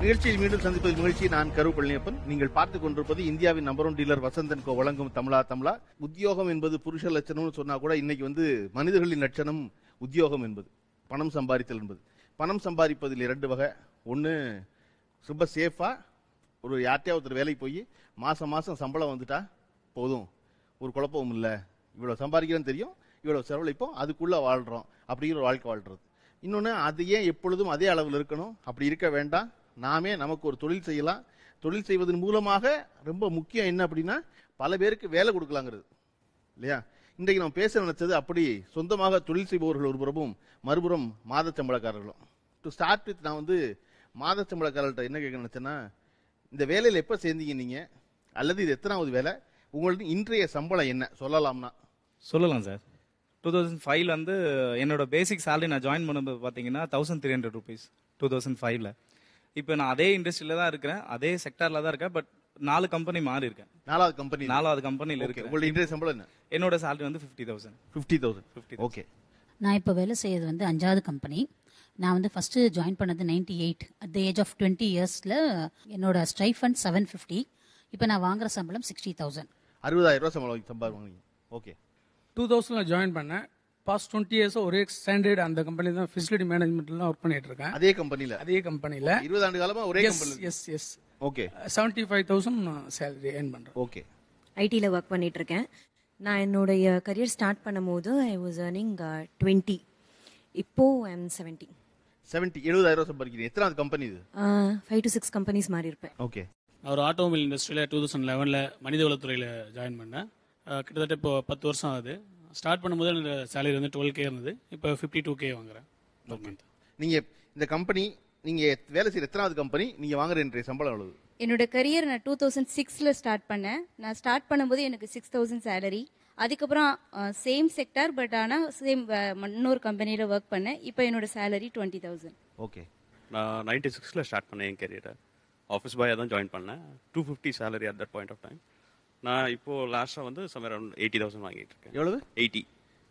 நிகழ்ச்சியில் மீண்டும் சந்திப்பது மகிழ்ச்சி நான் கரு பழனியப்பன் நீங்கள் பார்த்துக் கொண்டிருப்பது இந்தியாவின் number one dealer Vasanthan co வழங்கும் தமிழா தமிழா உத்தியோகம் என்பது புருஷ லட்சணம்னு சொன்னா கூட இன்னைக்கு வந்து மனிதர்களின் லட்சணம் உத்தியோகம் என்பது பணம் சம்பாதித்தல் என்பது பணம் சம்பாதிப்பதில் இரண்டு வகை ஒன்று ரொம்ப சேஃபா ஒரு யார்ட்டையா ஒருத்தர் வேலைக்கு போய் மாசம் மாசம் சம்பளம் வந்துட்டா போதும் ஒரு குழப்பமும் இல்லை இவ்வளோ சம்பாதிக்கிறேன்னு தெரியும் இவ்வளோ செலவழிப்போம் அதுக்குள்ள வாழ்றோம் அப்படிங்கிற ஒரு வாழ்க்கை வாழ்றது இன்னொன்று அது ஏன் எப்பொழுதும் அதே அளவில் இருக்கணும் அப்படி இருக்க வேண்டாம் நாமே நமக்கு ஒரு தொழில் செய்யலாம் தொழில் செய்வதன் மூலமாக ரொம்ப முக்கியம் என்ன அப்படின்னா பல பேருக்கு வேலை கொடுக்கலாங்கிறது இல்லையா இன்றைக்கு நம்ம பேச நினைச்சது அப்படி சொந்தமாக தொழில் செய்பவர்கள் ஒரு புறமும் மறுபுறம் மாத சம்பளக்காரர்களும் டு ஸ்டார்ட் வித் நான் வந்து மாத சம்பளக்காரர்கிட்ட என்ன கேட்க நினைச்சேன்னா இந்த வேலையில் எப்போ சேர்ந்தீங்க நீங்க அல்லது இது எத்தனாவது வேலை உங்களது இன்றைய சம்பளம் என்ன சொல்லலாம்னா சொல்லலாம் சார் டூ தௌசண்ட் ஃபைவ்ல வந்து என்னோட பேசிக் salary நான் ஜாயின் பண்ணும்போது பார்த்தீங்கன்னா thousand three hundred rupees two thousand ஃபைவ்ல இப்போ நான் அதே இண்டஸ்ட்ரியில தான் இருக்கிறேன் அதே செக்டார்ல தான் இருக்கேன் பட் நாலு கம்பெனி மாறி இருக்கேன் நாலாவது கம்பெனி நாலாவது கம்பெனியில் ஓகே இருக்கேன் உங்களுடைய இன்றைய சம்பளம் என்ன என்னோட salary வந்து fifty thousand fifty thousand okay நான் இப்போ வேலை செய்யறது வந்து அஞ்சாவது கம்பெனி நான் வந்து ஃபர்ஸ்ட் ஜாயின் பண்ணது ninety eight at the age of twenty இயர்ஸில் என்னோட ஸ்ட்ரைஃப் ஃபண்ட் செவன் ஃபிஃப்டி இப்போ நான் வாங்குற சம்பளம் சிக்ஸ்டி தௌசண்ட் அறுபதாயிரம் ரூபாய் சம்பளம் சம்பாதிவாங்க ஓகே டூ தௌசண்ட்ல ஜாயின் பண்ணேன் பாஸ்ட் டுவெண்ட்டி இயர்ஸ் ஒரே ஸ்டாண்டர்ட் அந்த கம்பெனி தான் ஃபெசிலிட்டி மேனேஜ்மெண்ட்லாம் ஒர்க் பண்ணிட்டு இருக்கேன் அதே கம்பெனில அதே கம்பெனியில் இருபது ஆண்டு காலமா ஒரே yes company yes yes okay seventy five thousand salary earn பண்ணுறேன் ஓகே ஐடியில் ஒர்க் பண்ணிட்டு இருக்கேன் நான் என்னுடைய கரியர் ஸ்டார்ட் பண்ணும்போது ஐ வாஸ் ஏர்னிங் டுவெண்ட்டி இப்போ ஐ எம் செவன்ட்டி செவன்டி எழுபதாயிரம் ரூபாய் சம்பாதிக்கிறீங்க எத்தனாவது கம்பெனி இது ஃபைவ் டு சிக்ஸ் கம்பெனிஸ் மாறி இருப்பேன் ஓகே நான் ஒரு ஆட்டோமொபைல் இண்டஸ்ட்ரியில் டூ தௌசண்ட் லெவனில் மனிதவளத்துறையில் ஜாயின் பண்ணேன் அஹ் கிட்டத்தட்ட இப்போ பத்து வருஷம் ஆகுது ஸ்டார்ட் பண்ணும்போது என்னோட சேலரி வந்து டுவெல் கே இருந்தது இப்போ ஃபிஃப்டி டூ கே வாங்குறேன் per month. நீங்க இந்த கம்பெனி நீங்க வேலை செய்யற எத்தனாவது கம்பெனி நீங்க வாங்குற இன்றைய சம்பளம் எவ்வளவு என்னோட கரியர் நான் டூ தௌசண்ட் சிக்ஸில் ஸ்டார்ட் பண்ணேன் நான் ஸ்டார்ட் பண்ணும்போது எனக்கு சிக்ஸ் தௌசண்ட் சேலரி அதுக்கப்புறம் சேம் செக்டார் பட் ஆனால் சேம் இன்னொரு கம்பெனியில் ஒர்க் பண்ணேன் இப்போ என்னோட சேலரி டுவெண்ட்டி தௌசண்ட் ஓகே நான் நைன்டி சிக்ஸில் ஸ்டார்ட் பண்ணேன் என் கரியரை ஆஃபீஸ் பாயாக தான் ஜாயின் பண்ணேன் two fifty salary at that point of time நான் இப்போ லாஸ்ட்டாக வந்து சமர் அரௌண்ட் எயிட்டி தௌசண்ட் வாங்கிட்டு இருக்கேன் எவ்வளவு எயிட்டி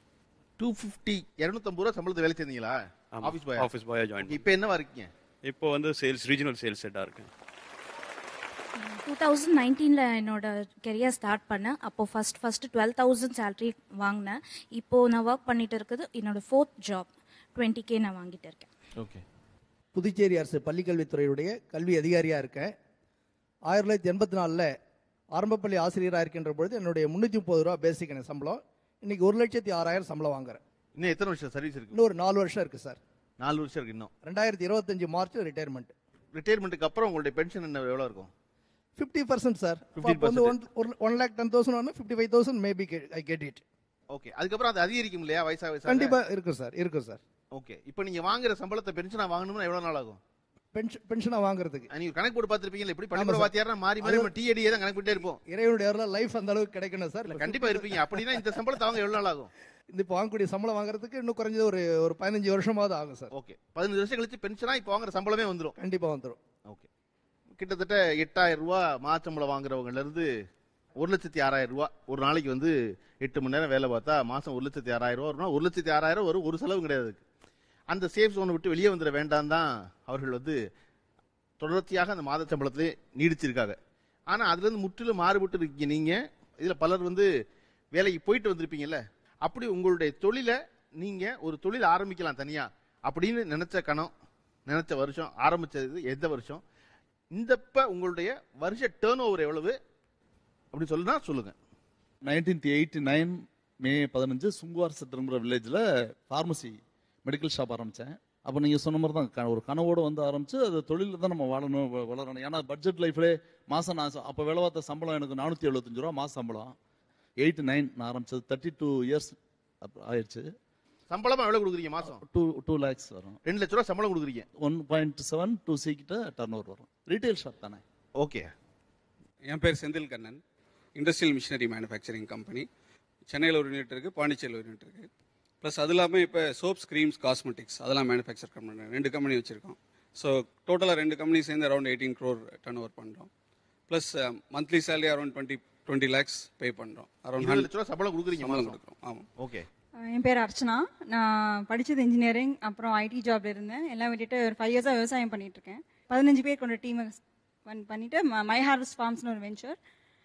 டூ ஃபிஃப்டி இரநூத்தம்பது ரூபா சம்பளத்தை வேலை செஞ்சீங்களா ஆஃபீஸ் பாய் ஆஃபீஸ் பாயாக ஜாயின் இப்போ என்னவா இருக்கீங்க இப்போ வந்து சேல்ஸ் ரீஜனல் சேல்ஸ் ஹெட்டாக இருக்கேன் டூ தௌசண்ட் நைன்டீனில் என்னோட கெரியர் ஸ்டார்ட் பண்ணேன் அப்போ first first twelve thousand salary வாங்கினேன் இப்போ நான் ஒர்க் பண்ணிட்டு இருக்குது என்னோட ஃபோர்த் ஜாப் டுவெண்ட்டி கே நான் வாங்கிட்டு இருக்கேன் ஓகே புதுச்சேரி அரசு பள்ளிக்கல்வித்துறையுடைய கல்வி அதிகாரியாக இருக்கேன் ஆயிரத்தி தொள்ளாயிரத்தி எண்பத்தி நாலில் ஆரம்பப்பள்ளி ஆசிரியராக இருக்கின்ற பொழுது என்னுடைய முந்நூற்றி முப்பது ரூபா பேசிக் எனக்கு சம்பளம் இன்னைக்கு ஒரு லட்சத்தி ஆறாயிரம் சம்பளம் வாங்குறேன் இன்னும் எத்தனை வருஷம் சர்வீஸ் இருக்கு இன்னும் ஒரு நாலு வருஷம் இருக்குது சார் நாலு வருஷம் இருக்கு இன்னும் ரெண்டாயிரத்தி இருபத்தஞ்சு மார்ச் ரிட்டையர்மெண்ட் ரிட்டையர்மெண்ட்டுக்கு அப்புறம் உங்களுடைய பென்ஷன் என்ன எவ்வளவு இருக்கும் ஃபிஃப்டி பர்சன்ட் சார் 50% வந்து ஒன் ஒரு ஒன் லேக் டென் தௌசண்ட் ஒன்று fifty five thousand maybe I get it okay அதுக்கப்புறம் அது அதிகரிக்கும் இல்லையா வயசா வயசா கண்டிப்பாக இருக்கும் சார் இருக்கும் சார் ஓகே இப்போ நீங்க வாங்குற சம்பளத்தை பென்ஷனா வாங்கணும்னா எவ்வளவு நாள் ஆகும் பென்ஷன் பென்ஷனாக வாங்குறதுக்கு நீங்க கணக்கு போட்டு பார்த்திருப்பீங்கல்ல எப்படி ஆமா பள்ளிக்கூட சார். வாத்தியாரா மாறி மாறி நம்ம டிஏடியே தான் கணக்கு போட்டே இருப்போம் இறைவனுடைய லைஃப் அந்த அளவுக்கு கிடைக்கணும் சார் இல்ல கண்டிப்பா இருப்பீங்க அப்படின்னா இந்த சம்பளத்தை வாங்க எவ்வளவு நாள் ஆகும் இந்த இப்போ வாங்கக்கூடிய சம்பளம் வாங்குறதுக்கு இன்னும் குறைஞ்சது ஒரு ஒரு பதினஞ்சு வருஷமாவது ஆகும் சார் ஓகே பதினஞ்சு வருஷம் கழிச்சு பென்ஷனா இப்போ வாங்குற சம்பளமே வந்துரும் கண்டிப்பாக வந்துடும் ஓகே கிட்டத்தட்ட எட்டாயிரம் ரூபாய் மாசம்பளம் வாங்குறவங்கல இருந்து ஒரு லட்சத்தி ஆறாயிரம் ரூபாய் ஒரு நாளைக்கு வந்து எட்டு மணி நேரம் வேலை பார்த்தா மாசம் ஒரு லட்சத்தி ஆறாயிரம் ரூபா வரும்னா ஒரு லட்சத்தி ஆறாயிரம் வரும் ஒரு செலவு கிடையாது அதுக்கு. அந்த சேஃப் ஜோனை விட்டு வெளியே வந்துட வேண்டாம் தான் அவர்கள் வந்து தொடர்ச்சியாக அந்த மாத சம்பளத்திலே நீடிச்சிருக்காங்க ஆனா அதுல இருந்து முற்றிலும் மாறுபட்டு இருக்கீங்க நீங்க இதுல பலர் வந்து வேலைக்கு போயிட்டு வந்திருப்பீங்கல்ல அப்படி உங்களுடைய தொழிலை நீங்க ஒரு தொழில் ஆரம்பிக்கலாம் தனியா அப்படின்னு நினைச்ச கணம் நினைச்ச வருஷம் ஆரம்பிச்சது எந்த வருஷம் இந்தப்ப உங்களுடைய வருஷ டேர்ன் ஓவர் எவ்வளவு அப்படி சொல்லுனா சொல்லுங்க நைன்டீன் எயிட்டி நைன் மே பதினஞ்சு சுங்குவார் சத்திரங்கிற வில்லேஜில் ஃபார்மசி மெடிக்கல் ஷாப் ஆரம்பித்தேன் அப்போ நீங்கள் சொன்ன மாதிரி தான் க- ஒரு கனவோடு வந்து ஆரம்பிச்சு அது தொழிலில் தான் நம்ம வாழணும் வ- வளரணும் ஏன்னா பட்ஜெட் லைஃப்லே மாதம் நான் ச- அப்போ வேலை பார்த்த சம்பளம் எனக்கு நானூற்றி எழுபத்தஞ்சு ரூபா மாத சம்பளம் எயிட்டி நைன் நான் ஆரம்பிச்சது தேர்ட்டி டூ இயர்ஸ் ஆயிடுச்சு சம்பளமா எவ்வளவு கொடுக்குறீங்க மாசம் டூ டூ லேக்ஸ் வரும் ரெண்டு லட்ச ரூபா சம்பளம் கொடுக்குறீங்க one point seven two C கிட்ட டர்ன் ஓவர் வரும் ரீட்டைல் ஷாப் தானே ஓகே என் பேர் Senthil Kannan industrial machinery manufacturing company சென்னையில் ஒரு யூனிட் இருக்குது பாண்டிச்சேரியில் ஒரு யூனிட் இருக்குது ப்ளஸ் அது இல்லாமல் இப்போ சோப்ஸ் க்ரீம்ஸ் காஸ்மெட்டிக்ஸ் அதெல்லாம் மேனுஃபேக்சர் கம்பெனி ரெண்டு கம்பெனி வச்சுருக்கோம் ஸோ டோட்டலாக ரெண்டு கம்பெனி சேர்ந்து around eighteen crore turnover பண்ணுறோம் plus monthly salary around twenty twenty lakhs pay பண்ணுறோம் அரௌண்ட் இருபது லட்ச ரூபா சம்பளம் கொடுக்குறீங்க சம்பளம் மாசம். கொடுக்குறோம் ஆமாம் ஓகே என் பேர் அர்ச்சனா நான் படித்தது இன்ஜினியரிங் அப்புறம் ஐடி ஜாப்ல இருந்தேன் எல்லாம் விட்டுட்டு ஒரு ஃபைவ் இயர்ஸாக விவசாயம் பண்ணிட்டு இருக்கேன் பதினஞ்சு பேர் கொண்ட டீமை பண்ணிட்டு மை ஹார்வெஸ்ட் ஃபார்ம்ஸ்னு ஒரு வெஞ்சர்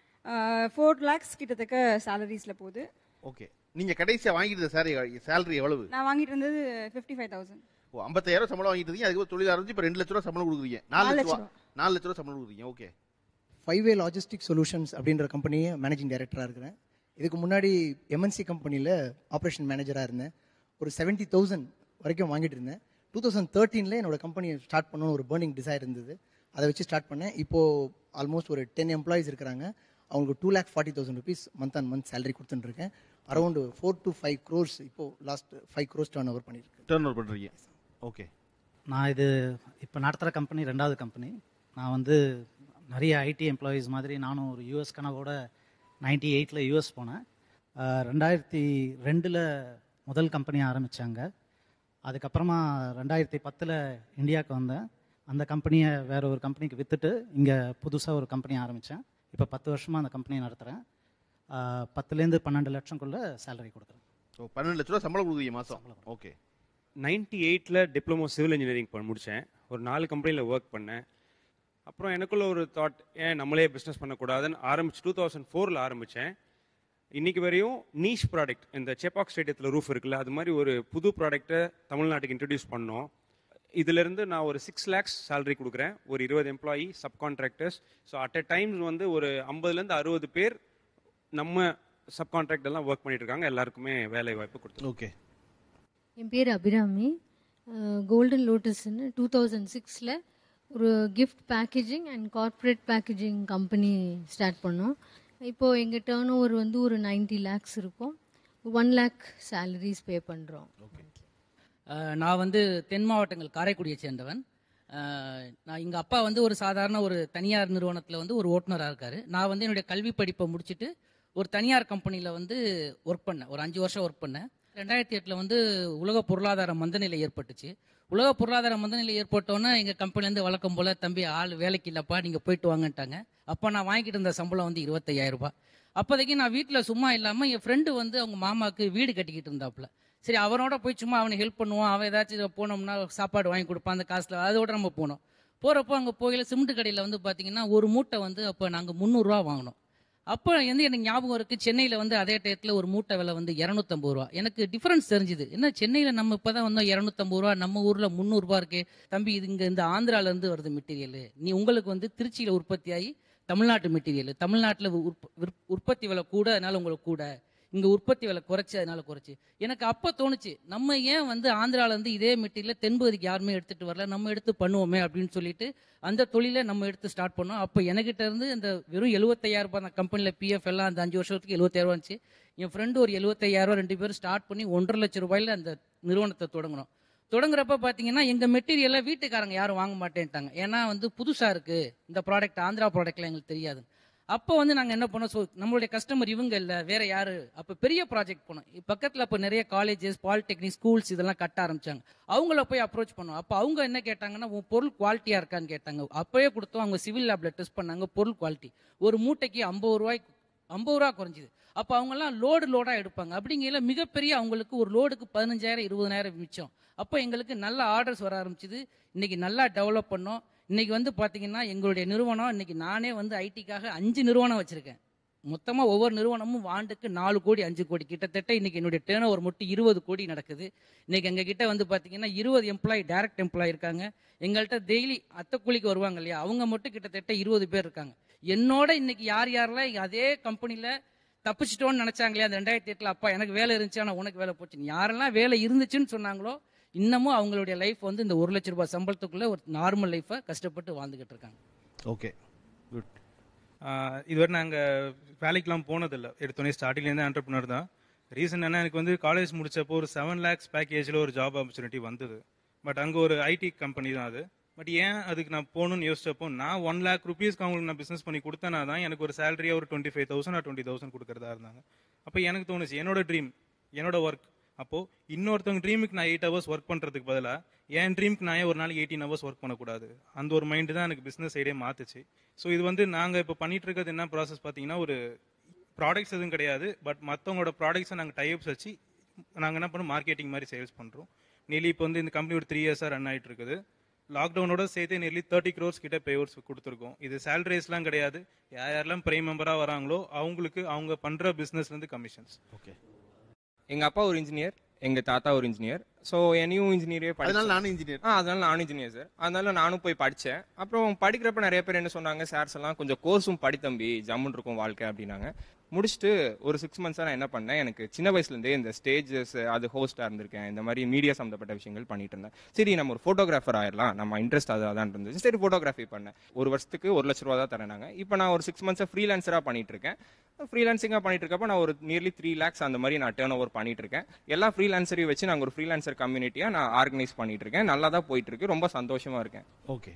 ஃபோர் லேக்ஸ் கிட்டத்தட்ட சேலரிஸில் போகுது ஓகே நீங்க கடைசியா வாங்கிட்டு சாரி சேலரி எவ்வளவு நான் வாங்கிட்டு இருந்தது ஃபிஃப்டி ஃபைவ் தௌசண்ட் ஓ ஐம்பத்தாயிரம் சம்பளம் வாங்கிட்டு இருக்கீங்க அதுக்கு தொழில் ஆரம்பிச்சு இப்போ ரெண்டு லட்ச ரூபா சம்பளம் கொடுக்குறீங்க நாலு நாலு லட்ச லட்ச ரூபா நாலு லட்ச ரூபா சம்பளம் கொடுக்குறீங்க okay five way logistic solutions அப்படின்ற கம்பெனியை மேனேஜிங் டைரக்டராக இருக்கிறேன் இதுக்கு முன்னாடி எம்என்சி கம்பெனியில் ஆப்ரேஷன் மேனேஜராக இருந்தேன் ஒரு செவன்ட்டி தௌசண்ட் வரைக்கும் வாங்கிட்டு இருந்தேன் டூ தௌசண்ட் தேர்ட்டீனில் என்னோட கம்பெனியை ஸ்டார்ட் பண்ணணும் ஒரு பேர்னிங் டிசைர் இருந்தது அதை வச்சு ஸ்டார்ட் பண்ணேன் இப்போது ஆல்மோஸ்ட் ஒரு டென் எம்ப்ளாயிஸ் இருக்கிறாங்க அவங்களுக்கு two lakh forty thousand rupees month and month salary கொடுத்துட்டுருக்கேன் around four to five crores இப்போது last five crores turnover பண்ணியிருக்கேன் டர்ன் ஓவர் பண்ணுறீங்க ஓகே நான் இது இப்போ நடத்துகிற கம்பெனி ரெண்டாவது கம்பெனி நான் வந்து நிறைய ஐடி எம்ப்ளாயீஸ் மாதிரி நானும் ஒரு யூஎஸ் கனவோட நைன்டி எயிட்டில் யூஎஸ் போனேன் அஹ் ரெண்டாயிரத்தி ரெண்டில் முதல் கம்பெனி ஆரம்பித்தாங்க அதுக்கப்புறமா ரெண்டாயிரத்தி பத்தில் இந்தியாவுக்கு வந்தேன் அந்த கம்பெனியை வேற ஒரு கம்பெனிக்கு விற்றுட்டு இங்கே புதுசாக ஒரு கம்பெனி ஆரம்பித்தேன் இப்போ பத்து வருஷமாக அந்த கம்பெனியை நடத்துகிறேன் பத்துலேருந்து பன்னெண்டு லட்சம்குள்ளே சேலரி கொடுக்குறேன் ஓ பன்னெண்டு லட்ச ரூபா சம்பளம் கொடுக்குறீங்க மாதம் ஓகே நைன்டி எயிட்டில் டிப்ளமோ சிவில் இன்ஜினியரிங் பண்ண முடித்தேன் ஒரு நாலு கம்பெனியில் ஒர்க் பண்ணேன் அப்புறம் எனக்குள்ள ஒரு தாட் ஏன் நம்மளே பிஸ்னஸ் பண்ணக்கூடாதுன்னு ஆரம்பிச்சு டூ தௌசண்ட் ஃபோரில் ஆரம்பித்தேன் இன்னைக்கு வரையும் நீஷ் ப்ராடக்ட் இந்த செப்பாக் ஸ்டேடியத்தில் ரூஃப் இருக்குல்ல அது மாதிரி ஒரு புது ப்ராடக்ட்டை தமிழ்நாட்டுக்கு இன்ட்ரடியூஸ் பண்ணோம் இதிலிருந்து நான் ஒரு சிக்ஸ் லேக்ஸ் சேலரி கொடுக்குறேன் ஒரு இருபது employee subcontractors so at a times வந்து ஒரு ஐம்பதுலேருந்து அறுபது பேர் நம்ம சப்கான்ட்ராக்ட் எல்லாம் ஒர்க் பண்ணிட்டு இருக்காங்க எல்லாருக்குமே வேலை வாய்ப்பு கொடுத்து ஓகே என் பேர் அபிராமி கோல்டன் லோட்டஸ்ன்னு டூ தௌசண்ட் சிக்ஸில் ஒரு gift packaging and corporate packaging company start பண்ணோம் இப்போது எங்கள் டேர்ன் ஓவர் வந்து ஒரு 90 லேக்ஸ் இருக்கும் ஒன் லேக் சேலரிஸ் பே பண்ணுறோம் அஹ் நான் வந்து தென் மாவட்டங்கள் காரைக்குடியை சேர்ந்தவன் அஹ் நான் எங்கள் அப்பா வந்து ஒரு சாதாரண ஒரு தனியார் நிறுவனத்தில் வந்து ஒரு ஓட்டுநராக இருக்கார் நான் வந்து என்னுடைய கல்வி படிப்பை முடிச்சுட்டு ஒரு தனியார் கம்பெனியில் வந்து ஒர்க் பண்ணேன் ஒரு அஞ்சு வருஷம் ஒர்க் பண்ணேன் ரெண்டாயிரத்தி எட்டில் வந்து உலக பொருளாதார மந்தநிலை ஏற்பட்டுச்சு உலக பொருளாதார மந்தநிலை ஏற்பட்டோன்னே எங்கள் கம்பெனிலேருந்து வழக்கம் போல் தம்பி ஆள் வேலைக்கு இல்லைப்பா நீங்கள் போயிட்டு வாங்கன்ட்டாங்க அப்போ நான் வாங்கிட்டு இருந்த சம்பளம் வந்து இருபத்தையாயிரம் ரூபாய் அப்போதைக்கு நான் வீட்டில் சும்மா இல்லாமல் என் ஃப்ரெண்டு வந்து அவங்க மாமாவுக்கு வீடு கட்டிக்கிட்டு இருந்தாப்புல சரி அவனோட போய் சும்மா அவனை ஹெல்ப் பண்ணுவான் அவன் ஏதாச்சும் போனோம்னா சாப்பாடு வாங்கி கொடுப்பான் அந்த காசில் அதோட நம்ம போனோம் போகிறப்போ அங்கே போகையில சிமெண்ட் கடையில் வந்து பார்த்தீங்கன்னா ஒரு மூட்டை வந்து அப்போ நாங்கள் முந்நூறுரூவா வாங்கினோம் அப்போ வந்து எனக்கு ஞாபகம் இருக்குது சென்னையில் வந்து அதே டயத்தில் ஒரு மூட்டை விலை வந்து இரநூத்தம்பது ரூபா எனக்கு டிஃபரன்ஸ் தெரிஞ்சுது என்ன சென்னையில் நம்ம இப்போ தான் வந்தோம் இரநூத்தம்பது ரூபா நம்ம ஊரில் முந்நூறுரூபா இருக்கே தம்பி இது இங்கே இந்த ஆந்திராலேருந்து வருது மெட்டீரியல் நீ உங்களுக்கு வந்து திருச்சியில் உற்பத்தியாகி தமிழ்நாட்டு மெட்டீரியல் தமிழ்நாட்டில் உற்ப விற்- உற்பத்தி விலை கூட அதனால உங்களுக்கு கூட இங்கே உற்பத்தி விலை குறைச்சி அதனால குறைச்சி எனக்கு அப்போ தோணுச்சு நம்ம ஏன் வந்து ஆந்திராலேருந்து இதே மெட்டீரியல் தென்பகுதிக்கு யாருமே எடுத்துகிட்டு வரல நம்ம எடுத்து பண்ணுவோமே அப்படின்னு சொல்லிட்டு அந்த தொழிலை நம்ம எடுத்து ஸ்டார்ட் பண்ணோம் அப்போ என்கிட்ட இருந்து இந்த வெறும் 75000 ரூபாய் அந்த கம்பெனியில் பிஎஃப் எல்லாம் அந்த அஞ்சு வருஷத்துக்கு 75000 ரூபா இருந்துச்சு என் ஃப்ரெண்டு ஒரு 75000 ரூபா ரெண்டு பேரும் ஸ்டார்ட் பண்ணி ஒன்றரை லட்சம் ரூபாயில அந்த நிறுவனத்தை தொடங்கினோம் தொடங்குறப்ப பார்த்தீங்கன்னா எங்கள் மெட்டீரியலை வீட்டுக்காரங்க யாரும் வாங்க மாட்டேன்ட்டாங்க ஏன்னா வந்து புதுசாக இருக்குது இந்த ப்ராடக்ட் ஆந்திரா ப்ராடக்ட்லாம் எங்களுக்கு தெரியாது அப்போ வந்து நாங்கள் என்ன பண்ணோம் ஸோ நம்மளுடைய கஸ்டமர் இவங்க இல்லை வேற யாரு அப்போ பெரிய ப்ராஜெக்ட் போனோம் பக்கத்தில் அப்போ நிறைய காலேஜஸ் பாலிடெக்னிக் ஸ்கூல்ஸ் இதெல்லாம் கட்ட ஆரம்பிச்சாங்க அவங்கள போய் அப்ரோச் பண்ணோம் அப்போ அவங்க என்ன கேட்டாங்கன்னா உன் பொருள் குவாலிட்டியாக இருக்கான்னு கேட்டாங்க அப்போயே கொடுத்தோம் அவங்க சிவில் லேப்ல டெஸ்ட் பண்ணாங்க பொருள் குவாலிட்டி ஒரு மூட்டைக்கு ஐம்பது ரூபாய்க்கு ஐம்பது ரூபா குறைஞ்சிது அப்போ அவங்கெல்லாம் லோடு லோடாக எடுப்பாங்க அப்படிங்கையில மிகப்பெரிய அவங்களுக்கு ஒரு லோடுக்கு பதினஞ்சாயிரம் இருபதாயிரம் மிச்சம் அப்போ எங்களுக்கு நல்ல ஆர்டர்ஸ் வர ஆரம்பிச்சுது இன்னைக்கு நல்லா டெவலப் பண்ணோம் இன்னைக்கு வந்து பார்த்தீங்கன்னா எங்களுடைய நிறுவனம் இன்னைக்கு நானே வந்து ஐடிக்காக அஞ்சு நிறுவனம் வச்சிருக்கேன் மொத்தமாக ஒவ்வொரு நிறுவனமும் ஆண்டுக்கு நாலு கோடி அஞ்சு கோடி கிட்டத்தட்ட இன்னைக்கு என்னுடைய டேர்ன் ஓவர் மட்டும் இருபது கோடி நடக்குது இன்னைக்கு எங்க கிட்ட வந்து பார்த்தீங்கன்னா இருபது எம்ப்ளாயி டைரக்ட் எம்ப்ளாயி இருக்காங்க எங்கள்கிட்ட டெய்லி அத்தை கூலிக்கு வருவாங்க இல்லையா அவங்க மட்டும் கிட்டத்தட்ட இருபது பேர் இருக்காங்க என்னோட இன்னைக்கு யார் யாரெல்லாம் அதே கம்பெனியில் தப்பிச்சிட்டோன்னு நினைச்சாங்களே அந்த ரெண்டாயிரத்தி எட்டில் அப்பா எனக்கு வேலை இருந்துச்சு ஆனால் உனக்கு வேலை போச்சு யாரெல்லாம் வேலை இருந்துச்சுன்னு சொன்னாங்களோ இன்னமும் அவங்களுடைய லைஃப் வந்து இந்த ஒரு லட்ச ரூபாய் சம்பளத்துக்குள்ள ஒரு நார்மல் லைஃபை கஷ்டப்பட்டு வாழ்ந்துகிட்டு இருக்காங்க ஓகே குட் ஆஹ் இதுவரை நாங்கள் வேலைக்கெலாம் போனதில்லை எடுத்தோடனே ஸ்டார்டிங்லேருந்து ஆண்டர்பனர் தான் ரீசன் என்ன எனக்கு வந்து காலேஜ் முடிச்சப்போ ஒரு செவன் லேக்ஸ் பேக்கேஜில் ஒரு ஜாப் ஆப்பர்ச்சுனிட்டி வந்தது பட் அங்கே ஒரு ஐடி கம்பெனி தான் அது பட் ஏன் அதுக்கு நான் போகணும்னு யோசிச்சப்போ நான் ஒன் லேக் ருபீஸ்க்கு அவங்களுக்கு நான் பிஸ்னஸ் பண்ணி கொடுத்தேனா தான் எனக்கு ஒரு சேலரியாக ஒரு twenty five thousand twenty thousand கொடுக்குறதா இருந்தாங்க அப்போ எனக்கு தோணுச்சு என்னோட ட்ரீம் என்னோட ஒர்க் அப்போ இன்னொருத்தவங்க ட்ரீமுக்கு நான் எயிட் ஹவர்ஸ் ஒர்க் பண்ணுறதுக்கு பதிலாக என் ட்ரீமுக்கு நான் ஏன் ஒரு நாளைக்கு எயிட்டீன் ஹவர்ஸ் ஒர்க் பண்ணக்கூடாது அந்த ஒரு மைண்டு தான் எனக்கு பிஸ்னஸ் சைடே மாத்துச்சு ஸோ இது வந்து நாங்கள் இப்போ பண்ணிட்டு இருக்கிறது என்ன ப்ராசஸ் பார்த்தீங்கன்னா ஒரு ப்ராடக்ட்ஸ் எதுவும் கிடையாது பட் மற்றவங்களோட ப்ராடக்ட்ஸை நாங்கள் டைப்ஸ் வச்சு நாங்கள் என்ன பண்ணோம் மார்க்கெட்டிங் மாதிரி சேல்ஸ் பண்ணுறோம் நெலி இப்போ வந்து இந்த கம்பெனி ஒரு த்ரீ இயர்ஸாக ரன் ஆகிட்டு இருக்குது லாக்டவுனோட சேர்த்து நியர்லி தேர்ட்டி க்ரோர்ஸ் கிட்ட பேவர்ஸ் கொடுத்துருக்கோம் இது சேலரிஸ்லாம் கிடையாது யார் யாரெல்லாம் பிரைம் மெம்பராக வராங்களோ அவங்களுக்கு அவங்க பண்ணுற பிஸ்னஸ்லேருந்து கமிஷன்ஸ் ஓகே எங்க அப்பா ஒரு இன்ஜினியர் எங்க தாத்தா ஒரு இன்ஜினியர் ஸோ என்னையும் இன்ஜினியரே அதனால நானும் engineer. ஆ அதனால நானும் இன்ஜினியர் சார் அதனால நானும் போய் படித்தேன் அப்புறம் படிக்கிறப்ப நிறைய பேர் என்ன சொன்னாங்க சார்ஸ் எல்லாம் கொஞ்சம் கோர்ஸும் படி தம்பி ஜம்முன்னு இருக்கும் வாழ்க்கை அப்படின்னாங்க முடிச்சுட்டு ஒரு சிக்ஸ் மந்த்ஸாக நான் என்ன பண்ணேன் எனக்கு சின்ன வயசுலேருந்தே இந்த ஸ்டேஜஸ் அது ஹோஸ்டாக இருந்திருக்கேன் இந்த மாதிரி மீடியா சம்மந்தப்பட்ட விஷயங்கள் பண்ணிட்டு இருந்தேன் சரி நம்ம ஒரு ஃபோட்டோகிராஃபர் ஆயிடலாம் நம்ம இன்ட்ரெஸ்ட் அதாக தான் இருந்துச்சு சரி ஃபோட்டோகிராஃபி பண்ணேன் ஒரு வருஷத்துக்கு ஒரு லட்ச ரூபா தான் தரேனாங்க இப்போ நான் ஒரு சிக்ஸ் மந்த்ஸாக ஃப்ரீலான்சராக பண்ணிட்டு இருக்கேன் ஃப்ரீலான்சிங்காக பண்ணிட்டு இருக்கப்ப நான் ஒரு நியர்லி த்ரீ லேக்ஸ் அந்த மாதிரி நான் டேர்ன் ஓவர் பண்ணிட்டு இருக்கேன் எல்லா ஃப்ரீலான்சரையும் வச்சு நாங்கள் ஒரு ஃப்ரீலான்சர் கம்யூனிட்டியாக நான் ஆர்கனைஸ் பண்ணிட்டு இருக்கேன் நல்லா தான் போயிட்டு இருக்கு ரொம்ப சந்தோஷமா இருக்கேன் ஓகே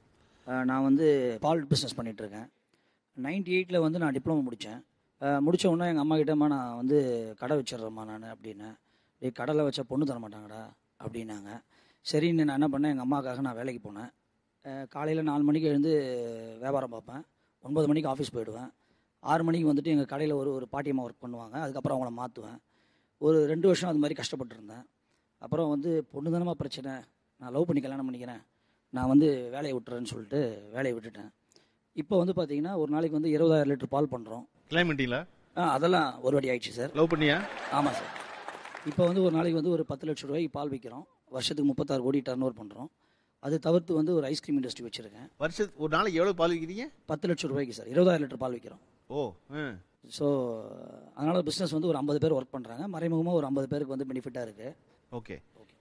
நான் வந்து பால் பிஸ்னஸ் பண்ணிட்டு இருக்கேன் நைன்டி எயிட்டில் வந்து நான் டிப்ளமோ முடித்தேன் முடித்த உடனே எங்கள் அம்மா கிட்டம்மா நான் வந்து கடை வச்சிடுறேம்மா நான் அப்படின்னேன் டேய் கடலை வச்சா பொண்ணு தர மாட்டாங்கடா அப்படின்னாங்க சரின்னு நான் என்ன பண்ணேன் எங்கள் அம்மாவுக்காக நான் வேலைக்கு போனேன் காலையில் நாலு மணிக்கு எழுந்து வியாபாரம் பார்ப்பேன் ஒன்பது மணிக்கு ஆஃபீஸ் போயிடுவேன் ஆறு மணிக்கு வந்துட்டு எங்கள் கடையில் ஒரு ஒரு பாட்டியம்மா ஒர்க் பண்ணுவாங்க அதுக்கப்புறம் அவங்கள மாற்றுவேன் ஒரு ரெண்டு வருஷம் அது மாதிரி கஷ்டப்பட்டுருந்தேன் அப்புறம் வந்து பொண்ணு தானமா பிரச்சனை நான் லவ் பண்ணி கல்யாணம் பண்ணிக்கிறேன் நான் வந்து வேலையை விட்டுறேன்னு சொல்லிட்டு வேலையை விட்டுட்டேன் இப்போ வந்து பார்த்தீங்கன்னா ஒரு நாளைக்கு வந்து இருபதாயிரம் லிட்டர் பால் பண்ணுறோம் கிளைமேட்டிங்களா ஆ அதெல்லாம் ஒரு வாட்டி ஆயிடுச்சு சார் லவ் பண்ணியா ஆமாம் சார் இப்போ வந்து ஒரு நாளைக்கு வந்து ஒரு பத்து லட்சம் ரூபாய்க்கு பால் விற்கிறோம் வருஷத்துக்கு முப்பத்தாறு கோடி டர்ன் ஓவர் பண்ணுறோம் அது தவிர்த்து வந்து ஒரு ஐஸ்கிரீம் இண்டஸ்ட்ரி வச்சுருக்கேன் வருஷத்து ஒரு நாளைக்கு எவ்வளோ பால் விற்கிறீங்க பத்து லட்சம் ரூபாய்க்கு சார் இருபதாயிரம் லிட்டர் பால் விற்கிறோம் ஓ ம் ஸோ அதனால் பிஸ்னஸ் வந்து ஒரு ஐம்பது பேர் ஒர்க் பண்ணுறாங்க மறைமுகமாக ஒரு ஐம்பது பேருக்கு வந்து பெனிஃபிட்டாக இருக்குது ஓகே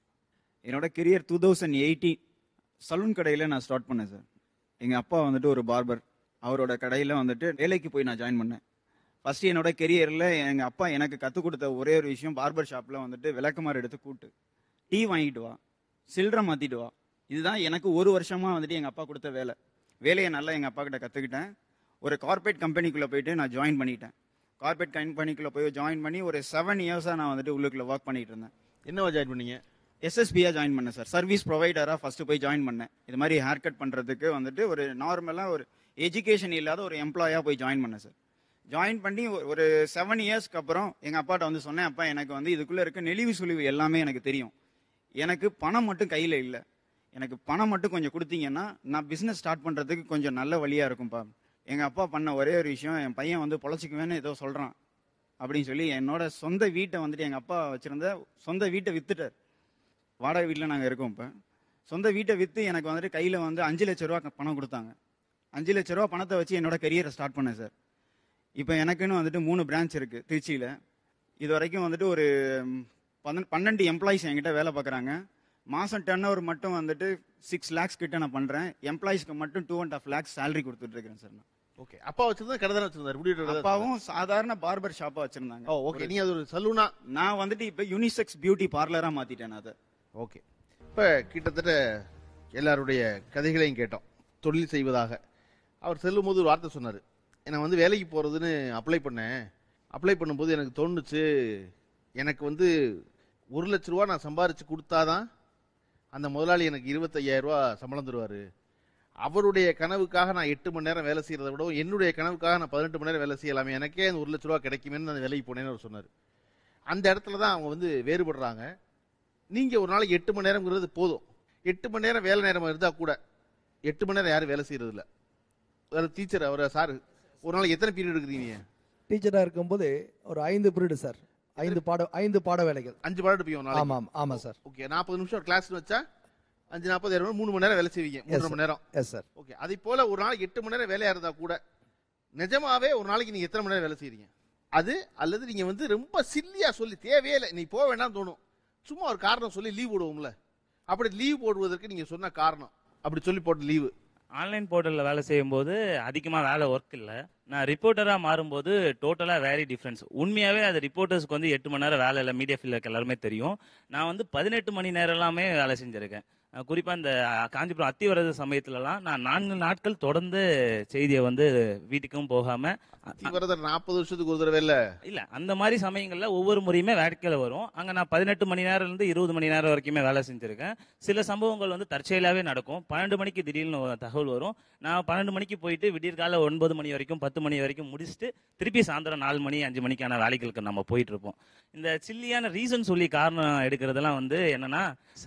என்னோட career two thousand eighteen saloon கடையில் நான் ஸ்டார்ட் பண்ணேன் சார் எங்கள் அப்பா வந்துட்டு ஒரு பார்பர் அவரோட கடையில் வந்துட்டு வேலைக்கு போய் நான் ஜாயின் பண்ணேன் ஃபர்ஸ்ட் என்னோட கெரியரில் எங்கள் அப்பா எனக்கு கற்றுக் கொடுத்த ஒரே ஒரு விஷயம் பார்பர் ஷாப்பில் வந்துட்டு விளக்குமாறு எடுத்து கூட்டு டீ வாங்கிட்டு வா சில்லறை மாற்றிட்டு வா இதுதான் எனக்கு ஒரு வருஷமாக வந்துட்டு எங்கள் அப்பா கொடுத்த வேலை வேலையை நல்லா எங்கள் அப்பா கிட்ட கற்றுக்கிட்டேன் ஒரு கார்பரேட் கம்பெனிக்குள்ளே போயிட்டு நான் ஜாயின் பண்ணிட்டேன் கார்பரேட் கம்பெனிக்குள்ளே போய் ஜாயின் பண்ணி ஒரு செவன் இயர்ஸாக நான் வந்துட்டு உள்ளுக்குள்ளே ஒர்க் பண்ணிட்டு இருந்தேன் என்னவா ஜாயின் பண்ணீங்க எஸ்எஸ்பியாக ஜாயின் பண்ணேன் சார் சர்வீஸ் ப்ரொவைடராக ஃபஸ்ட்டு போய் ஜாயின் பண்ணேன் இது மாதிரி ஹேர் கட் பண்ணுறதுக்கு வந்துட்டு ஒரு நார்மலாக ஒரு எஜுகேஷன் இல்லாத ஒரு எம்ப்ளாயாக போய் ஜாயின் பண்ணேன் சார் ஜாயின் பண்ணி ஒரு- ஒரு செவன் இயர்ஸ்க்கு அப்புறம் எங்கள் அப்பாட்ட வந்து சொன்னேன் அப்பா எனக்கு வந்து இதுக்குள்ளே இருக்க நெளிவு சுழிவு எல்லாமே எனக்கு தெரியும் எனக்கு பணம் மட்டும் கையில் இல்லை எனக்கு பணம் மட்டும் கொஞ்சம் கொடுத்தீங்கன்னா நான் பிஸ்னஸ் ஸ்டார்ட் பண்ணுறதுக்கு கொஞ்சம் நல்ல வழியாக இருக்கும்ப்பா எங்கள் அப்பா பண்ண ஒரே ஒரு விஷயம் என் பையன் வந்து பொழைச்சிக்குவேன்னு ஏதோ சொல்கிறான் அப்படின்னு சொல்லி என்னோட சொந்த வீட்டை வந்துட்டு எங்கள் அப்பா வச்சுருந்த சொந்த வீட்டை வித்துட்டார் வாடகை வீட்டில் நாங்கள் இருக்கோம் இப்போ சொந்த வீட்டை விற்று எனக்கு வந்துட்டு கையில் வந்து அஞ்சு லட்ச ரூபா பணம் கொடுத்தாங்க அஞ்சு லட்ச ரூபா பணத்தை வச்சு என்னோட கரியரை ஸ்டார்ட் பண்ணேன் சார் இப்போ எனக்குன்னு வந்துட்டு மூணு பிரான்ச் இருக்குது திருச்சியில் இது வரைக்கும் வந்துட்டு ஒரு ம், பன்னெண்டு பன்னெண்டு எம்ப்ளாயிஸ் என்கிட்ட வேலை பார்க்குறாங்க மாதம் டர்ன் ஓவர் மட்டும் வந்துட்டு சிக்ஸ் லேக்ஸ் கிட்ட நான் பண்ணுறேன் எம்ப்ளாயிஸ்க்கு மட்டும் two and half lakhs salary கொடுத்துட்ருக்கேன் சார் நான் ஓகே அப்பா வச்சிருந்தா கடை தானே வச்சிருந்தாரு முடிவு கடை தான் அப்பாவும் சாதாரண பார்பர் ஷாப்பா வச்சிருந்தாங்க ஓ, okay. நீ அது ஒரு சலூனா நான் வந்துட்டு இப்போ யூனிசெக்ஸ் பியூட்டி பார்லரா மாத்திட்டேன் அதை ஓகே இப்போ கிட்டத்தட்ட எல்லாருடைய கதைகளையும் கேட்டோம் தொழில் செய்வதாக அவர் செல்லும்போது ஒரு வார்த்தை சொன்னார் நான் வந்து வேலைக்கு போகிறதுன்னு அப்ளை பண்ணேன் அப்ளை பண்ணும்போது எனக்கு தோணுச்சு எனக்கு வந்து ஒரு லட்ச ரூபா நான் சம்பாரிச்சு கொடுத்தாதான் அந்த முதலாளி எனக்கு 25000 ரூபா சம்பளம் தருவார் அவருடைய கனவுக்காக நான் எட்டு மணி நேரம் வேலை செய்கிறத விட என்னுடைய கனவுக்காக நான் பதினெட்டு மணி நேரம் வேலை செய்யலாமே எனக்கே அந்த ஒரு லட்ச ரூபா கிடைக்குமேன்னு அந்த வேலைக்கு போனேன்னு அவர் சொன்னார் அந்த இடத்துல தான் அவங்க வந்து வேறுபடுறாங்க நீங்க ஒரு நாளைக்கு எட்டு மணி நேரம்ங்கிறது போதும் எட்டு மணி நேரம் வேலை நேரம் இருந்தா கூட எட்டு மணி நேரம் யாரும் வேலை செய்யறது இல்ல ஒரு டீச்சர் அவர் சார் ஒரு நாளைக்கு எத்தனை பீரியட் எடுக்கிறீங்க டீச்சராக இருக்கும்போது ஒரு ஐந்து பீரியடு சார் ஐந்து பாட ஐந்து பாட வேலைகள் அஞ்சு பாடம் எடுப்பீங்க ஒரு நாளைக்கு ஆமாம் ஆமாம் சார் ஓகே நாற்பது நிமிஷம் கிளாஸ் வச்சா அஞ்சு நாற்பது இருபது மூணு மணி நேரம் வேலை செய்வீங்க மூன்றரை sir. மணி நேரம் எஸ் சார் ஓகே அதே போல ஒரு நாளைக்கு எட்டு மணி நேரம் வேலையா இருந்தா கூட நிஜமாவே ஒரு நாளைக்கு நீங்க எத்தனை மணி நேரம் வேலை செய்றீங்க அது அல்லது நீங்க வந்து ரொம்ப சில்லியா சொல்லி தேவையே இல்லை நீ போக வேண்டாம் தோணும் சும்மா ஒரு காரணம் சொல்லி லீவ் போடுவோம்ல அப்படி லீவ் போடுவதற்கு நீங்க சொன்ன காரணம் அப்படி சொல்லி போட்ட லீவு ஆன்லைன் போர்ட்டலில் வேலை செய்யும்போது அதிகமாக வேலை ஒர்க் இல்லை நான் ரிப்போர்ட்டராக மாறும்போது டோட்டலாக வேரி டிஃப்ரென்ஸ் உண்மையாகவே அது ரிப்போர்ட்டர்ஸ்க்கு வந்து எட்டு மணி நேரம் வேலை இல்லை மீடியா ஃபீல்டுக்கு எல்லாருமே தெரியும் நான் வந்து பதினெட்டு மணி நேரம் எல்லாமே வேலை செஞ்சுருக்கேன் குறிப்பாக இந்த அஹ், காஞ்சிபுரம் அத்திவரத சமயத்துலலாம் நான் நான்கு நாட்கள் தொடர்ந்து செய்தியை வந்து வீட்டுக்கும் போகாமல் அத்திவரதர் நாற்பது வருஷத்துக்கு ஒரு தடவை இல்ல இல்ல அந்த மாதிரி சமயங்கள்ல ஒவ்வொரு முறையுமே வேட்கையில வரும் அங்க நான் பதினெட்டு மணி நேரம் இருந்து இருபது மணி நேரம் வரைக்குமே வேலை செஞ்சிருக்கேன் சில சம்பவங்கள் வந்து தற்செயலாவே நடக்கும் பன்னெண்டு மணிக்கு திடீர்னு ஒரு தகவல் வரும் நான் பன்னெண்டு மணிக்கு போயிட்டு விடியற்கால ஒன்பது மணி வரைக்கும் பத்து மணி வரைக்கும் முடிச்சுட்டு திருப்பி சாயந்தரம் நாலு மணி அஞ்சு மணிக்கான வேலைகளுக்கு நம்ம போயிட்டு இருப்போம் இந்த சில்லியான ரீசன் சொல்லி காரணம் எடுக்கிறதெல்லாம் வந்து என்னன்னா சார்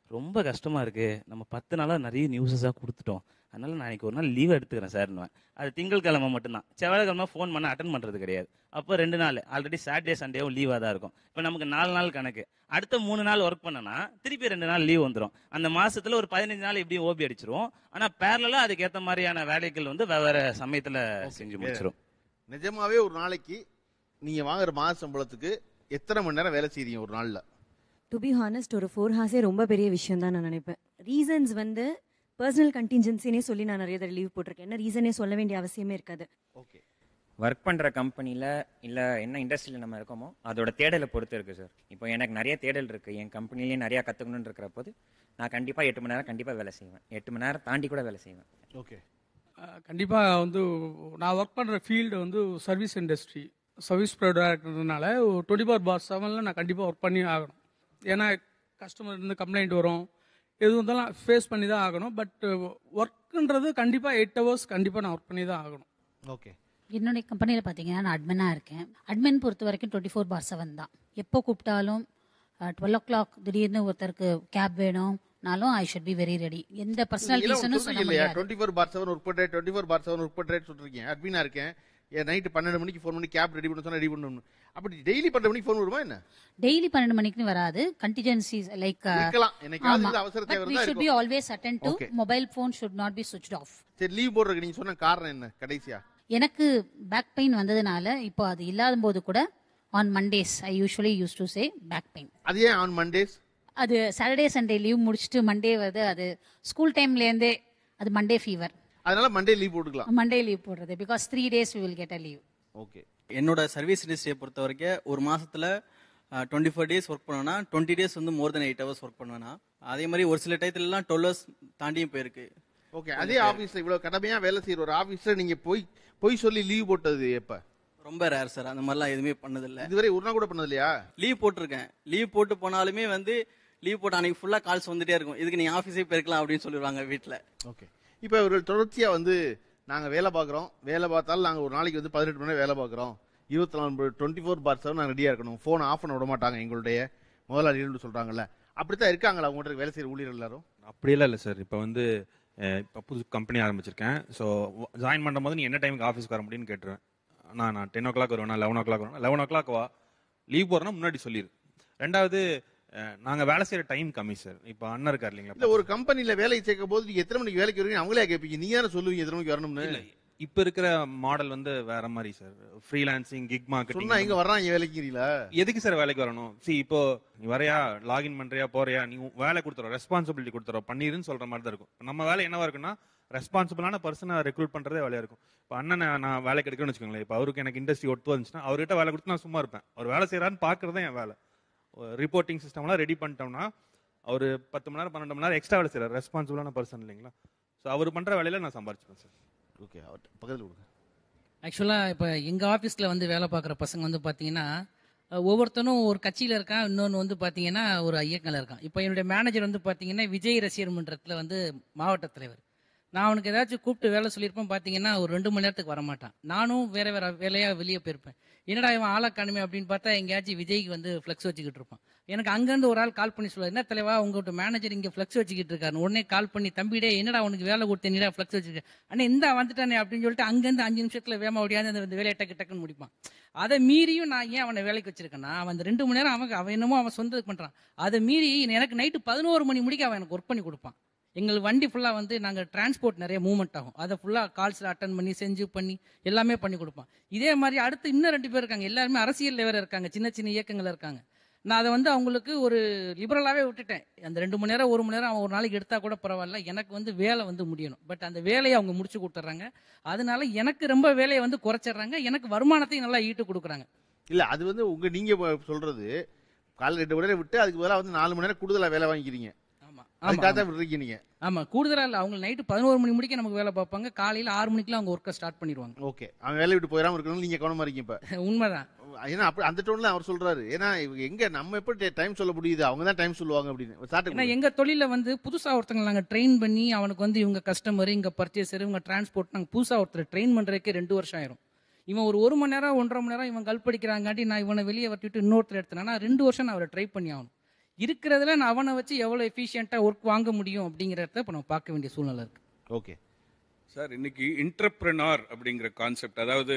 ரொம்ப கஷ்டமா இருக்கு நம்ம பத்து நாளா நிறைய நியூஸஸாக கொடுத்துட்டோம் அதனால நான் இன்னைக்கு ஒரு நாள் லீவ் எடுத்துக்கிறேன் சார்னுவேன் அது திங்கட்கிழமை மட்டும்தான் செவ்வாய்க்கிழமை ஃபோன் பண்ண அட்டன் பண்ணுறது கிடையாது அப்போ ரெண்டு நாள் ஆல்ரெடி சாட்டர்டே சண்டேவும் லீவாக தான் இருக்கும் இப்போ நமக்கு நாலு நாள் கணக்கு அடுத்த மூணு நாள் ஒர்க் பண்ணனா திருப்பி ரெண்டு நாள் லீவ் வந்துடும் அந்த மாசத்துல ஒரு பதினஞ்சு நாள் எப்படியும் ஓபி அடிச்சிரும் ஆனால் பேரலாக அதுக்கேற்ற மாதிரியான வேலைகள் வந்து வெவ்வேறு சமயத்தில் செஞ்சு முடிச்சிரும் நிஜமாவே ஒரு நாளைக்கு நீங்க வாங்குற மாத சம்பளத்துக்கு எத்தனை மணி நேரம் வேலை செய்றீங்க ஒரு நாள்ல டு பி ஹானஸ்ட் ஒரு ஃபோர் ஹார்ஸே ரொம்ப பெரிய விஷயம் தான் நான் நினைப்பேன் ரீசன்ஸ் வந்து பர்சனல் கண்டிஞ்சன்சினே சொல்லி நான் நிறைய தடவை லீவ் போட்டிருக்கேன் என்ன ரீசனே சொல்ல வேண்டிய அவசியமே இருக்காது ஒர்க் பண்ணுற கம்பெனியில் இல்லை என்ன இண்டஸ்ட்ரியில் நம்ம இருக்கோமோ அதோட தேடலை பொறுத்து இருக்குது சார் இப்போ எனக்கு நிறைய தேடல் இருக்குது என் கம்பெனிலேயே நிறையா கற்றுக்கணுன்னு இருக்கிற போது நான் கண்டிப்பாக எட்டு மணி நேரம் கண்டிப்பாக வேலை செய்வேன் எட்டு மணி நேரம் தாண்டி கூட வேலை செய்வேன் ஓகே கண்டிப்பாக வந்து நான் ஒர்க் பண்ணுற ஃபீல்டு வந்து சர்வீஸ் இண்டஸ்ட்ரி சர்வீஸ் ப்ரொவைடர்னால டுவெண்ட்டி ஃபோர் பார் செவனில் நான் கண்டிப்பாக ஒர்க் பண்ணி ஆகணும் ஏன்னா கஸ்டமர் இருந்து கம்ப்ளைண்ட் வரும் எது இருந்தாலும் ஃபேஸ் பண்ணி தான் ஆகணும் பட் ஒர்க்குன்றது கண்டிப்பாக எயிட் ஹவர்ஸ் கண்டிப்பாக நான் ஒர்க் பண்ணி தான் ஆகணும் ஓகே என்னுடைய கம்பெனியில் பார்த்தீங்கன்னா நான் அட்மினாக இருக்கேன் அட்மின் பொறுத்த வரைக்கும் டுவெண்ட்டி ஃபோர் பார் செவன் தான் எப்போ கூப்பிட்டாலும் டுவெல் ஓ கிளாக் திடீர்னு ஒருத்தருக்கு கேப் வேணும்னாலும் I should be very ready எந்த பர்சனல் ரீசனும் சொல்ல இல்லையா முடியாது twenty four by seven work பண்றேன் twenty four by seven work பண்றேன்னு சொல்றீங்க அட்மினா இருக்கேன் ஏன் நைட்டு பன்னெண்டு மணிக்கு ஃபோன் பண்ணி கேப் ரெடி பண்ண சொன்னா ரெடி பண்ணணும் அப்படி டெய்லி பன்னெண்டு மணிக்கு ஃபோன் வருமா என்ன டெய்லி பன்னெண்டு மணிக்கு வராது கண்டிஜென்சிஸ் லைக் இருக்கலாம். என்னைக்காவது இந்த அவசர தேவை வி இருந்தா ஷுட் பி இருக்கும். Always attend to Okay. Mobile phone should not be சுவிட்ச் ஆஃப் சரி லீவ் போடுறதுக்கு நீங்க சொன்ன காரணம் என்ன கடைசியா எனக்கு பேக் பெயின் வந்ததுனால இப்போ அது இல்லாத போது கூட on Mondays I usually use to say back pain அது ஏன் ஆன் மண்டேஸ் அது சாட்டர்டே சண்டே லீவ் முடிச்சுட்டு மண்டே வருது அது ஸ்கூல் டைம்லேருந்தே அது மண்டே ஃபீவர் அதனால மண்டே லீவ் போட்டுக்கலாம் மண்டே லீவ் போடுறது because three days we will get a leave okay என்னோட சர்வீஸ் இண்டஸ்ட்ரியை பொறுத்த வரைக்கும் ஒரு மாசத்துல டுவெண்ட்டி ஃபோர் டேஸ் ஒர்க் பண்ணுவேன்னா டுவெண்ட்டி டேஸ் வந்து more than eight hours work பண்ணுவேன்னா அதே மாதிரி ஒரு சில டயத்துலலாம் டுவெல் ஹவர்ஸ் தாண்டியும் போயிருக்கு ஓகே அதே ஆபீஸ்ல இவ்வளவு கடமையா வேலை செய்யற ஒரு ஆபீஸ்ல நீங்க போய் போய் சொல்லி லீவ் போட்டது எப்ப ரொம்ப ரேர் சார் அந்த மாதிரிலாம் எதுவுமே பண்ணதில்ல இதுவரை ஒரு நாள் கூட பண்ணது இல்லையா லீவ் போட்டிருக்கேன் லீவ் போட்டு போனாலுமே வந்து லீவ் போட்டு அன்னைக்கு ஃபுல்லா கால்ஸ் வந்துட்டே இருக்கும் இதுக்கு நீ ஆஃபீஸே போயிருக்கலாம் அப்படின்னு சொல்லிடுவாங்க வீட்டில் ஓகே இப்போ இவர்கள் தொடர்ச்சியா வந்து நாங்க வேலை பார்க்குறோம் வேலை பார்த்தாலும் நாங்க ஒரு நாளைக்கு வந்து பதினெட்டு மணி நேரம் வேலை பார்க்குறோம் இருபத்தி நாலு டுவெண்ட்டி ஃபோர் பார் செவன் நாங்கள் ரெடியாக இருக்கணும் ஃபோன் ஆஃப் பண்ண விட மாட்டாங்க எங்களுடைய முதலாளிகள்னு சொல்றாங்கல்ல அப்படித்தான் இருக்காங்களா உங்கள்கிட்ட வேலை செய்யற ஊழியர்கள் எல்லாரும் அப்படியெல்லாம் இல்லை சார் இப்போ வந்து அஹ், இப்போ புது கம்பெனி ஆரம்பிச்சிருக்கேன் ஸோ ஜாயின் பண்ணும்போது நீ என்ன டைமுக்கு ஆஃபீஸ்க்கு வர முடியும்னு கேட்டுருவேன் நான் நான் டென் ஓ கிளாக் வருவேன் லெவன் ஓ கிளாக் வருவேன் லெவன் ஓ கிளாக் வா லீவ் போடுறேன்னா முன்னாடி சொல்லிடு ரெண்டாவது அஹ், நாங்க வேலை செய்யற டைம் கம்மி சார் இப்போ அண்ணன் இருக்கார் இல்லைங்களா இல்ல ஒரு கம்பெனில வேலை சேர்க்கும் போது நீங்க எத்தனை மணிக்கு வேலைக்கு வருவீங்க அவங்களே கேட்பீங்க நீங்க தானே சொல்லுவீங்க எத்தனை மணிக்கு வரணும்னு இப்போ இருக்கிற மாடல் வந்து வேற மாதிரி சார் ஃப்ரீலான்சிங் கிக் மார்க்கெட்டிங் சொன்னா எங்க வர்றாங்க வேலைக்குறீங்களா எதுக்கு சார் வேலைக்கு வரணும் சி இப்போ நீ வரையா லாகின் பண்றியா போறியா நீ உன் வேலை கொடுத்துறோம் ரெஸ்பான்சிபிலிட்டி கொடுத்துறோம் பண்ணிருன்னு சொல்ற மாதிரி தான் இருக்கும் இப்ப நம்ம வேலை என்னவா இருக்குன்னா ரெஸ்பான்சிபிளான பர்சனை ரெக்ரூட் பண்றதே வேலையா இருக்கும் இப்போ அண்ணன் நான் வேலைக்கு எடுக்கணும்னு வச்சுக்கோங்களேன் இப்போ அவருக்கு எனக்கு இண்டஸ்ட்ரி ஒட்டு வந்துச்சுன்னா அவர்கிட்ட வேலை கொடுத்து நான் சும்மா இருப்பேன் அவர் வேலை செய்யறான்னு பாக்குறதே என் வேலை ரிப்போர்ட்டிங் சிஸ்டம்லாம் ரெடி பண்ணிட்டோம்னா அவர் பத்து மணி நேரம் பன்னெண்டு மணி நேரம் எக்ஸ்ட்ரா வேலை செய்யறாரு ரெஸ்பான்சிபிளான பர்சன் இல்லைங்களா ஸோ அவர் பண்ற வேலையில நான் சம்பாரிச்சுப்பேன் சார் ஓகே பக்கத்தில் கொடுங்க ஆக்சுவலாக இப்போ எங்கள் ஆஃபீஸில் வந்து வேலை பார்க்குற பசங்க வந்து பார்த்தீங்கன்னா அஹ், ஒவ்வொருத்தனும் ஒரு கட்சியில் இருக்கான் இன்னொன்று வந்து பார்த்தீங்கன்னா ஒரு ஐயக்கத்தில் இருக்கான் இப்போ என்னுடைய மேனேஜர் வந்து பார்த்தீங்கன்னா விஜய் ரசிகர் மன்றத்தில் வந்து மாவட்ட தலைவர் நான் அவனுக்கு ஏதாச்சும் கூப்பிட்டு வேலை சொல்லியிருப்பேன் பார்த்தீங்கன்னா ஒரு ரெண்டு மணி நேரத்துக்கு வரமாட்டான் நானும் வேற வேற வேலையாக வெளியே போயிருப்பேன் என்னடா இவன் ஆளா காணுமே அப்படின்னு பார்த்தா எங்கேயாச்சும் விஜய்க்கு வந்து ஃப்ளெக்ஸ் வச்சுக்கிட்டு இருப்பான் எனக்கு அங்கேருந்து ஒரு ஆள் கால் பண்ணி சொல்லுவார் என்ன தலைவா உங்கள்கிட்ட மேனேஜர் இங்கே ஃப்ளெக்ஸ் வச்சுக்கிட்டு இருக்காரு உடனே கால் பண்ணி தம்பிடே என்னடா உனக்கு வேலை கொடுத்தேன் ஃப்ளெக்ஸ் வச்சுக்க அண்ணா இந்த வந்துட்டானே அப்படின்னு சொல்லிட்டு அங்கேருந்து அஞ்சு நிமிஷத்தில் வேமா ஓடியாந்து அந்த அந்த வேலையை டக்கு டக்குன்னு முடிப்பான் அதை மீறியும் நான் ஏன் அவனை வேலைக்கு வச்சிருக்கேன்னா அவன் அந்த ரெண்டு மணி நேரம் அவன் அவன் என்னமோ அவன் சொந்த இது பண்றான் அதை மீறி எனக்கு நைட்டு பதினோரு மணி முடிக்க அவன் எனக்கு ஒர்க் பண்ணி கொடுப்பான் எங்கள் வண்டி ஃபுல்லாக வந்து நாங்கள் டிரான்ஸ்போர்ட் நிறைய மூவ்மெண்ட் ஆகும் அதை ஃபுல்லாக கால்ஸில் அட்டன் பண்ணி செஞ்சு பண்ணி எல்லாமே பண்ணி கொடுப்பான் இதே மாதிரி அடுத்து இன்னும் ரெண்டு பேர் இருக்காங்க எல்லாருமே அரசியல் வேற இருக்காங்க சின்ன சின்ன இயக்கங்கள் இருக்காங்க நான் அதை வந்து அவங்களுக்கு ஒரு லிபரலாகவே விட்டுட்டேன் அந்த ரெண்டு மணி நேரம் ஒரு மணி நேரம் அவன் ஒரு நாளைக்கு எடுத்தா கூட பரவாயில்ல எனக்கு வந்து வேலை வந்து முடியணும் பட் அந்த வேலையை அவங்க முடிச்சு கொடுத்துட்றாங்க அதனால எனக்கு ரொம்ப வேலையை வந்து குறைச்சிடுறாங்க எனக்கு வருமானத்தையும் நல்லா ஈட்டு கொடுக்குறாங்க இல்ல அது வந்து உங்க நீங்க இப்ப சொல்றது காலைல ரெண்டு மணி நேரம் விட்டு அதுக்கு பதிலா வந்து நாலு மணி நேரம் கூடுதலா வேலை வாங்கிக்கிறீங்க அதுக்காக தான் விடுறீங்க நீங்க ஆமா கூடுதலா இல்ல அவங்க நைட்டு பதினோரு மணி முடிக்க நமக்கு வேலை பார்ப்பாங்க காலையில ஆறு மணிக்கெல்லாம் அவங்க ஒர்க்கை ஸ்டார்ட் பண்ணிடுவாங்க ஓகே அவன் வேலையை விட்டு போயிடாம இருக்கணும் நீங்க கவனமா இருக்கீங்க இப்ப உண்மைதான் ஏன்னா அப்படி அந்த டோன்ல அவர் சொல்றாரு ஏன்னா இவங்க எங்க நம்ம எப்படி டைம் சொல்ல முடியுது அவங்க தான் டைம் சொல்லுவாங்க அப்படின்னு சாட்டு ஏன்னா எங்க தொழில வந்து புதுசா ஒருத்தங்க நாங்க ட்ரெயின் பண்ணி அவனுக்கு வந்து இவங்க கஸ்டமர் இங்க பர்ச்சேசர் இவங்க டிரான்ஸ்போர்ட் நாங்க புதுசா ஒருத்தர் ட்ரெயின் பண்றதுக்கே ரெண்டு வருஷம் ஆயிரும் இவன் ஒரு ஒரு மணி நேரம் ஒன்றரை மணி நேரம் இவன் கல்படிக்கிறாங்காட்டி நான் இவனை வெளியே வரட்டிட்டு இன்னொருத்தர் எடுத்தேன்னா ரெண்டு வருஷம் நான் அவரை ட்ரை பண்ணி ஆகணும் இருக்கிறதுல நான் அவனை வச்சு எவ்வளோ எஃபிஷியண்ட்டாக ஒர்க் வாங்க முடியும் அப்படிங்கிறத இப்போ நம்ம பார்க்க வேண்டிய சூழ்நிலை இருக்கு ஓகே சார் இன்னைக்கு இன்டர்பிரனார் அப்படிங்கிற கான்செப்ட் அதாவது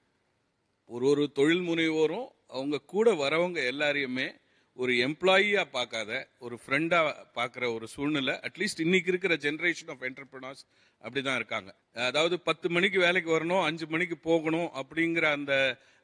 ஒரு ஒரு தொழில் முனைவோரும் அவங்க கூட வரவங்க எல்லாரையுமே ஒரு எம்ப்ளாயியா பார்க்காத ஒரு ஃப்ரெண்டா பார்க்குற ஒரு சூழ்நிலை அட்லீஸ்ட் இன்னைக்கு இருக்கிற ஜென்ரேஷன் ஆஃப் என்டர்பிரனார்ஸ் அப்படிதான் இருக்காங்க அதாவது பத்து மணிக்கு வேலைக்கு வரணும் அஞ்சு மணிக்கு போகணும் அப்படிங்கிற அந்த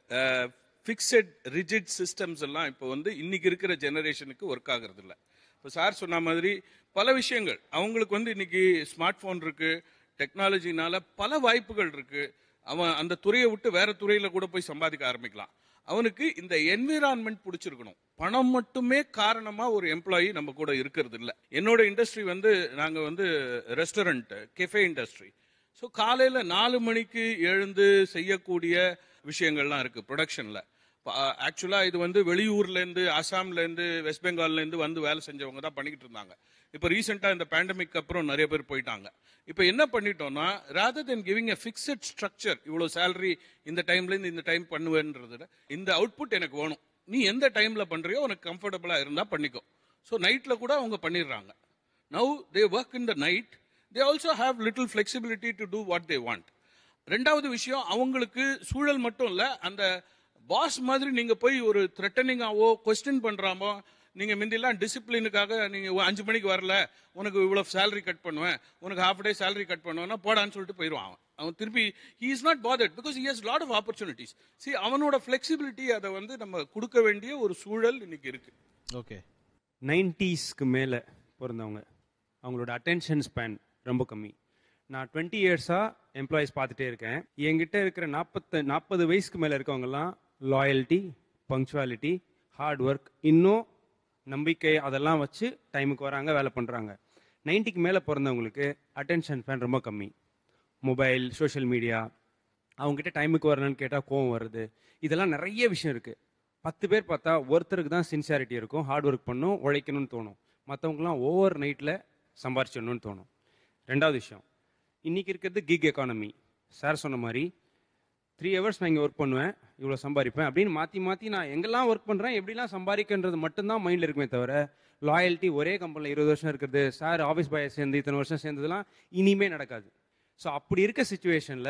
ஃபிக்ஸட் ரிஜிட் சிஸ்டம்ஸ் எல்லாம் இப்போ வந்து இன்னைக்கு இருக்கிற ஜெனரேஷனுக்கு ஒர்க் ஆகுறது இல்லை இப்போ சார் சொன்ன மாதிரி பல விஷயங்கள் அவங்களுக்கு வந்து இன்னைக்கு ஸ்மார்ட் ஃபோன் இருக்கு டெக்னாலஜினால பல வாய்ப்புகள் இருக்கு அவன் அந்த துறையை விட்டு வேற துறையில கூட போய் சம்பாதிக்க ஆரம்பிக்கலாம் அவனுக்கு இந்த என்விரான்மெண்ட் பிடிச்சிருக்கணும் பணம் மட்டுமே காரணமா ஒரு எம்ப்ளாயி நம்ம கூட இருக்கிறது இல்ல என்னோட இண்டஸ்ட்ரி வந்து நாங்க வந்து ரெஸ்டாரண்ட் கெஃபே இண்டஸ்ட்ரி ஸோ காலையில நாலு மணிக்கு எழுந்து செய்யக்கூடிய விஷயங்கள்லாம் இருக்கு ப்ரொடக்ஷன்ல ஆக்சுவலா இது வந்து வெளியூர்ல இருந்து அசாம்ல இருந்து வெஸ்ட் பெங்கால்ல இருந்து வந்து வேலை செஞ்சவங்க தான் பண்ணிக்கிட்டு இருந்தாங்க இப்போ ரீசெண்டா இந்த பேண்டமிக் அப்புறம் நிறைய பேர் போயிட்டாங்க இப்போ என்ன பண்ணிட்டோம்னா rather than giving a fixed structure இவ்வளோ சேலரி இந்த டைம்ல இருந்து இந்த டைம் பண்ணுவேன்றத இந்த அவுட்புட் எனக்கு வேணும் நீ எந்த டைம்ல பண்றியோ உனக்கு கம்ஃபர்டபுளா இருந்தா பண்ணிக்கோ ஸோ நைட்ல கூட அவங்க பண்ணிடுறாங்க now they work in the night they also have little flexibility to do what they want ரெண்டாவது விஷயம் அவங்களுக்கு சூழல் மட்டும் இல்ல அந்த பாஸ் மாதிரி நீங்க போய் ஒரு த்ரெட்டனிங்காவோ கொஸ்டின் பண்றாமோ நீங்க முந்திலாம் டிசிப்ளினுக்காக நீங்க ஒ- அஞ்சு மணிக்கு வரல உனக்கு இவ்வளவு சேலரி கட் பண்ணுவேன் உனக்கு ஹாஃப் டே சேலரி கட் பண்ணுவேன்னா போடான்னு சொல்லிட்டு போயிடுவான் அவன் அவன் திருப்பி he is not bothered because he has lot of opportunities சி அவனோட ஃபிளெக்சிபிலிட்டி அதை வந்து நம்ம கொடுக்க வேண்டிய ஒரு சூழல் இன்னைக்கு இருக்கு ஓகே நைன்டிஸ்க்கு மேலே பிறந்தவங்க அவங்களோட அட்டென்ஷன் ஸ்பேன் ரொம்ப கம்மி நான் டுவெண்ட்டி இயர்ஸாக எம்ப்ளாயிஸ் பார்த்துட்டே இருக்கேன் என்கிட்ட இருக்கிற நாற்பத்து நாற்பது வயசுக்கு மேலே இருக்கவங்கலாம் லாயல்ட்டி பங்க்சுவாலிட்டி ஹார்ட் ஒர்க் இன்னும் நம்பிக்கை அதெல்லாம் வச்சு டைமுக்கு வராங்க வேலை பண்ணுறாங்க நைன்ட்டிக்கு மேலே பிறந்தவங்களுக்கு அட்டென்ஷன் ஸ்பேன் ரொம்ப கம்மி மொபைல் சோஷியல் மீடியா அவங்ககிட்ட டைமுக்கு வரணும்னு கேட்டால் கோவம் வருது இதெல்லாம் நிறைய விஷயம் இருக்குது பத்து பேர் பார்த்தா ஒருத்தருக்கு தான் சின்சியாரிட்டி இருக்கும் ஹார்ட் ஒர்க் பண்ணும் உழைக்கணும்னு தோணும் மற்றவங்களாம் ஓவர் நைட்டில் சம்பாரிச்சிடணும்னு தோணும் ரெண்டாவது விஷயம் இன்னைக்கு இருக்கிறது கிக் எக்கானமி சார் சொன்ன மாதிரி த்ரீ ஹவர்ஸ் நான் இங்கே ஒர்க் பண்ணுவேன் இவ்வளோ சம்பாதிப்பேன் அப்படின்னு மாற்றி மாற்றி நான் எங்கெல்லாம் ஒர்க் பண்ணுறேன் எப்படிலாம் சம்பாதிக்கின்றது மட்டும்தான் மைண்டில் இருக்குமே தவிர லாயல்ட்டி ஒரே கம்பெனியில் இருபது வருஷம் இருக்கிறது சார் ஆஃபீஸ் பாயை சேர்ந்து இத்தனை வருஷம் சேர்ந்ததுலாம் இனிமே நடக்காது ஸோ அப்படி இருக்க சுச்சுவேஷனில்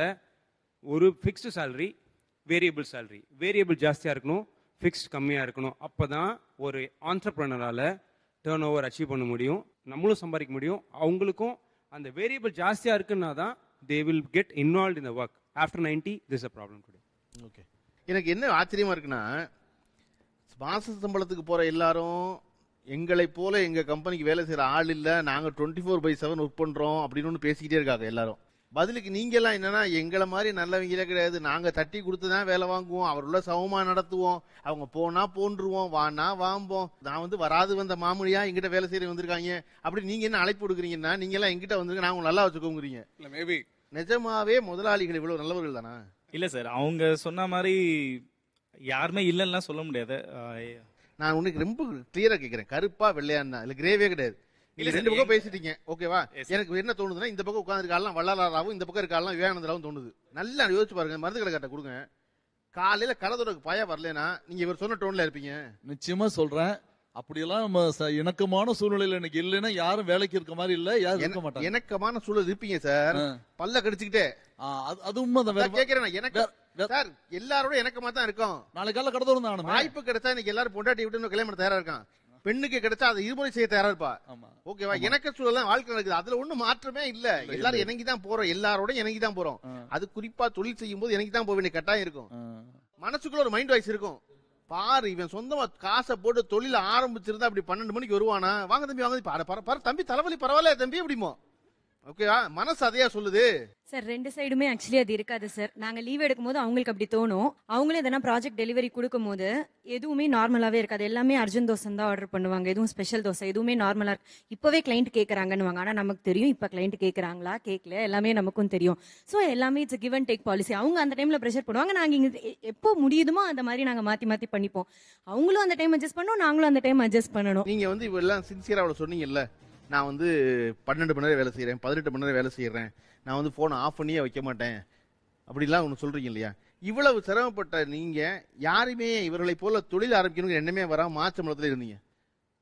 ஒரு fixed salary variable salary variable ஜாஸ்தியாக இருக்கணும் ஃபிக்ஸ்ட் கம்மியாக இருக்கணும் அப்போ தான் ஒரு ஆண்டர்பிரனரால் டேர்ன் ஓவர் அச்சீவ் பண்ண முடியும் நம்மளும் சம்பாதிக்க முடியும் அவங்களுக்கும் அந்த வேரியபிள் ஜாஸ்தியாக இருக்குன்னா தான் they will get involve in the work after ninety this a problem today okay எனக்கு என்ன ஆச்சரியமா இருக்குன்னா மாச சம்பளத்துக்கு போற எல்லாரும் எங்களை போல எங்க கம்பெனிக்கு வேலை செய்யற ஆள் இல்ல நாங்க twenty four by seven work பண்றோம் அப்படின்னு ஒண்ணு பேசிக்கிட்டே இருக்காங்க எல்லாரும் பதிலுக்கு நீங்க எல்லாம் என்னன்னா எங்களை மாதிரி நல்லவங்களே கிடையாது நாங்க தட்டி கொடுத்து தான் வேலை வாங்குவோம் அவருள்ள சமமா நடத்துவோம் அவங்க போனா போன்றுவோம் வானா வாம்போம் நான் வந்து வராது வந்த மாமூலியா எங்கிட்ட வேலை செய்ய வந்திருக்காங்க அப்படி நீங்க என்ன அழைப்பு கொடுக்குறீங்கன்னா நீங்க எல்லாம் எங்கிட்ட வந்திருக்க நான் உங்களை நல்லா வச்சுக்கோங்கிறீங்க இல்ல மேபி நிஜமாவே முதலாளிகள் இவ்வளவு நல்லவர்கள் தானா இல்ல சார் அவங்க சொன்ன மாதிரி யாருமே இல்லைன்னா சொல்ல முடியாது ஆஹ் நான் உனக்கு ரொம்ப கிளியரா கேக்குறேன் கருப்பா வெள்ளையான்னா இல்ல கிரேவே கிடையாது இல்ல இல்ல sir, ரெண்டு பக்கம் எங்க- பேசிட்டீங்க ஓகேவா எனக்கு என்ன தோணுதுன்னா இந்த பக்கம் உட்காந்துருக்காலாம் வள்ளலாராவும் இந்த பக்கம் இருக்காலாம் விவேகானந்தராவும் தோணுது நல்லா யோசிச்சு பாருங்க மருந்து கடை கட்ட கொடுங்க காலையில கடதோடக்கு பய வரலனா நீங்க இவர் சொன்ன டோன்ல இருப்பீங்க நிச்சயமா சொல்றேன் அப்படியெல்லாம் நம்ம ச- இணக்கமான சூழ்நிலையில எனக்கு இல்லைன்னா யாரும் வேலைக்கு இருக்க மாதிரி இல்ல யாரும் இருக்க மாட்டாங்க இணக்கமான சூழல் இருப்பீங்க சார் பல்ல கடிச்சுக்கிட்டே அது உண்மைதான் வேற- நான் கேக்குறேன் நான் எனக்கு சார் எல்லாரோட இணக்கமா தான் இருக்கும் நாளைக்கு காலைல கடை திறந்தானுமே. வாய்ப்பு கிடைச்சா இன்னைக்கு எல்லாரும் பொண்டாட்டி விட்டு இன்னும் கல்யாணம் பண்ண தயாரா இருக்கான் பெண்ணுக்கு கிடைச்சா அதை இருமுறை செய்ய தயாரா இருப்பா ஓகேவா இணக்க சூழல் தான் வாழ்க்கை நடக்குது அதுல ஒண்ணும் மாற்றமே இல்ல எல்லாரும் இணங்கி தான் போறோம் எல்லாரோட இணங்கி தான் போறோம் அது குறிப்பா தொழில் செய்யும் போது இணங்கி தான் போக வேண்டிய கட்டாயம் இருக்கும் மனசுக்குள்ள ஒரு மைண்ட் வாய்ஸ் இருக்கும் பாரு இவன் சொந்தமா காசை போட்டு தொழில ஆரம்பிச்சிருந்தா அப்படி பன்னெண்டு மணிக்கு வருவானா வாங்க தம்பி வாங்க தம்பி பாரு, பாரு, பாரு, தம்பி தலைவலி பரவாயில்ல தம்பி அப்படிமோ ஓகேவா மனசு அதையா சொல்லுது சார் ரெண்டு சைடுமே ஆக்சுவலி அது இருக்காது சார் நாங்க லீவ் எடுக்கும்போது அவங்களுக்கு அப்படி தோணும் அவங்களே எதனா ப்ராஜெக்ட் டெலிவரி கொடுக்கும்போது எதுவுமே நார்மலாவே இருக்காது எல்லாமே அர்ஜுன் தோசை தான் ஆர்டர் பண்ணுவாங்க எதுவும் ஸ்பெஷல் தோசை எதுவுமே நார்மலா இருக்கு இப்பவே கிளைண்ட் கேக்குறாங்கன்னு ஆனா நமக்கு தெரியும் இப்ப கிளைண்ட் கேக்குறாங்களா கேட்கல எல்லாமே நமக்கும் தெரியும் சோ எல்லாமே it's give and take policy அவங்க அந்த டைம்ல ப்ரெஷர் பண்ணுவாங்க நாங்க இங்க எ- எப்போ முடியுதுமோ அந்த மாதிரி நாங்க மாத்தி மாத்தி பண்ணிப்போம் அவங்களும் அந்த டைம் அட்ஜஸ்ட் பண்ணணும் நாங்களும் அந்த டைம் அட்ஜஸ்ட் பண்ணணும் நீங்க வந்து இவெல்லாம் சின்சியரா அவ்வளவு சொன்னீங்கல்ல நான் வந்து பன்னெண்டு மணி நேரம் வேலை செய்யறேன் பதினெட்டு மணி நேரம் வேலை செய்யறேன் நான் வந்து போனை ஆஃப் பண்ணியே வைக்க மாட்டேன் அப்படிலாம் ஒன்று சொல்றீங்க இல்லையா இவ்வளவு சிரமப்பட்ட நீங்க யாருமே இவர்களை போல தொழில் ஆரம்பிக்கணுங்கிற எண்ணமே வராம மாச்சம்பளத்துல இருந்தீங்க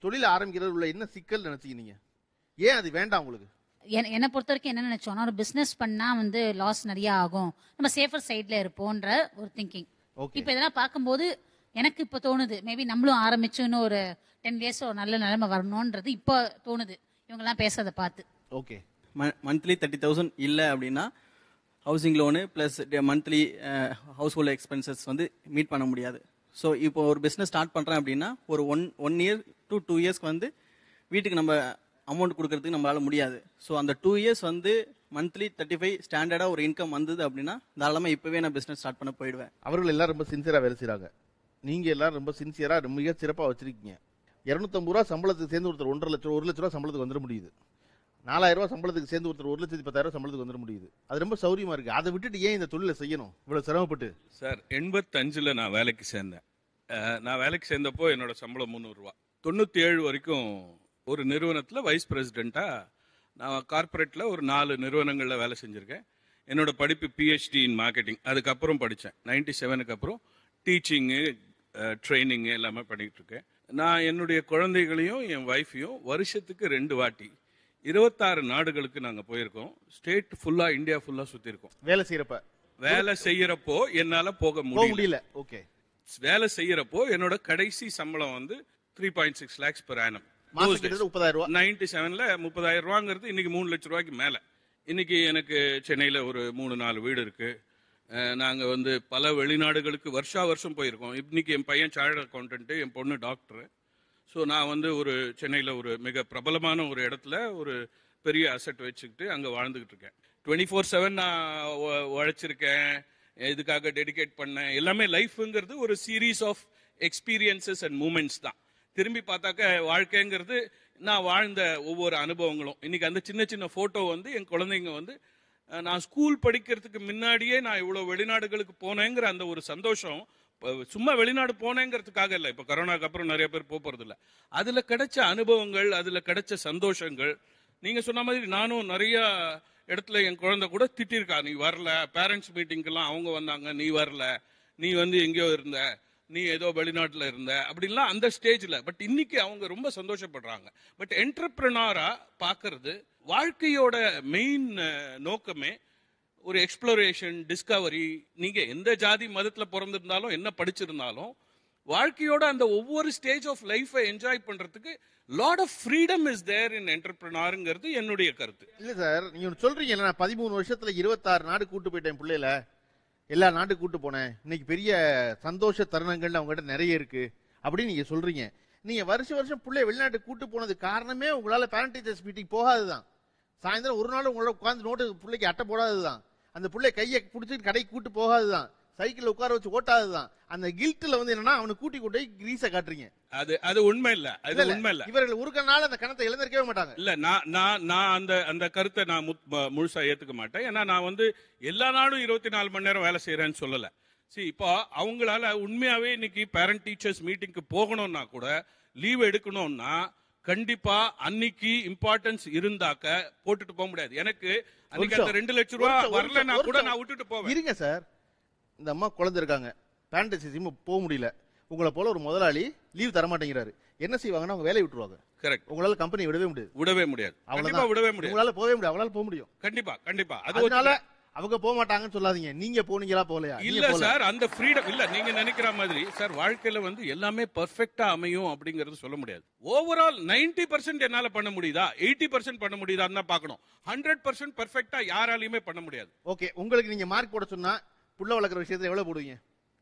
தொழில் ஆரம்பிக்கிறது உள்ள என்ன சிக்கல் நினைச்சீங்க நீங்க ஏன் அது வேண்டாம் உங்களுக்கு என்- என்னை பொறுத்த வரைக்கும் என்ன நினைச்சோம்னா ஒரு பிசினஸ் பண்ணா வந்து லாஸ் நிறைய ஆகும் நம்ம சேஃபர் சைட்ல இருப்போன்ற ஒரு திங்கிங் Okay. இப்போ இதெல்லாம் பார்க்கும்போது எனக்கு இப்போ தோணுது மேபி நம்மளும் ஆரம்பிச்சு இன்னும் ஒரு டென் டேஸ் ஒரு நல்ல நிலைமை வரணும்ன்றது இப்போ தோணுது இவங்கெல்லாம் பேசுறதை பார்த்து ஓகே மந்த்லி தேர்ட்டி தௌசண்ட் இல்லை அப்படின்னா housing loan plus monthly household expenses வந்து மீட் பண்ண முடியாது ஸோ இப்போ ஒரு பிஸ்னஸ் ஸ்டார்ட் பண்ணுறேன் அப்படின்னா ஒரு one one year to two இயர்ஸ்க்கு வந்து வீட்டுக்கு நம்ம அமௌண்ட் கொடுக்கறதுக்கு நம்மளால முடியாது ஸோ அந்த டூ இயர்ஸ் வந்து மந்த்லி தேர்ட்டி ஃபைவ் ஸ்டாண்டர்டாக ஒரு இன்கம் வந்தது அப்படின்னா தாராளமாக இப்போவே நான் பிஸ்னஸ் ஸ்டார்ட் பண்ண போயிடுவேன் அவர்கள் எல்லாம் ரொம்ப சின்சியரா வேலை செய்றாங்க நீங்க எல்லாரும் ரொம்ப சின்சியரா மிக சிறப்பா வச்சிருக்கீங்க இருநூத்தம்பது ரூபா சம்பளத்துக்கு சேர்ந்து ஒருத்தர் ஒன்றரை லட்சம் ஒரு லட்ச ரூபா சம்பளத்துக்கு வந்துட முடியுது நாலாயிரம் ரூபாய் சம்பளத்துக்கு சேர்ந்து ஒருத்தர் ஒரு லட்சத்தி பத்தாயிரம் ரூபாய் சம்பளத்துக்கு வந்துட முடியுது அது ரொம்ப சௌரியமா இருக்கு அதை விட்டுட்டு ஏன் இந்த தொழிலை செய்யணும் இவ்வளவு சிரமப்பட்டு சார் எண்பத்தஞ்சில் நான் வேலைக்கு சேர்ந்தேன் அஹ், நான் வேலைக்கு சேர்ந்தப்போ என்னோட சம்பளம் முந்நூறுரூவா தொண்ணூற்றி ஏழு வரைக்கும் ஒரு நிறுவனத்தில் வைஸ் பிரசிடெண்ட்டாக நான் கார்ப்பரேட்டில் ஒரு நாலு நிறுவனங்களில் வேலை செஞ்சுருக்கேன் என்னோட படிப்பு பிஹெச்டி இன் மார்க்கெட்டிங் அதுக்கப்புறம் படித்தேன் நைன்டி செவனுக்கு அப்புறம் டீச்சிங்கு ட்ரைனிங்கு எல்லாமே பண்ணிகிட்டு இருக்கேன் நான் என்னுடைய குழந்தைகளையும் என் ஒய்ஃபையும் வருஷத்துக்கு ரெண்டு வாட்டி இருபத்தாறு நாடுகளுக்கு நாங்கள் போயிருக்கோம் ஸ்டேட் ஃபுல்லாக இந்தியா ஃபுல்லாக சுற்றிருக்கோம் வேலை செய்யறப்ப வேலை செய்யறப்போ என்னால போக போக முடியல முடியல ஓகே வேலை செய்யறப்போ என்னோட கடைசி சம்பளம் வந்து three point six lakhs per annum மாசம் கிட்டத்தட்ட 30,000 ரூபாய். நைன்டி செவன்ல முப்பதாயிரம் ரூபாங்கிறது இன்னைக்கு மூணு லட்சம் ரூபாய்க்கு மேல இன்னைக்கு எனக்கு சென்னையில ஒரு மூணு நாலு வீடு இருக்கு அஹ் நாங்க வந்து பல வெளிநாடுகளுக்கு வருஷா வருஷம் போயிருக்கோம் இன்னைக்கு என் பையன் சார்ட் அக்கௌண்டன்ட் என் பொண்ணு டாக்டர் ஸோ நான் வந்து ஒரு சென்னையில் ஒரு மிக பிரபலமான ஒரு இடத்துல ஒரு பெரிய அசெட் வச்சுக்கிட்டு அங்கே வாழ்ந்துகிட்டு இருக்கேன் டுவெண்ட்டி ஃபோர் செவன் நான் உ- உழைச்சிருக்கேன் இதுக்காக டெடிகேட் பண்ணேன் எல்லாமே லைஃப்ங்கிறது ஒரு series of experiences and moments தான் திரும்பி பார்த்தாக்க வாழ்க்கைங்கிறது நான் வாழ்ந்த ஒவ்வொரு அனுபவங்களும் இன்னைக்கு அந்த சின்ன சின்ன ஃபோட்டோ வந்து என் குழந்தைங்க வந்து அஹ், நான் ஸ்கூல் படிக்கிறதுக்கு முன்னாடியே நான் இவ்வளோ வெளிநாடுகளுக்கு போனேங்கிற அந்த ஒரு சந்தோஷம் இப்ப சும்மா வெளிநாடு போனேங்கிறதுக்காக இல்லை இப்போ கரோனாக்கு அப்புறம் நிறைய பேர் போக போறது இல்ல அதுல கிடைச்ச அனுபவங்கள் அதுல கிடைச்ச சந்தோஷங்கள் நீங்க சொன்ன மாதிரி நானும் நிறைய இடத்துல என் குழந்தை கூட திட்டிருக்கா நீ வரல பேரண்ட்ஸ் மீட்டிங்க்கெல்லாம் அவங்க வந்தாங்க நீ வரல நீ வந்து எங்கேயோ இருந்த நீ ஏதோ வெளிநாட்டுல இருந்த அப்படின்லாம் அந்த ஸ்டேஜ்ல பட் இன்னைக்கு அவங்க ரொம்ப சந்தோஷப்படுறாங்க பட் என்டர்பிரனாரா பாக்குறது வாழ்க்கையோட மெயின் நோக்கமே ஒரு எக்ஸ்ப்ளோரேஷன் டிஸ்கவரி நீங்க எந்த ஜாதி மதத்துல பிறந்திருந்தாலும் என்ன படிச்சிருந்தாலும் வாழ்க்கையோட அந்த ஒவ்வொரு ஸ்டேஜ் ஆஃப் லைஃபை என்ஜாய் பண்றதுக்கு lot of freedom is there in என்டர்பிரனாருங்கிறது என்னுடைய கருத்து இல்ல சார் நீங்க ஒண்ணு சொல்றீங்க நான் பதிமூணு வருஷத்துல இருபத்தாறு நாடு கூட்டு போயிட்டேன் பிள்ளையில எல்லா நாட்டுக்கு கூட்டு போனேன் இன்னைக்கு பெரிய சந்தோஷ தருணங்கள் அவங்ககிட்ட நிறைய இருக்கு அப்படின்னு நீங்க சொல்றீங்க நீங்க வருஷம் வருஷம் பிள்ளை வெளிநாட்டுக்கு கூட்டு போனது காரணமே உங்களால பேரண்ட் டீச்சர்ஸ் மீட்டிங் போகாததுதான் சாயந்தரம் ஒரு நாள் உங்களோட உட்காந்து நோட்டு பிள்ளைக்கு அட்டை போடாததுதான் அந்த பிள்ளை கையை பிடிச்சிட்டு கடைக்கு கூட்டு போகாததுதான் சைக்கிள் உட்கார வச்சு ஓட்டாததுதான் அந்த கில்ட்ல வந்து என்னன்னா அவனை கூட்டி கொண்டு போய் கிரீஸை காட்டுறீங்க அது அது உண்மை இல்ல இல்ல, அது இல்ல. உண்மை இல்ல இவர்கள் உருக்கனால அந்த கணத்தை இழந்திருக்கவே மாட்டாங்க இல்ல நான் நான் நான் அந்த அந்த கருத்தை நான் முத்- ம- முழுசா ஏத்துக்க மாட்டேன் ஏன்னா நான் வந்து எல்லா நாளும் இருபத்தி நாலு மணி நேரம் வேலை செய்யறேன்னு சொல்லல சரி இப்போ அவங்களால உண்மையாவே இன்னைக்கு பேரண்ட் டீச்சர்ஸ் மீட்டிங்க்கு போகணும்னா கூட லீவ் எடுக்கணும்னா கண்டிப்பா அன்னைக்கு இம்பார்ட்டன்ஸ் இருந்தாக்க போட்டுட்டு போக முடியாது எனக்கு அன்னைக்கு அந்த நிமிஷம். ரெண்டு லட்சம் ஒரு ரூபா நிமிஷம், ஒரு வரலன்னா நிமிஷம், கூட ஒரு நான் விட்டுட்டு போவேன் இருங்க சார் இந்த அம்மா குழந்தை இருக்காங்க பேரண்ட் சிஸ்டம் போக முடியல உங்களை போல ஒரு முதலாளி லீவ் தர மாட்டேங்கிறாரு என்ன செய்வாங்கன்னா அவங்க வேலையை விட்டுருவாங்க கரெக்ட் உங்களால கம்பெனி விடவே முடியாது விடவே முடியாது கண்டிப்பா அவ்வளவுதான் விடவே முடியாது உங்களால போகவே முடியாது அவங்களால போக முடியும் கண்டிப்பா கண்டிப்பா அது அதனால ஒத்துக்கிறேன். அவங்க போக மாட்டாங்கன்னு சொல்லாதீங்க நீங்க போனீங்களா போகலையா நீங்க இல்ல போகல. சார் அந்த ஃப்ரீடம் இல்ல நீங்க நினைக்கிற மாதிரி சார் வாழ்க்கையில வந்து எல்லாமே பெர்ஃபெக்ட்டா அமையும் அப்படிங்கறது சொல்ல முடியாது ஓவரால் 90% பர்சன்ட் என்னால பண்ண முடியுதா எயிட்டி பர்சன்ட் பண்ண முடியுதான்னு தான் பார்க்கணும் ஹண்ட்ரட் பர்சன்ட் பெர்ஃபெக்ட்டா யாராலையுமே பண்ண முடியாது ஓகே உங்களுக்கு நீங்க மார்க் போட சொன்னா புள்ள வளர்க்குற விஷயத்துல எவ்வளவு போடுவீங்க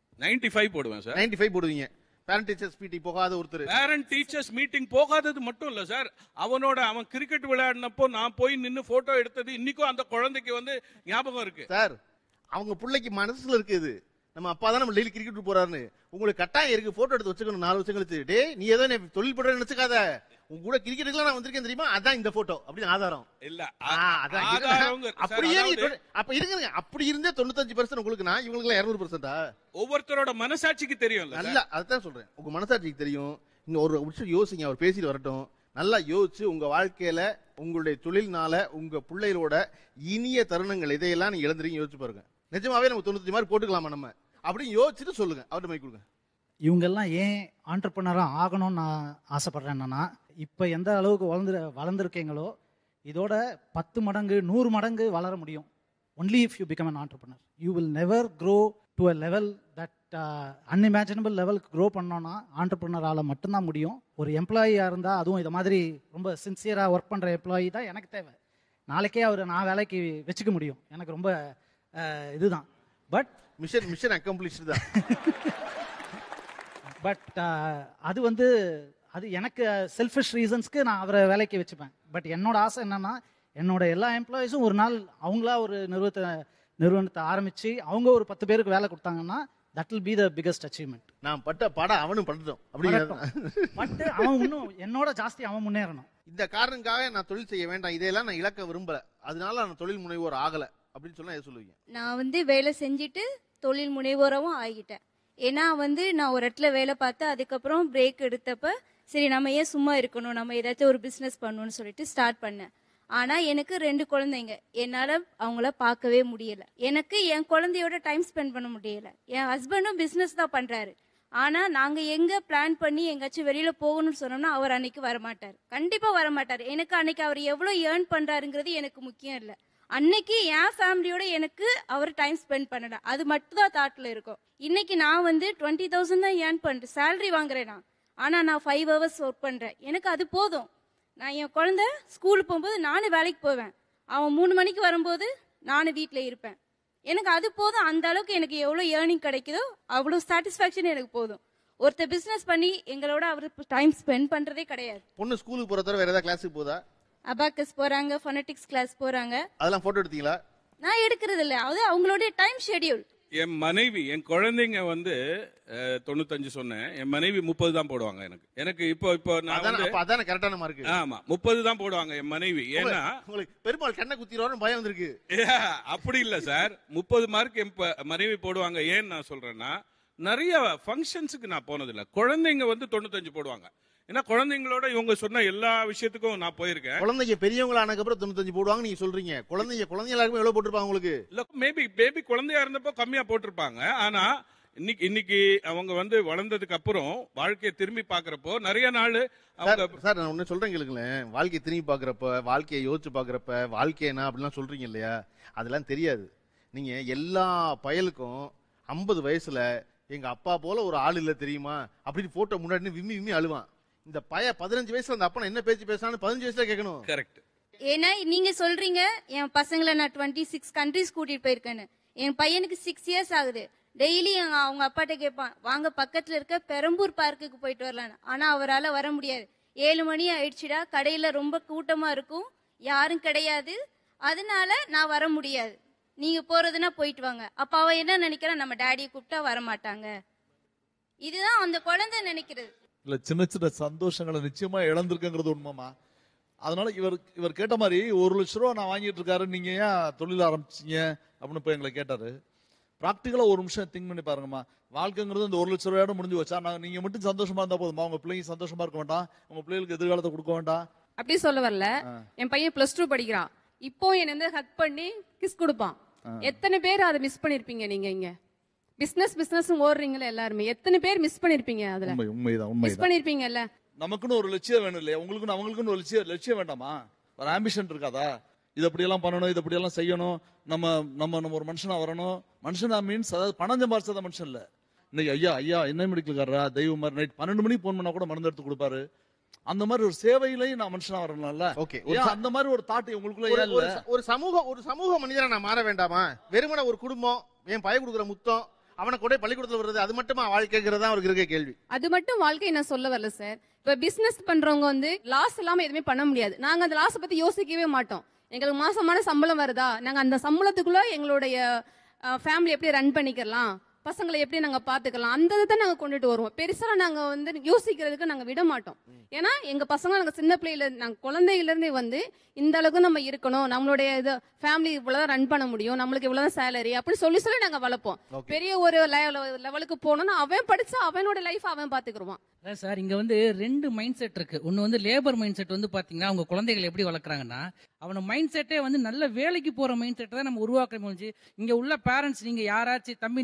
95 ஃபைவ் போடுவேன் சார் 95 ஃபைவ் போடுவீங்க பேரண்ட் டீச்சர்ஸ் மீட்டிங் போகாத ஒருத்தர் பேரண்ட் டீச்சர்ஸ் மீட்டிங் போகாதது மட்டும் இல்ல சார் அவனோட அவன் கிரிக்கெட் விளையாடினப்போ நான் போய் நின்னு போட்டோ எடுத்தது இன்னைக்கும் அந்த குழந்தைக்கு வந்து ஞாபகம் இருக்கு சார் அவங்க பிள்ளைக்கு மனசுல இருக்குது நம்ம அப்பா தான் நம்ம டெய்லி கிரிக்கெட் போறாருன்னு உங்களுக்கு கட்டாயம் இருக்கு போட்டோ எடுத்து வச்சுக்கணும் நாலு வருஷம் கழிச்சு டேய் நீ ஏதோ என்னை தொழில் பண்ற நினைச்சுக்காத உங்க கூட கிரிக்கெட்டுக்குலாம் நான் வந்திருக்கேன் தெரியுமா அதான் இந்த போட்டோ அப்படின்னு ஆதாரம் இல்ல ஆ, அதான் ஆதாரங்க, இருங்க. சார், அப்படியே நீங்க அதாவது- தொண்ணூ- அப்ப இருங்க அப்படி இருந்தே தொண்ணூத்தஞ்சு பர்சன்ட் உங்களுக்குனா இவங்களுக்கு இருநூறு பர்சன்டா ஒவ்வொருத்தரோட மனசாட்சிக்கு தெரியும்ல நல்ல அதான் சொல்றேன் உங்க மனசாட்சிக்கு தெரியும் இங்க ஒரு நிமிஷம் யோசிங்க அவர் பேசிட்டு வரட்டும் நல்லா யோசிச்சு உங்க வாழ்க்கையில உங்களுடைய தொழில்னால உங்க பிள்ளைகளோட இனிய தருணங்கள் இதையெல்லாம் நீங்க இழந்துறீங்க யோசிச்சு பாருங்க நிஜமாவே நம்ம தொண்ணூத்தஞ்சு மாதிரி போட்டுக்கலாமா நம்ம அப்படின்னு யோசிச்சுட்டு சொல்லுங்க அவர்கிட்ட மைக் கொடுங்க இவங்கெல்லாம் ஏன் ஆண்டர்பனராக ஆகணும்னு நான் ஆசைப்படுறேன் என்னன்னா இப்போ எந்த அளவுக்கு வளர்ந்து வளர்ந்துருக்கீங்களோ இதோட பத்து மடங்கு நூறு மடங்கு வளர முடியும் only if you become an entrepreneur you will never grow to a level that unimaginable லெவலுக்கு க்ரோ பண்ணோன்னா ஆண்டர்பனரால் மட்டும்தான் முடியும் ஒரு எம்ப்ளாயியாக இருந்தால் அதுவும் இது மாதிரி ரொம்ப சின்சியராக ஒர்க் பண்ணுற எம்ப்ளாயி தான் எனக்கு தேவை நாளைக்கே அவர் நான் வேலைக்கு வச்சுக்க முடியும் எனக்கு ரொம்ப அஹ், இதுதான் பட் மிஷன் மிஷன் அக்கம்ப்ளிஷ்டு தான் பட் அது வந்து அது எனக்கு செல்ஃபிஷ் ரீசன்ஸ்க்கு நான் அவரை வேலைக்கு வச்சுப்பேன் பட் என்னோட ஆசை என்னன்னா என்னோட எல்லா எம்ப்ளாயிஸும் ஒரு நாள் அவங்களா ஒரு நிறுவனத்தை நிறுவனத்தை ஆரம்பிச்சு அவங்க ஒரு பத்து பேருக்கு வேலை கொடுத்தாங்கன்னா that will be the biggest achievement நான் பட்ட பாடம் அவனும் படுத்தோம் அப்படிங்கிறது பட் அவன் இன்னும் என்னோட ஜாஸ்தி அவன் முன்னேறணும் இந்த காரணங்காக நான் தொழில் செய்ய வேண்டாம் இதையெல்லாம் நான் இழக்க விரும்பல அதனால நான் தொழில் முனைவோர் ஆகல அப்படின்னு சொன்னா எது சொல்லுவீங்க நான் வந்து வேலை செஞ்சுட்டு தொழில் முனைவோராகவும் ஆகிட்டேன் ஏன்னா வந்து நான் ஒரு இடத்துல வேலை பார்த்து அதுக்கப்புறம் பிரேக் எடுத்தப்ப சரி நம்ம ஏன் சும்மா இருக்கணும் நம்ம ஏதாச்சும் ஒரு பிஸ்னஸ் பண்ணணும்னு சொல்லிட்டு ஸ்டார்ட் பண்ணேன் ஆனா எனக்கு ரெண்டு குழந்தைங்க என்னால அவங்கள பார்க்கவே முடியல எனக்கு என் குழந்தையோட டைம் ஸ்பெண்ட் பண்ண முடியல என் ஹஸ்பண்டும் பிசினஸ் தான் பண்றாரு ஆனா நாங்க எங்க பிளான் பண்ணி எங்காச்சும் வெளியில போகணும்னு சொன்னோம்னா அவர் அன்னைக்கு வரமாட்டார் கண்டிப்பா வரமாட்டார் எனக்கு அன்னைக்கு அவர் எவ்வளவு ஏர்ன் பண்றாருங்கிறது எனக்கு முக்கியம் இல்ல அன்னைக்கு என் ஃபேமிலியோட எனக்கு அவர் டைம் ஸ்பெண்ட் பண்ணல அது மட்டும் தான் தாட்ல இருக்கும் இன்னைக்கு நான் வந்து டுவெண்ட்டி தௌசண்ட் தான் ஏர்ன் பண்றேன் சேலரி வாங்குறேன் நான் ஆனா நான் ஃபைவ் ஹவர்ஸ் ஒர்க் பண்றேன் எனக்கு அது போதும் நான் என் குழந்தை ஸ்கூலுக்கு போகும்போது நானும் வேலைக்கு போவேன் அவன் மூணு மணிக்கு வரும்போது நானும் வீட்டில் இருப்பேன் எனக்கு அது போதும் அந்த அளவுக்கு எனக்கு எவ்வளோ ஏர்னிங் கிடைக்குதோ அவ்வளோ சாட்டிஸ்ஃபேக்ஷன் எனக்கு போதும் ஒருத்தர் பிஸ்னஸ் பண்ணி எங்களோட அவர் டைம் ஸ்பெண்ட் பண்ணுறதே கிடையாது பொண்ணு ஸ்கூலுக்கு போற தவிர வேற ஏதாவது கிளாஸுக்கு போதா அபாக்கஸ் போறாங்க ஃபொனட்டிக்ஸ் கிளாஸ் போறாங்க அதெல்லாம் போட்டோ எடுத்தீங்களா நான் எடுக்கிறது இல்லை அது அவங்களுடைய டைம் ஷெட்யூல் என் மனைவி என் குழந்தைங்க வந்து அஹ், தொண்ணூத்தஞ்சு சொன்னேன் என் மனைவி முப்பது தான் போடுவாங்க எனக்கு எனக்கு இப்போ இப்போ நான் அதானே வந்து அப்ப அதானே கரெக்டான மார்க் ஆமா முப்பது தான் போடுவாங்க என் மனைவி ஏன்னா உங்களுக்கு பெருமாள் கண்ணை குத்திடுவாருன்னு பயம் வந்திருக்கு ஏ, அப்படி இல்ல சார் முப்பது மார்க் என் ப- மனைவி போடுவாங்க ஏன்னு நான் சொல்றேன்னா நிறைய ஃபங்க்ஷன்ஸுக்கு நான் போனதில்ல குழந்தைங்க வந்து தொண்ணூத்தஞ்சு போடுவாங்க ஏன்னா குழந்தைங்களோட இவங்க சொன்ன எல்லா விஷயத்துக்கும் நான் போயிருக்கேன் குழந்தைங்க பெரியவங்கள ஆனதுக்கு அப்புறம் தொண்ணூத்தஞ்சு போடுவாங்க நீங்க சொல்றீங்க குழந்தைங்க குழந்தைங்களுக்குமே எவ்வளவு போட்டிருப்பாங்க உங்களுக்கு இல்ல மேபி பேபி குழந்தையா இருந்தப்போ கம்மியா போட்டிருப்பாங்க ஆனா இன்னைக்கு இன்னைக்கு அவங்க வந்து வளர்ந்ததுக்கு அப்புறம் வாழ்க்கையை திரும்பி பாக்குறப்போ நிறைய நாள் அவங்க சார் சார் நான் ஒண்ணு சொல்றேன் கேளுங்களேன் வாழ்க்கையை திரும்பி பாக்குறப்ப வாழ்க்கையை யோசிச்சு பாக்குறப்ப வாழ்க்கை என்ன அப்படிலாம் சொல்றீங்க இல்லையா அதெல்லாம் தெரியாது நீங்க எல்லா பயலுக்கும் ஐம்பது வயசுல எங்க அப்பா போல ஒரு ஆள் இல்ல தெரியுமா அப்படின்னு போட்டோ முன்னாடி நின்னு விம்மி விம்மி அழுவான் இந்த பய பதினஞ்சு வயசுல அந்த அப்பா என்ன பேச்சு பேசினான்னு பதினஞ்சு வயசுல கேட்கணும் கரெக்ட் ஏன்னா நீங்க சொல்றீங்க என் பசங்களை நான் டுவெண்ட்டி சிக்ஸ் கண்ட்ரிஸ் கூட்டிட்டு போயிருக்கேன்னு என் பையனுக்கு சிக்ஸ் இயர்ஸ் ஆகுது டெய்லி அவங்க அப்பாட்ட கேட்பான் வாங்க பக்கத்துல இருக்க பெரம்பூர் பார்க்குக்கு போயிட்டு வரலான்னு ஆனா அவரால வர முடியாது ஏழு மணி ஆயிடுச்சுடா கடையில ரொம்ப கூட்டமா இருக்கும் யாரும் கிடையாது அதனால நான் வர முடியாது நீங்க போறதுன்னா போயிட்டு வாங்க அப்ப அவன் என்ன நினைக்கிறான் நம்ம டேடியை கூப்பிட்டா வர மாட்டாங்க இதுதான் அந்த குழந்தை நினைக்கிறது இல்ல சின்ன சின்ன சந்தோஷங்களை நிச்சயமா இழந்திருக்குங்கிறது உண்மைமா அதனால இவர் இவர் கேட்ட மாதிரி ஒரு லட்ச ரூபா நான் வாங்கிட்டு இருக்காரு நீங்க ஏன் தொழில் ஆரம்பிச்சீங்க அப்படின்னு போய் எங்களை கேட்டாரு ப்ராக்டிக்கலா ஒரு நிமிஷம் திங்க் பண்ணி பாருங்கம்மா வாழ்க்கைங்கிறது இந்த ஒரு லட்ச ரூபாயோட முடிஞ்சு வச்சா நாங்க நீங்க மட்டும் சந்தோஷமா இருந்தா போதுமா உங்க பிள்ளைங்க சந்தோஷமா இருக்க வேண்டாம் உங்க பிள்ளைகளுக்கு எதிர்காலத்தை கொடுக்க வேண்டாம் அப்படி சொல்ல வரல ஆ. என் பையன் பிளஸ் டூ படிக்கிறான் இப்போ என்னை வந்து ஹக் பண்ணி கிஸ் கொடுப்பான் ஆ. எத்தனை பேர் அதை மிஸ் பண்ணிருப்பீங்க நீங்க இங்க பிசினஸ் பிசினஸ் ஓடுறீங்களா எல்லாருமே எத்தனை பேர் மிஸ் பண்ணிருப்பீங்க அதுல உண்மை உண்மைதான் மிஸ் உண்மைதான் பண்ணிருப்பீங்கல்ல நமக்குன்னு ஒரு லட்சியம் வேணும் இல்லையா உங்களுக்குன்னு அவங்களுக்குன்னு ஒரு லட்சியம் லட்சியம் வேண்டாமா ஒரு ஆம்பிஷன் இருக்காதா இது அப்படியெல்லாம் பண்ணணும் இது அப்படியெல்லாம் செய்யணும் நம்ம நம்ம நம்ம ஒரு மனுஷனா வரணும் மனுஷனா மீன்ஸ் அதாவது பணம் சம்பாரிச்சத மனுஷன் இல்ல இன்னைக்கு ஐயா ஐயா என்ன மெடிக்கல்காரரா தெய்வம் மாதிரி நைட் பன்னெண்டு மணிக்கு போன் பண்ணா கூட மருந்து எடுத்து கொடுப்பாரு அந்த மாதிரி ஒரு சேவையிலையும் நான் மனுஷனா வரணும்ல ஓகே ஏன் அந்த மாதிரி ஒரு தாட் உங்களுக்குள்ள ஒரு- ஏன் ஒரு இல்ல ச- ஒரு சமூக ஒரு சமூக மனிதரை நான் மாற வேண்டாமா வெறுமனே ஒரு குடும்பம் என் பய கொடுக்குற முத்தம் அவனை கூட பள்ளிக்கூடத்துல வர்றது அது மட்டுமா வாழ்க்கைங்கிறது தான் அவருக்கு இருக்க கேள்வி அது மட்டும் வாழ்க்கை நான் சொல்ல வரல சார் இப்ப பிசினஸ் பண்றவங்க வந்து லாஸ் இல்லாம எதுவுமே பண்ண முடியாது நாங்க அந்த லாஸ் பத்தி யோசிக்கவே மாட்டோம் எங்களுக்கு மாசமான சம்பளம் வருதா நாங்க அந்த சம்பளத்துக்குள்ள எங்களுடைய ஃபேமிலி எப்படி ரன் பண்ணிக்கலாம் பசங்களை எப்படி நாங்க பாத்துக்கலாம் அந்த இதை தான் நாங்க கொண்டுட்டு வருவோம் பெருசா நாங்க வந்து யோசிக்கிறதுக்கு நாங்க விட மாட்டோம் ஏன்னா எங்க பசங்க நாங்க சின்ன பிள்ளையில நாங்க குழந்தையில இருந்தே வந்து இந்த அளவுக்கு நம்ம இருக்கணும் நம்மளுடைய இது ஃபேமிலி இவ்வளவுதான் ரன் பண்ண முடியும் நம்மளுக்கு இவ்வளவுதான் சேலரி அப்படின்னு சொல்லி சொல்லி நாங்க வளர்ப்போம் Okay. பெரிய ஒரு லெவலுக்கு போனோம்னா அவன் படிச்சா அவனோட லைஃப் அவன் பாத்துக்கிடுவான் அதான் சார் இங்க வந்து ரெண்டு மைண்ட் செட் இருக்கு ஒன்னு வந்து லேபர் மைண்ட் செட் வந்து பாத்தீங்கன்னா அவங்க குழந்தைகளை எப்படி வளர்க்குறாங்கன்னா அவன மைண்ட் செட்டே வந்து நல்ல வேலைக்கு போற மைண்ட் செட்டை தான் நம்ம உருவாக்க முடிஞ்சு இங்க உள்ள பேரண்ட்ஸ் நீங்க யாராச்சும் தம்பி நீ நல்லா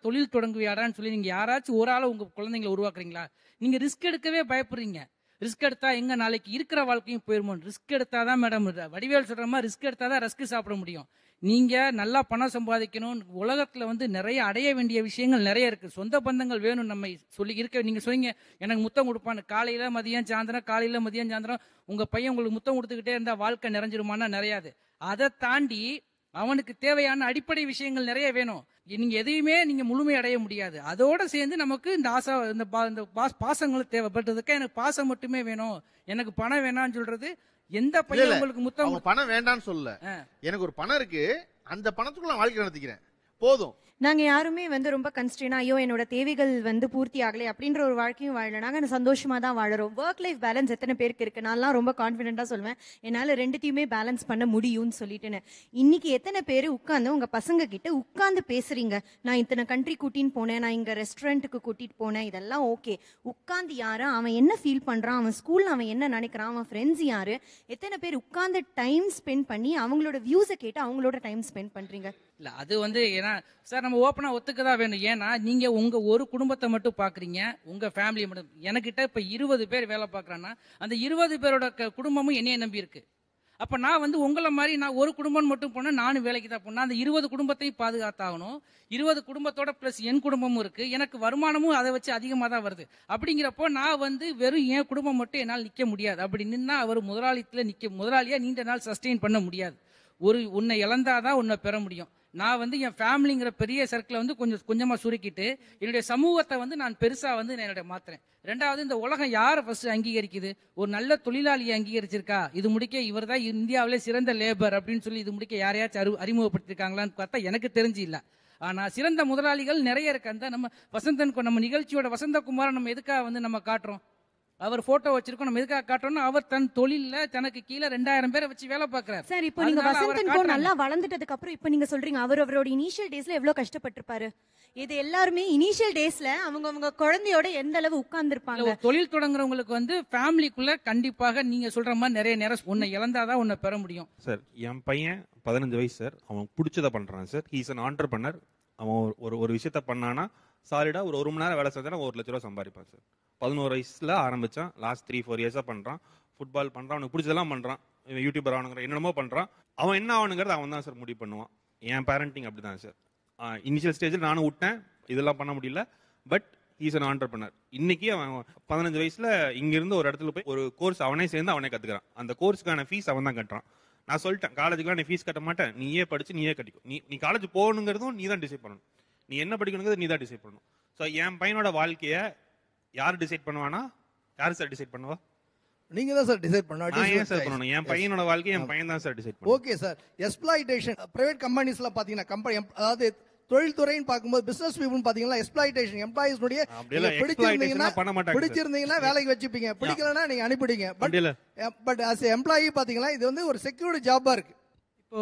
தொழில் தொடங்குவியாடான்னு சொல்லி நீங்க யாராச்சும் ஒரு ஆளை உங்க குழந்தைங்களை உருவாக்குறீங்களா நீங்க ரிஸ்க் எடுக்கவே பயப்படுறீங்க ரிஸ்க் எடுத்தா எங்க நாளைக்கு இருக்கிற வாழ்க்கையும் போயிருமோ ரிஸ்க் எடுத்தாதான் மேடம் வடிவேல் சொல்ற மாதிரி ரிஸ்க் எடுத்தாதான் ரஸ்க் சாப்பிட முடியும் நீங்க நல்லா பணம் சம்பாதிக்கணும் உலகத்துல வந்து நிறைய அடைய வேண்டிய விஷயங்கள் நிறைய இருக்கு சொந்த பந்தங்கள் வேணும் நம்ம சொல்லி இருக்க நீங்க சொன்னீங்க எனக்கு முத்தம் கொடுப்பான்னு காலையில மதியம் சாயந்தரம் காலையில மதியம் சாயந்தரம் உங்க பையன் உங்களுக்கு முத்தம் கொடுத்துக்கிட்டே இருந்தா வாழ்க்கை நிறைஞ்சிருமான்னா நிறையாது அதை தாண்டி அவனுக்கு தேவையான அடிப்படை விஷயங்கள் நிறைய வேணும் நீங்க எதையுமே நீங்க முழுமை அடைய முடியாது அதோட சேர்ந்து நமக்கு இந்த ஆசை இந்த பா- இந்த பாஸ்- பாசங்களும் தேவைப்பட்டதுக்கு எனக்கு பாசம் மட்டுமே வேணும் எனக்கு பணம் வேணாம்னு சொல்றது எந்த இல்ல, பையன் இல்ல. உங்களுக்கு முத்தம் அவங்க பணம் வேண்டாம்னு சொல்லல எனக்கு ஒரு பணம் இருக்கு அந்த பணத்துக்குள்ள நான் வாழ்க்கை நடத்திக்கிறேன் போதும் நாங்க யாருமே வந்து ரொம்ப கன்ஸ்டேனா ஐயோ என்னோட தேவைகள் வந்து பூர்த்தி ஆகலை அப்படின்ற ஒரு வாழ்க்கையும் வாழல நாங்க சந்தோஷமா தான் வாழறோம் ஒர்க் லைஃப் பேலன்ஸ் எத்தனை பேருக்கு இருக்கு நான்லாம் ரொம்ப கான்ஃபிடென்ட்டா சொல்லுவேன் என்னால ரெண்டுத்தையுமே பேலன்ஸ் பண்ண முடியும்னு சொல்லிட்டுன்னு இன்னைக்கு எத்தனை பேர் உட்கார்ந்து உங்க பசங்க கிட்ட உட்கார்ந்து பேசுறீங்க நான் இத்தனை கண்ட்ரி கூட்டின்னு போனேன் நான் இங்க ரெஸ்டாரண்ட்டுக்கு கூட்டிட்டு போனேன் இதெல்லாம் ஓகே உட்கார்ந்து யாரு அவன் என்ன ஃபீல் பண்றான் அவன் ஸ்கூல்ல அவன் என்ன நினைக்கிறான் அவன் ஃப்ரெண்ட்ஸ் யாரு எத்தனை பேர் உட்கார்ந்து டைம் ஸ்பெண்ட் பண்ணி அவங்களோட வியூஸை கேட்டு அவங்களோட டைம் ஸ்பெண்ட் பண்றீங்க இல்ல அது வந்து ஏன்னா சார் நம்ம ஓப்பனா ஒத்துக்கதான் வேணும் ஏன்னா நீங்க உங்க ஒரு குடும்பத்தை மட்டும் பாக்குறீங்க உங்க ஃபேமிலியை மட்டும் எனக்கிட்ட இப்ப இருபது பேர் வேலை பார்க்கறான்னா அந்த இருபது பேரோட க- குடும்பமும் என்னைய நம்பி இருக்கு அப்ப நான் வந்து உங்களை மாதிரி நான் ஒரு குடும்பம் மட்டும் போனா நானும் வேலைக்கு தான் போனேன் அந்த இருபது குடும்பத்தையும் பாதுகாத்தாகணும் இருபது குடும்பத்தோட பிளஸ் என் குடும்பமும் இருக்கு எனக்கு வருமானமும் அதை வச்சு அதிகமாக தான் வருது அப்படிங்கிறப்போ நான் வந்து வெறும் என் குடும்பம் மட்டும் என்னால் நிக்க முடியாது அப்படி நின்னா அவர் முதலாளித்துல நிக்க முதலாளியா நீண்ட நாள் சஸ்டெயின் பண்ண முடியாது ஒரு உன்னை இழந்தாதான் உன்னை பெற முடியும் நான் வந்து என் ஃபேமிலிங்கிற பெரிய சர்க்கிளை வந்து கொஞ்சம் கொஞ்சமா சுருக்கிட்டு என்னுடைய சமூகத்தை வந்து நான் பெருசா வந்து நான் என்னுடைய மாத்துறேன் ரெண்டாவது இந்த உலகம் யாரை ஃபர்ஸ்ட் அங்கீகரிக்குது ஒரு நல்ல தொழிலாளியை அங்கீகரிச்சிருக்கா இது முடிக்க இவர் தான் இந்தியாவிலே சிறந்த லேபர் அப்படின்னு சொல்லி இது முடிக்க யாரையாச்சும் அறி அறிமுகப்படுத்திருக்காங்களான்னு பார்த்தா எனக்கு தெரிஞ்சு இல்ல ஆனா சிறந்த முதலாளிகள் நிறைய இருக்கு அந்த நம்ம வசந்தன் கொ- நம்ம நிகழ்ச்சியோட வசந்தகுமாரை நம்ம எதுக்காக வந்து நம்ம காட்டுறோம் அவர் போட்டோ வச்சிருக்கோம் நம்ம எதுக்காக காட்டுறோம்னா அவர் தன் தொழில்ல தனக்கு கீழே ரெண்டாயிரம் பேரை வச்சு வேலை பார்க்கறாரு சார் இப்போ நீங்க அதனால அவரை வசந்தன் கோ காட்டுறாங்க. நல்லா வளர்ந்துட்டதுக்கு அப்புறம் இப்போ நீங்க சொல்றீங்க அவர் அவரோட இனிஷியல் டேஸ்ல எவ்வளவு கஷ்டப்பட்டிருப்பாரு இது எல்லாருமே இனிஷியல் டேஸ்ல அவங்க அவங்க குழந்தையோட எந்த அளவு இல்ல, உட்கார்ந்துருப்பாங்க ஒரு தொழில் தொடங்குறவங்களுக்கு வந்து ஃபேமிலிக்குள்ள கண்டிப்பாக நீங்க சொல்ற மாதிரி நிறைய நேரம் உன்னை இழந்தாதான் உன்னை பெற முடியும் சார் என் பையன் பதினஞ்சு வயசு சார் அவன் பிடிச்சத பண்றான் சார் ஹீஸ் அன் ஆண்டர்பனர் அவன் ஒரு- ஒரு ஒரு விஷயத்த பண்ணானா சாலிடா ஒரு ஒரு மணி நேரம் வேலை செஞ்சா ஒரு லட்ச ரூபா சம்பாதிப்பான் சார் பதினோரு வயசுல ஆரம்பிச்சான் லாஸ்ட் த்ரீ ஃபோர் இயர்ஸா பண்றான் ஃபுட்பால் பண்றான் அவனுக்கு பிடிச்சதெல்லாம் பண்றான் இவன் யூடியூபர் ஆகணுங்கிற என்னென்னமோ பண்றான் அவன் என்ன ஆகணுங்கிறது அவன் தான் சார் முடிவு பண்ணுவான் என் பேரண்டிங் அப்படிதான் சார் இனிஷியல் ஸ்டேஜில் நானும் விட்டேன் இதெல்லாம் பண்ண முடியல பட் ஈஸ் அன் ஆண்டர்பனர் இன்னைக்கு அவன் பதினஞ்சு வயசுல இங்கிருந்து ஒரு இடத்துல போய் ஒரு கோர்ஸ் அவனே சேர்ந்து அவனே கத்துக்கிறான் அந்த கோர்ஸ்க்கான ஃபீஸ் அவன் தான் கட்டுறான் நான் சொல்லிட்டேன் காலேஜுக்குலாம் நீ ஃபீஸ் கட்ட மாட்டேன் நீயே படிச்சு நீயே கட்டிக்கோ நீ நீ காலேஜ் போகணுங்கிறதும் நீ தான் டிசைட் பண்ணணும் நீ என்ன படிக்கணுங்கிறது நீ தான் டிசைட் பண்ணணும் ஸோ என் பையனோட வாழ்க்கைய யார் டிசைட் பண்ணுவானா யார் சார் டிசைட் பண்ணுவா நீங்க தான் சார் டிசைட் நான் ஏன் சார் பண்ணணும் என் பையனோட வாழ்க்கையை என் பையன் தான் சார் டிசைட் பண்ணணும் ஓகே சார் எக்ஸ்பிளாய்டேஷன் பிரைவேட் கம்பெனிஸ்ல பாத்தீங்கன்னா கம்பெனி அதாவது தொழில்துறைன்னு பார்க்கும்போது பிசினஸ் பீப்புள் பாத்தீங்கன்னா எக்ஸ்பிளாய்டேஷன் எம்ப்ளாயிஸ்னுடைய அப்படியெல்லாம் பிடிச்சிருந்தீங்கன்னா exploitation பண்ண மாட்டாங்க sir. பிடிச்சிருந்தீங்கன்னா வேலைக்கு வச்சுப்பீங்க பிடிக்கலன்னா நீங்க அனுப்பிடுங்க பட் அப்படியெல்லாம் பட் ஆஸ் எம்ப்ளாயி பாத்தீங்கன்னா இது வந்து ஒரு செக்யூர்டு ஜாபா இருக்கு இப்போ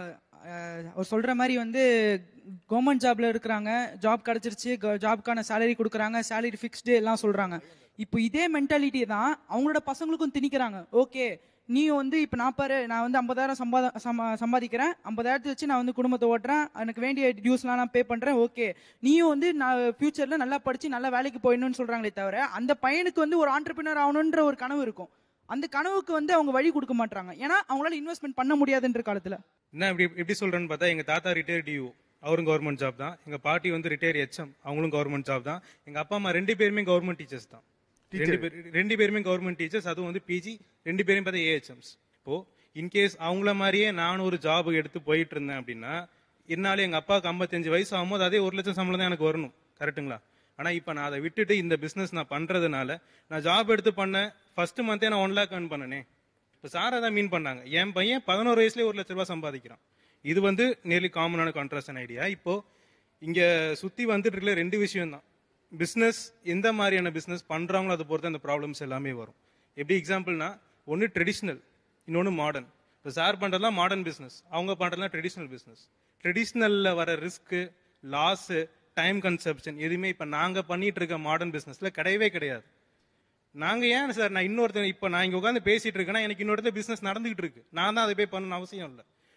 அஹ், அவர் சொல்ற மாதிரி வந்து கவர்மெண்ட் ஜாப்ல இருக்கிறாங்க ஜாப் கிடைச்சிருச்சு ஜாப்க்கான சேலரி கொடுக்குறாங்க சேலரி ஃபிக்ஸ்டு எல்லாம் சொல்றாங்க இப்போ இதே மென்டாலிட்டி தான் அவங்களோட பசங்களுக்கும் திணிக்கிறாங்க ஓகே நீ வந்து இப்போ நான் பாரு நான் வந்து ஐம்பதாயிரம் சம்பாத சம்பா- சம்பாதிக்கிறேன் ஐம்பதாயிரத்தை வச்சு நான் வந்து குடும்பத்தை ஓட்டுறேன் எனக்கு வேண்டிய டியூஸ்லாம் நான் பே பண்றேன் ஓகே நீயும் வந்து நான் ஃபியூச்சர்ல நல்லா படிச்சு நல்லா வேலைக்கு போயிடணும்னு சொல்றாங்களே தவிர அந்த பையனுக்கு வந்து ஒரு ஆண்டர்பிரினர் ஆகணுன்ற ஒரு கனவு இருக்கும் அந்த கனவுக்கு வந்து அவங்க வழி கொடுக்க மாட்டாங்க ஏன்னா அவங்களால இன்வெஸ்ட்மெண்ட் பண்ண முடியாதுன்ற காலத்துல என்ன இப்படி எப்படி சொல்றேன்னு பார்த்தா எங்க தாத்தா ரிட்டையர் டியூ அவரும் கவர்மெண்ட் ஜாப் தான் எங்க பாட்டி வந்து ரிட்டையர் ஹெச்எம் அவங்களும் கவர்மெண்ட் ஜாப் தான் எங்க அப்பா அம்மா ரெண்டு பேருமே கவர்மெண்ட் டீச்சர்ஸ் தான் ரெண்டு பேர் ரெண்டு பேருமே கவர்மெண்ட் டீச்சர்ஸ் அதுவும் வந்து பிஜி ரெண்டு பேரும் பார்த்தா ஏஹெச்எம்ஸ் இப்போ இன்கேஸ் அவங்கள மாதிரியே நானும் ஒரு ஜாப் எடுத்து போயிட்டு இருந்தேன் அப்படின்னா என்னால எங்க அப்பாவுக்கு ஐம்பத்தஞ்சு வயசு ஆகும்போது அதே ஒரு லட்சம் சம்பளம் தான் எனக்கு வரணும் கரெக்ட்டுங்களா ஆனா இப்ப நான் அதை விட்டுட்டு இந்த பிசினஸ் நான் பண்றதுனால நான் ஜாப் எடுத்து பண்ண ஃபர்ஸ்ட் மந்தே நான் ஒன் லேக் earn பண்ணனே இப்போ சார் அதான் மீன் பண்ணாங்க என் பையன் பதினோரு வயசுலேயே ஒரு லட்ச ரூபாய் சம்பாதிக்கிறான் இது வந்து நியர்லி காமனான கான்ட்ராஸ்டன் ஐடியா இப்போ இங்க சுத்தி வந்துட்டு இருக்கிற ரெண்டு விஷயம் தான் பிஸ்னஸ் எந்த மாதிரியான பிஸ்னஸ் பண்றாங்களோ அதை பொறுத்து அந்த ப்ராப்ளம்ஸ் எல்லாமே வரும் எப்படி எக்ஸாம்பிள்னா ஒன்று ட்ரெடிஷ்னல் இன்னொன்று மாடர்ன் இப்போ சார் பண்றதுலாம் மாடர்ன் பிஸ்னஸ் அவங்க பண்றதுலாம் ட்ரெடிஷ்னல் பிஸ்னஸ் ட்ரெடிஷ்னல்ல வர ரிஸ்க்கு லாஸு டைம் கன்சப்ஷன் எதுவுமே இப்போ நாங்க பண்ணிட்டு இருக்க மாடர்ன் பிஸ்னஸ்ல கிடையவே கிடையாது நாங்க ஏன் சார் நான் இன்னொருத்தர் இப்போ நான் இங்க உட்காந்து பேசிட்டு இருக்கேன்னா எனக்கு இன்னொருத்தர் பிசினஸ் நடந்துகிட்டு இருக்கு நான் தான் அதை போய் பண்ணணும் அவசியம் இல்லை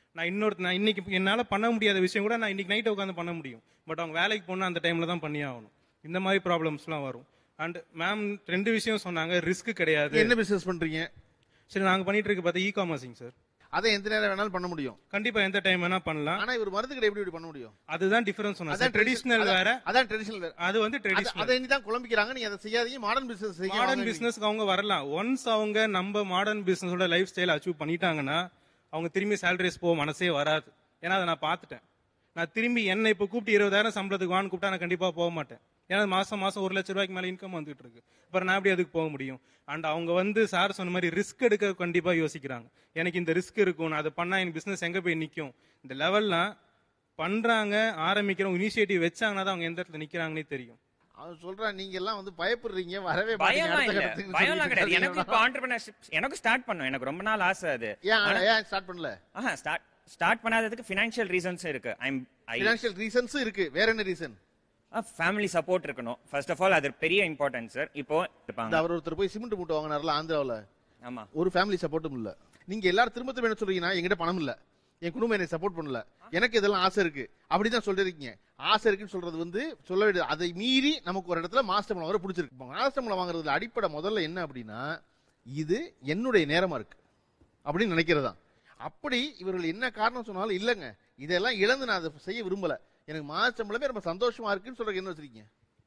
நான் இன்னொரு நான் இன்னைக்கு என்னால பண்ண முடியாத விஷயம் கூட நான் இன்னைக்கு நைட் உட்காந்து பண்ண முடியும் பட் அவங்க வேலைக்கு போனா அந்த டைம்ல தான் பண்ணி ஆகணும் இந்த மாதிரி ப்ராப்ளம்ஸ்லாம் வரும் அண்ட் மேம் ரெண்டு விஷயம் சொன்னாங்க ரிஸ்க் கிடையாது என்ன பிசினஸ் பண்றீங்க சரி நாங்க பண்ணிட்டு இருக்க பார்த்தா இ காமர்ஸிங் சார் அதை எந்த நேரம் வேணாலும் பண்ண முடியும் கண்டிப்பா எந்த டைம் வேணா பண்ணலாம் ஆனா இவர் மருந்து கடை எப்படி இப்படி பண்ண முடியும் அதுதான் டிஃபரன்ஸ் சொன்னா அதான் ட்ரெடிஷனல் அதான்- வேற அதான் ட்ரெடிஷனல் வேற அது வந்து அத- ட்ரெடிஷனல் அதை இனி தான் குழம்பிக்கிறாங்க நீங்க அதை செய்யாதீங்க மாடர்ன் பிசினஸ் செய்ய மாடர்ன் வாங்க பிசினஸ்க்கு அவங்க வரலாம் ஒன்ஸ் அவங்க நம்ம மாடர்ன் பிசினஸோட லைஃப் ஸ்டைல் அச்சீவ் பண்ணிட்டாங்கன்னா அவங்க திரும்பி சேலரிஸ் போக மனசே வராது ஏன்னா அதை நான் பார்த்துட்டேன் நான் திரும்பி என்ன இப்போ கூப்பிட்டு இருபதாயிரம் சம்பளத்துக்கு வான்னு கூப்பிட்டா நான் கண்டிப்பா போக மாட்டேன் ஏன்னா மாசம் மாசம் ஒரு லட்ச ரூபாய்க்கு மேல இன்கம் வந்துட்டு இருக்கு அப்புறம் நான் எப்படி அதுக்கு போக முடியும் அண்ட் அவங்க வந்து சார் சொன்ன மாதிரி ரிஸ்க் எடுக்க கண்டிப்பா யோசிக்கிறாங்க எனக்கு இந்த ரிஸ்க் இருக்கும் நான் அதை பண்ணா என் பிசினஸ் எங்க போய் நிக்கும் இந்த லெவல்லாம் பண்றாங்க ஆரம்பிக்கிறவங்க இனிஷியேட்டிவ் வச்சாங்கன்னா தான் அவங்க எந்த இடத்துல நிக்கிறாங்கன்னே தெரியும் அவன் சொல்றான் நீங்க எல்லாம் வந்து பயப்படுறீங்க வரவே மாட்டீங்க பயம்லாம் அடுத்த இல்ல கட்டத்துக்கு பயம்லாம் கிடையாது சொல்லிட்டு எனக்கு இப்போ ஆண்டர்பிரினர்ஷிப் எனக்கு ஸ்டார்ட் பண்ணும் எனக்கு ரொம்ப நாள் ஆசை அது ஏன் ஆனா- ஏன் ஸ்டார்ட் பண்ணல ஆஹா ஸ்டார்ட் ஸ்டார்ட் பண்ணாததுக்கு ஃபினான்ஷியல் ரீசன்ஸ் இருக்கு ஐம் ஃபினான்ஷியல் ரீசன்ஸ் இருக்கு வேற என்ன ரீசன் ஃபேமிலி சப்போர்ட் இருக்கணும் ஃபர்ஸ்ட் ஆஃப் ஆல் அது பெரிய இம்பார்ட்டன்ஸ் சார் இப்போ இந்த இருப்பாங்க அவர் ஒருத்தர் போய் சிமெண்ட் மூட்டை வாங்கினார்ல ஆந்திராவுல ஆமா ஒரு ஃபேமிலி சப்போர்ட்டும் இல்ல நீங்க எல்லாரும் திரும்ப திரும்ப என்ன சொல்றீங்கன்னா என்கிட்ட பணம் இல்ல என் குடும்பம் என்னை சப்போர்ட் பண்ணல எனக்கு இதெல்லாம் ஆசை இருக்கு அப்படிதான் சொல்லிருக்கீங்க ஆசை இருக்குன்னு சொல்றது வந்து சொல்ல வேண்டியது அதை மீறி நமக்கு ஒரு இடத்துல மாஸ்டர் மலம் வர பிடிச்சிருக்கு மாஸ்டர் மலம் வாங்குறதுல அடிப்படை முதல்ல என்ன அப்படின்னா இது என்னுடைய நேரமா இருக்கு அப்படின்னு நினைக்கிறதா அப்படி இவர்கள் என்ன காரணம் சொன்னாலும் இல்லைங்க இதெல்லாம் இழந்து நான் அதை செய்ய விரும்பல எனக்கு மாஸ்டர் மலமே ரொம்ப சந்தோஷமா இருக்குன்னு சொல்றதுக்கு என்ன வச்சிருக்கீங்க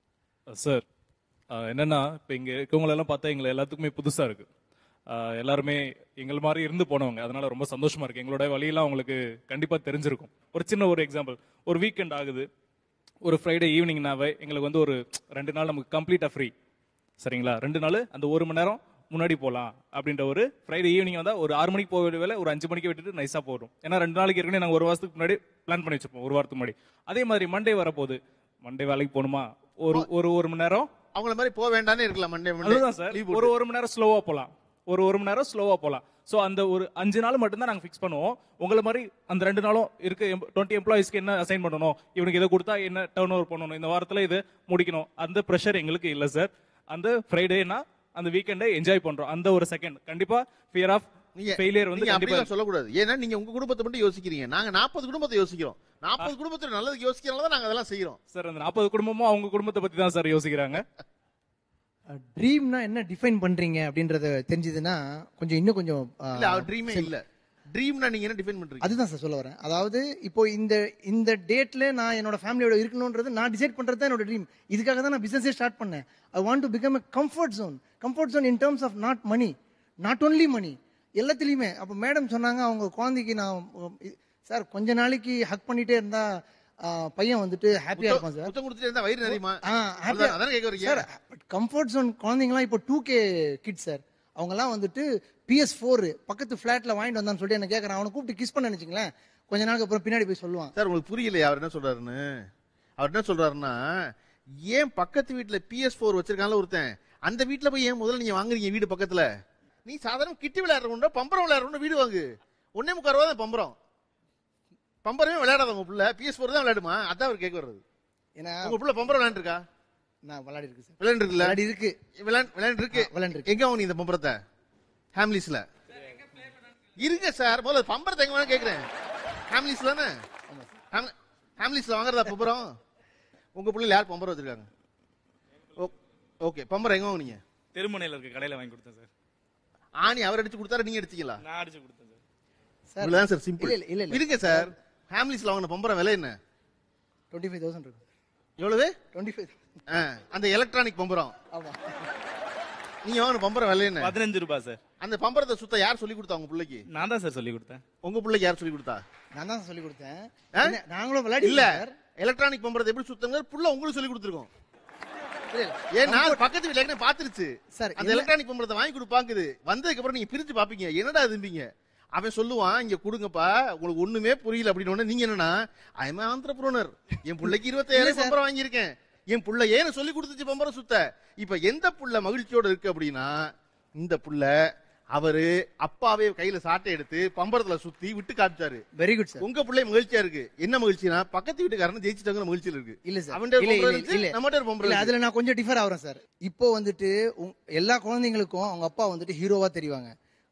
சார் ஆஹ் என்னன்னா இப்போ இங்கே இருக்கவங்க எல்லாம் பார்த்தா எங்களை எல்லாத்துக்குமே புதுசாக இருக்கு ஆஹ் எல்லாருமே எங்கள் மாதிரி இருந்து போனவங்க அதனால ரொம்ப சந்தோஷமா இருக்கு எங்களோட வழியெல்லாம் அவங்களுக்கு கண்டிப்பாக தெரிஞ்சிருக்கும் ஒரு சின்ன ஒரு எக்ஸாம்பிள் ஒரு வீக்கெண்ட் ஆகுது ஒரு ஃப்ரைடே ஈவினிங்னாவே எங்களுக்கு வந்து ஒரு ரெண்டு நாள் நமக்கு கம்ப்ளீட்டாக ஃப்ரீ சரிங்களா ரெண்டு நாள் அந்த ஒரு மணி நேரம் முன்னாடி போகலாம் அப்படின்ற ஒரு ஃப்ரைடே ஈவினிங் வந்தால் ஒரு ஆறு மணிக்கு போக வேண்டிய வேலை ஒரு அஞ்சு மணிக்கு விட்டுட்டு நைஸாக போடும் ஏன்னா ரெண்டு நாளைக்கு ஏற்கனவே நாங்கள் ஒரு வாரத்துக்கு முன்னாடி பிளான் பண்ணி வச்சிருப்போம் ஒரு வாரத்துக்கு முன்னாடி அதே மாதிரி மண்டே வரப்போகுது மண்டே வேலைக்கு போகணுமா ஒரு ஒரு ஒரு மணி நேரம் அவங்கள மாதிரி போக வேண்டாம்னு இருக்கலாம் மண்டே மண்டே அதுதான் சார் leave ஒரு போட்டு. ஒரு மணி நேரம் ஸ்லோவா போலாம் ஒரு ஒரு மணி நேரம் ஸ்லோவா போலாம் சோ அந்த ஒரு அஞ்சு நாள் மட்டும் தான் நாங்க ஃபிக்ஸ் பண்ணுவோம் உங்களை மாதிரி அந்த ரெண்டு நாளும் இருக்க டுவெண்ட்டி எம்ப்ளாயிஸ்க்கு என்ன அசைன் பண்ணணும் இவனுக்கு இதை கொடுத்தா என்ன டர்ன் ஓவர் பண்ணணும் இந்த வாரத்துல இது முடிக்கணும் அந்த ப்ரெஷர் எங்களுக்கு இல்ல சார் அந்த ஃப்ரைடேனா அந்த வீக்கெண்டை என்ஜாய் பண்றோம் அந்த ஒரு செகண்ட் கண்டிப்பா ஃபியர் ஆஃப் நீங்க ஃபெயிலியர் வந்து நீங்க கண்டிப்பா அப்படிலாம் சொல்லக்கூடாது ஏன்னா நீங்க உங்க குடும்பத்தை மட்டும் யோசிக்கிறீங்க நாங்க நாற்பது குடும்பத்தை யோசிக்கிறோம் நாற்பது குடும்பத்துல நல்லதுக்கு யோசிக்கிறனால தான் நாங்க அதெல்லாம் செய்யறோம் சார் அந்த நாற்பது குடும்பமும் அவங்க குடும்பத்தை பத்தி தான் சார் யோசிக்கிறாங்க ட்ரீம்னா என்ன டிஃபைன் பண்றீங்க அப்படின்றத தெரிஞ்சதுன்னா கொஞ்சம் இன்னும் கொஞ்சம் ஆ, இல்ல அவர் ட்ரீமே சரி. இல்ல ட்ரீம்னா நீங்க என்ன டிஃபைன் பண்றீங்க அதுதான் சார் சொல்ல வரேன் அதாவது இப்போ இந்த இந்த டேட்ல நான் என்னோட ஃபேமிலியோட இருக்கணும்ன்றது நான் டிசைட் பண்றது தான் என்னோட ட்ரீம் இதுக்காக தான் நான் பிசினஸே ஸ்டார்ட் பண்ணேன் I want to become a comfort zone comfort zone in terms of not money not only money எல்லாத்துலேயுமே அப்போ மேடம் சொன்னாங்க அவங்க குழந்தைக்கு நான் சார் கொஞ்ச நாளைக்கு ஹக் பண்ணிட்டே இருந்தா ஆ, பையன் வந்துட்டு ஹாப்பியா இருப்பான் சார் முத்தம் கொடுத்துட்டே இருந்தா வயிறு நிறையுமா ஆ, happy- அதான் அதானே கேட்க வரீங்க சார் கம்ஃபர்ட் ஜோன் குழந்தைங்களாம் இப்போ டூ கே கிட் சார் அவங்கலாம் வந்துட்டு பிஎஸ் ஃபோர் பக்கத்து ஃபிளாட்ல வாங்கிட்டு வந்தான்னு சொல்லிட்டு என்ன கேட்கறான் அவனை கூப்பிட்டு கிஸ் பண்ண நினைச்சிங்களேன் கொஞ்ச நாளுக்கு அப்புறம் பின்னாடி போய் சொல்லுவான் சார் உங்களுக்கு புரியலையா அவர் என்ன சொல்றாருன்னு அவர் என்ன சொல்றாருன்னா ஏன் பக்கத்து வீட்டுல பிஎஸ் ஃபோர் வச்சிருக்கான்ல ஒருத்தன் அந்த வீட்டுல போய் ஏன் முதல்ல நீங்க வாங்குறீங்க வீடு பக்கத்துல நீ சாதாரண கிட்டி விளையாடுறவங்க பம்பரம் விளையாடுறவங்க வீடு வாங்கு ஒன்னே முக்கால் ரூபா தான் பம்பரம் பம்பரமே விளையாடாத உங்க புள்ள பிஎஸ் ஃபோர் தான் விளையாடுமா அதான் அவர் கேட்க வர்றது ஏன்னா உங்க புள்ள பம்பரம் விளையாண்டுருக்கா நான் விளையாடி இருக்கு சார் விளையாண்டு இருக்குல்ல விளையாடி இருக்கு விளையாண்டு விளையாண்டு இருக்கு விளையாண்டு எங்க வாங்க இந்த பம்பரத்தை ஹேம்லிஸ்ல இருங்க சார் முதல்ல பம்பரத்தை எங்க வேணா கேக்குறேன் ஹேம்லிஸ்ல தானே ஹேம்- ஹேம்லிஸ்ல வாங்குறதா பம்பரம் உங்க பிள்ளைல யார் பம்பரம் வச்சிருக்காங்க ஓ- ஓகே பம்பரம் எங்க வாங்குனீங்க தெருமுனையில் இருக்க கடையில் வாங்கி கொடுத்தேன் சார் ஆணி அவர் அடிச்சு கொடுத்தாரு நீங்க அடிச்சீங்களா நான் அடிச்சு கொடுத்தேன் சார் சார் இவ்வளவுதான் சார் சிம்பிள் இல்ல, இல்ல, இல்ல. இருங்க சார் ஹேம்லிஸ்ல வாங்கின பம்பரம் விலை என்ன டுவெண்ட்டி ஃபைவ் தௌசண்ட் இருக்கும் எவ்வளவு டுவெண்ட்டி ஃபைவ் ஆ, அந்த எலக்ட்ரானிக் பம்பரம் ஆமா நீங்க வாங்கின பம்பரம் விலை என்ன பதினஞ்சு ரூபாய் சார் அந்த பம்பரத்தை சுத்த யார் சொல்லி கொடுத்தா உங்க பிள்ளைக்கு நான் தான் சார் சொல்லி கொடுத்தேன் உங்க பிள்ளைக்கு யார் சொல்லி கொடுத்தா நான் தான் சொல்லி கொடுத்தேன் ஆ? என்ன, நாங்களும் விளையாடி இல்ல சார் எலக்ட்ரானிக் பம்பரத்தை எப்படி சுத்தங்க புள்ள உங்களுக்கு சொல்லி கொடுத்துருக்கோம் இல்ல, இல்ல. ஏன்னா பக்கத்து வீட்டுல ஏற்கனவே பாத்துருச்சு சார், அந்த என்ன- எலக்ட்ரானிக் பம்பரத்தை வாங்கி கொடுப்பாங்குது வந்ததுக்கு அப்புறம் நீங்க பிரிச்சு பாப்பீங்க என்னடா இதும்பீங்க அவன் சொல்லுவான் இங்க கொடுங்கப்பா உங்களுக்கு ஒண்ணுமே புரியல அப்படின்னு உடனே நீங்க என்னன்னா ஐம் ஆந்திரப்ரோனர் என் பிள்ளைக்கு இல்ல இருபத்தாயிரம் சார். பம்பரம் வாங்கியிருக்கேன் என் புள்ள ஏன்னு சொல்லி கொடுத்துச்சு பம்பரம் சுத்த இப்ப எந்த புள்ள மகிழ்ச்சியோட இருக்கு அப்படின்னா இந்த புள்ள அவரு அப்பாவே கையில சாட்டை எடுத்து பம்பரத்துல சுத்தி விட்டு காமிச்சாரு வெரி குட் சார் உங்க பிள்ளை மகிழ்ச்சியா இருக்கு என்ன மகிழ்ச்சினா பக்கத்து வீட்டுக்காரன் ஜெயிச்சிட்டாங்க மகிழ்ச்சியில இருக்கு இல்ல சார் அவன்கிட்ட இல்ல, பம்பரம் இல்ல, இருந்துச்சு, இல்ல. நம்மகிட்ட ஒரு பம்பரம் இல்ல, இருக்கு. அதுல நான் கொஞ்சம் டிஃபர் ஆகுறேன் சார் இப்போ வந்துட்டு உங்க- எல்லா குழந்தைங்களுக்கும் அவங்க அப்பா வந்துட்டு ஹீரோவா தெரிவாங்க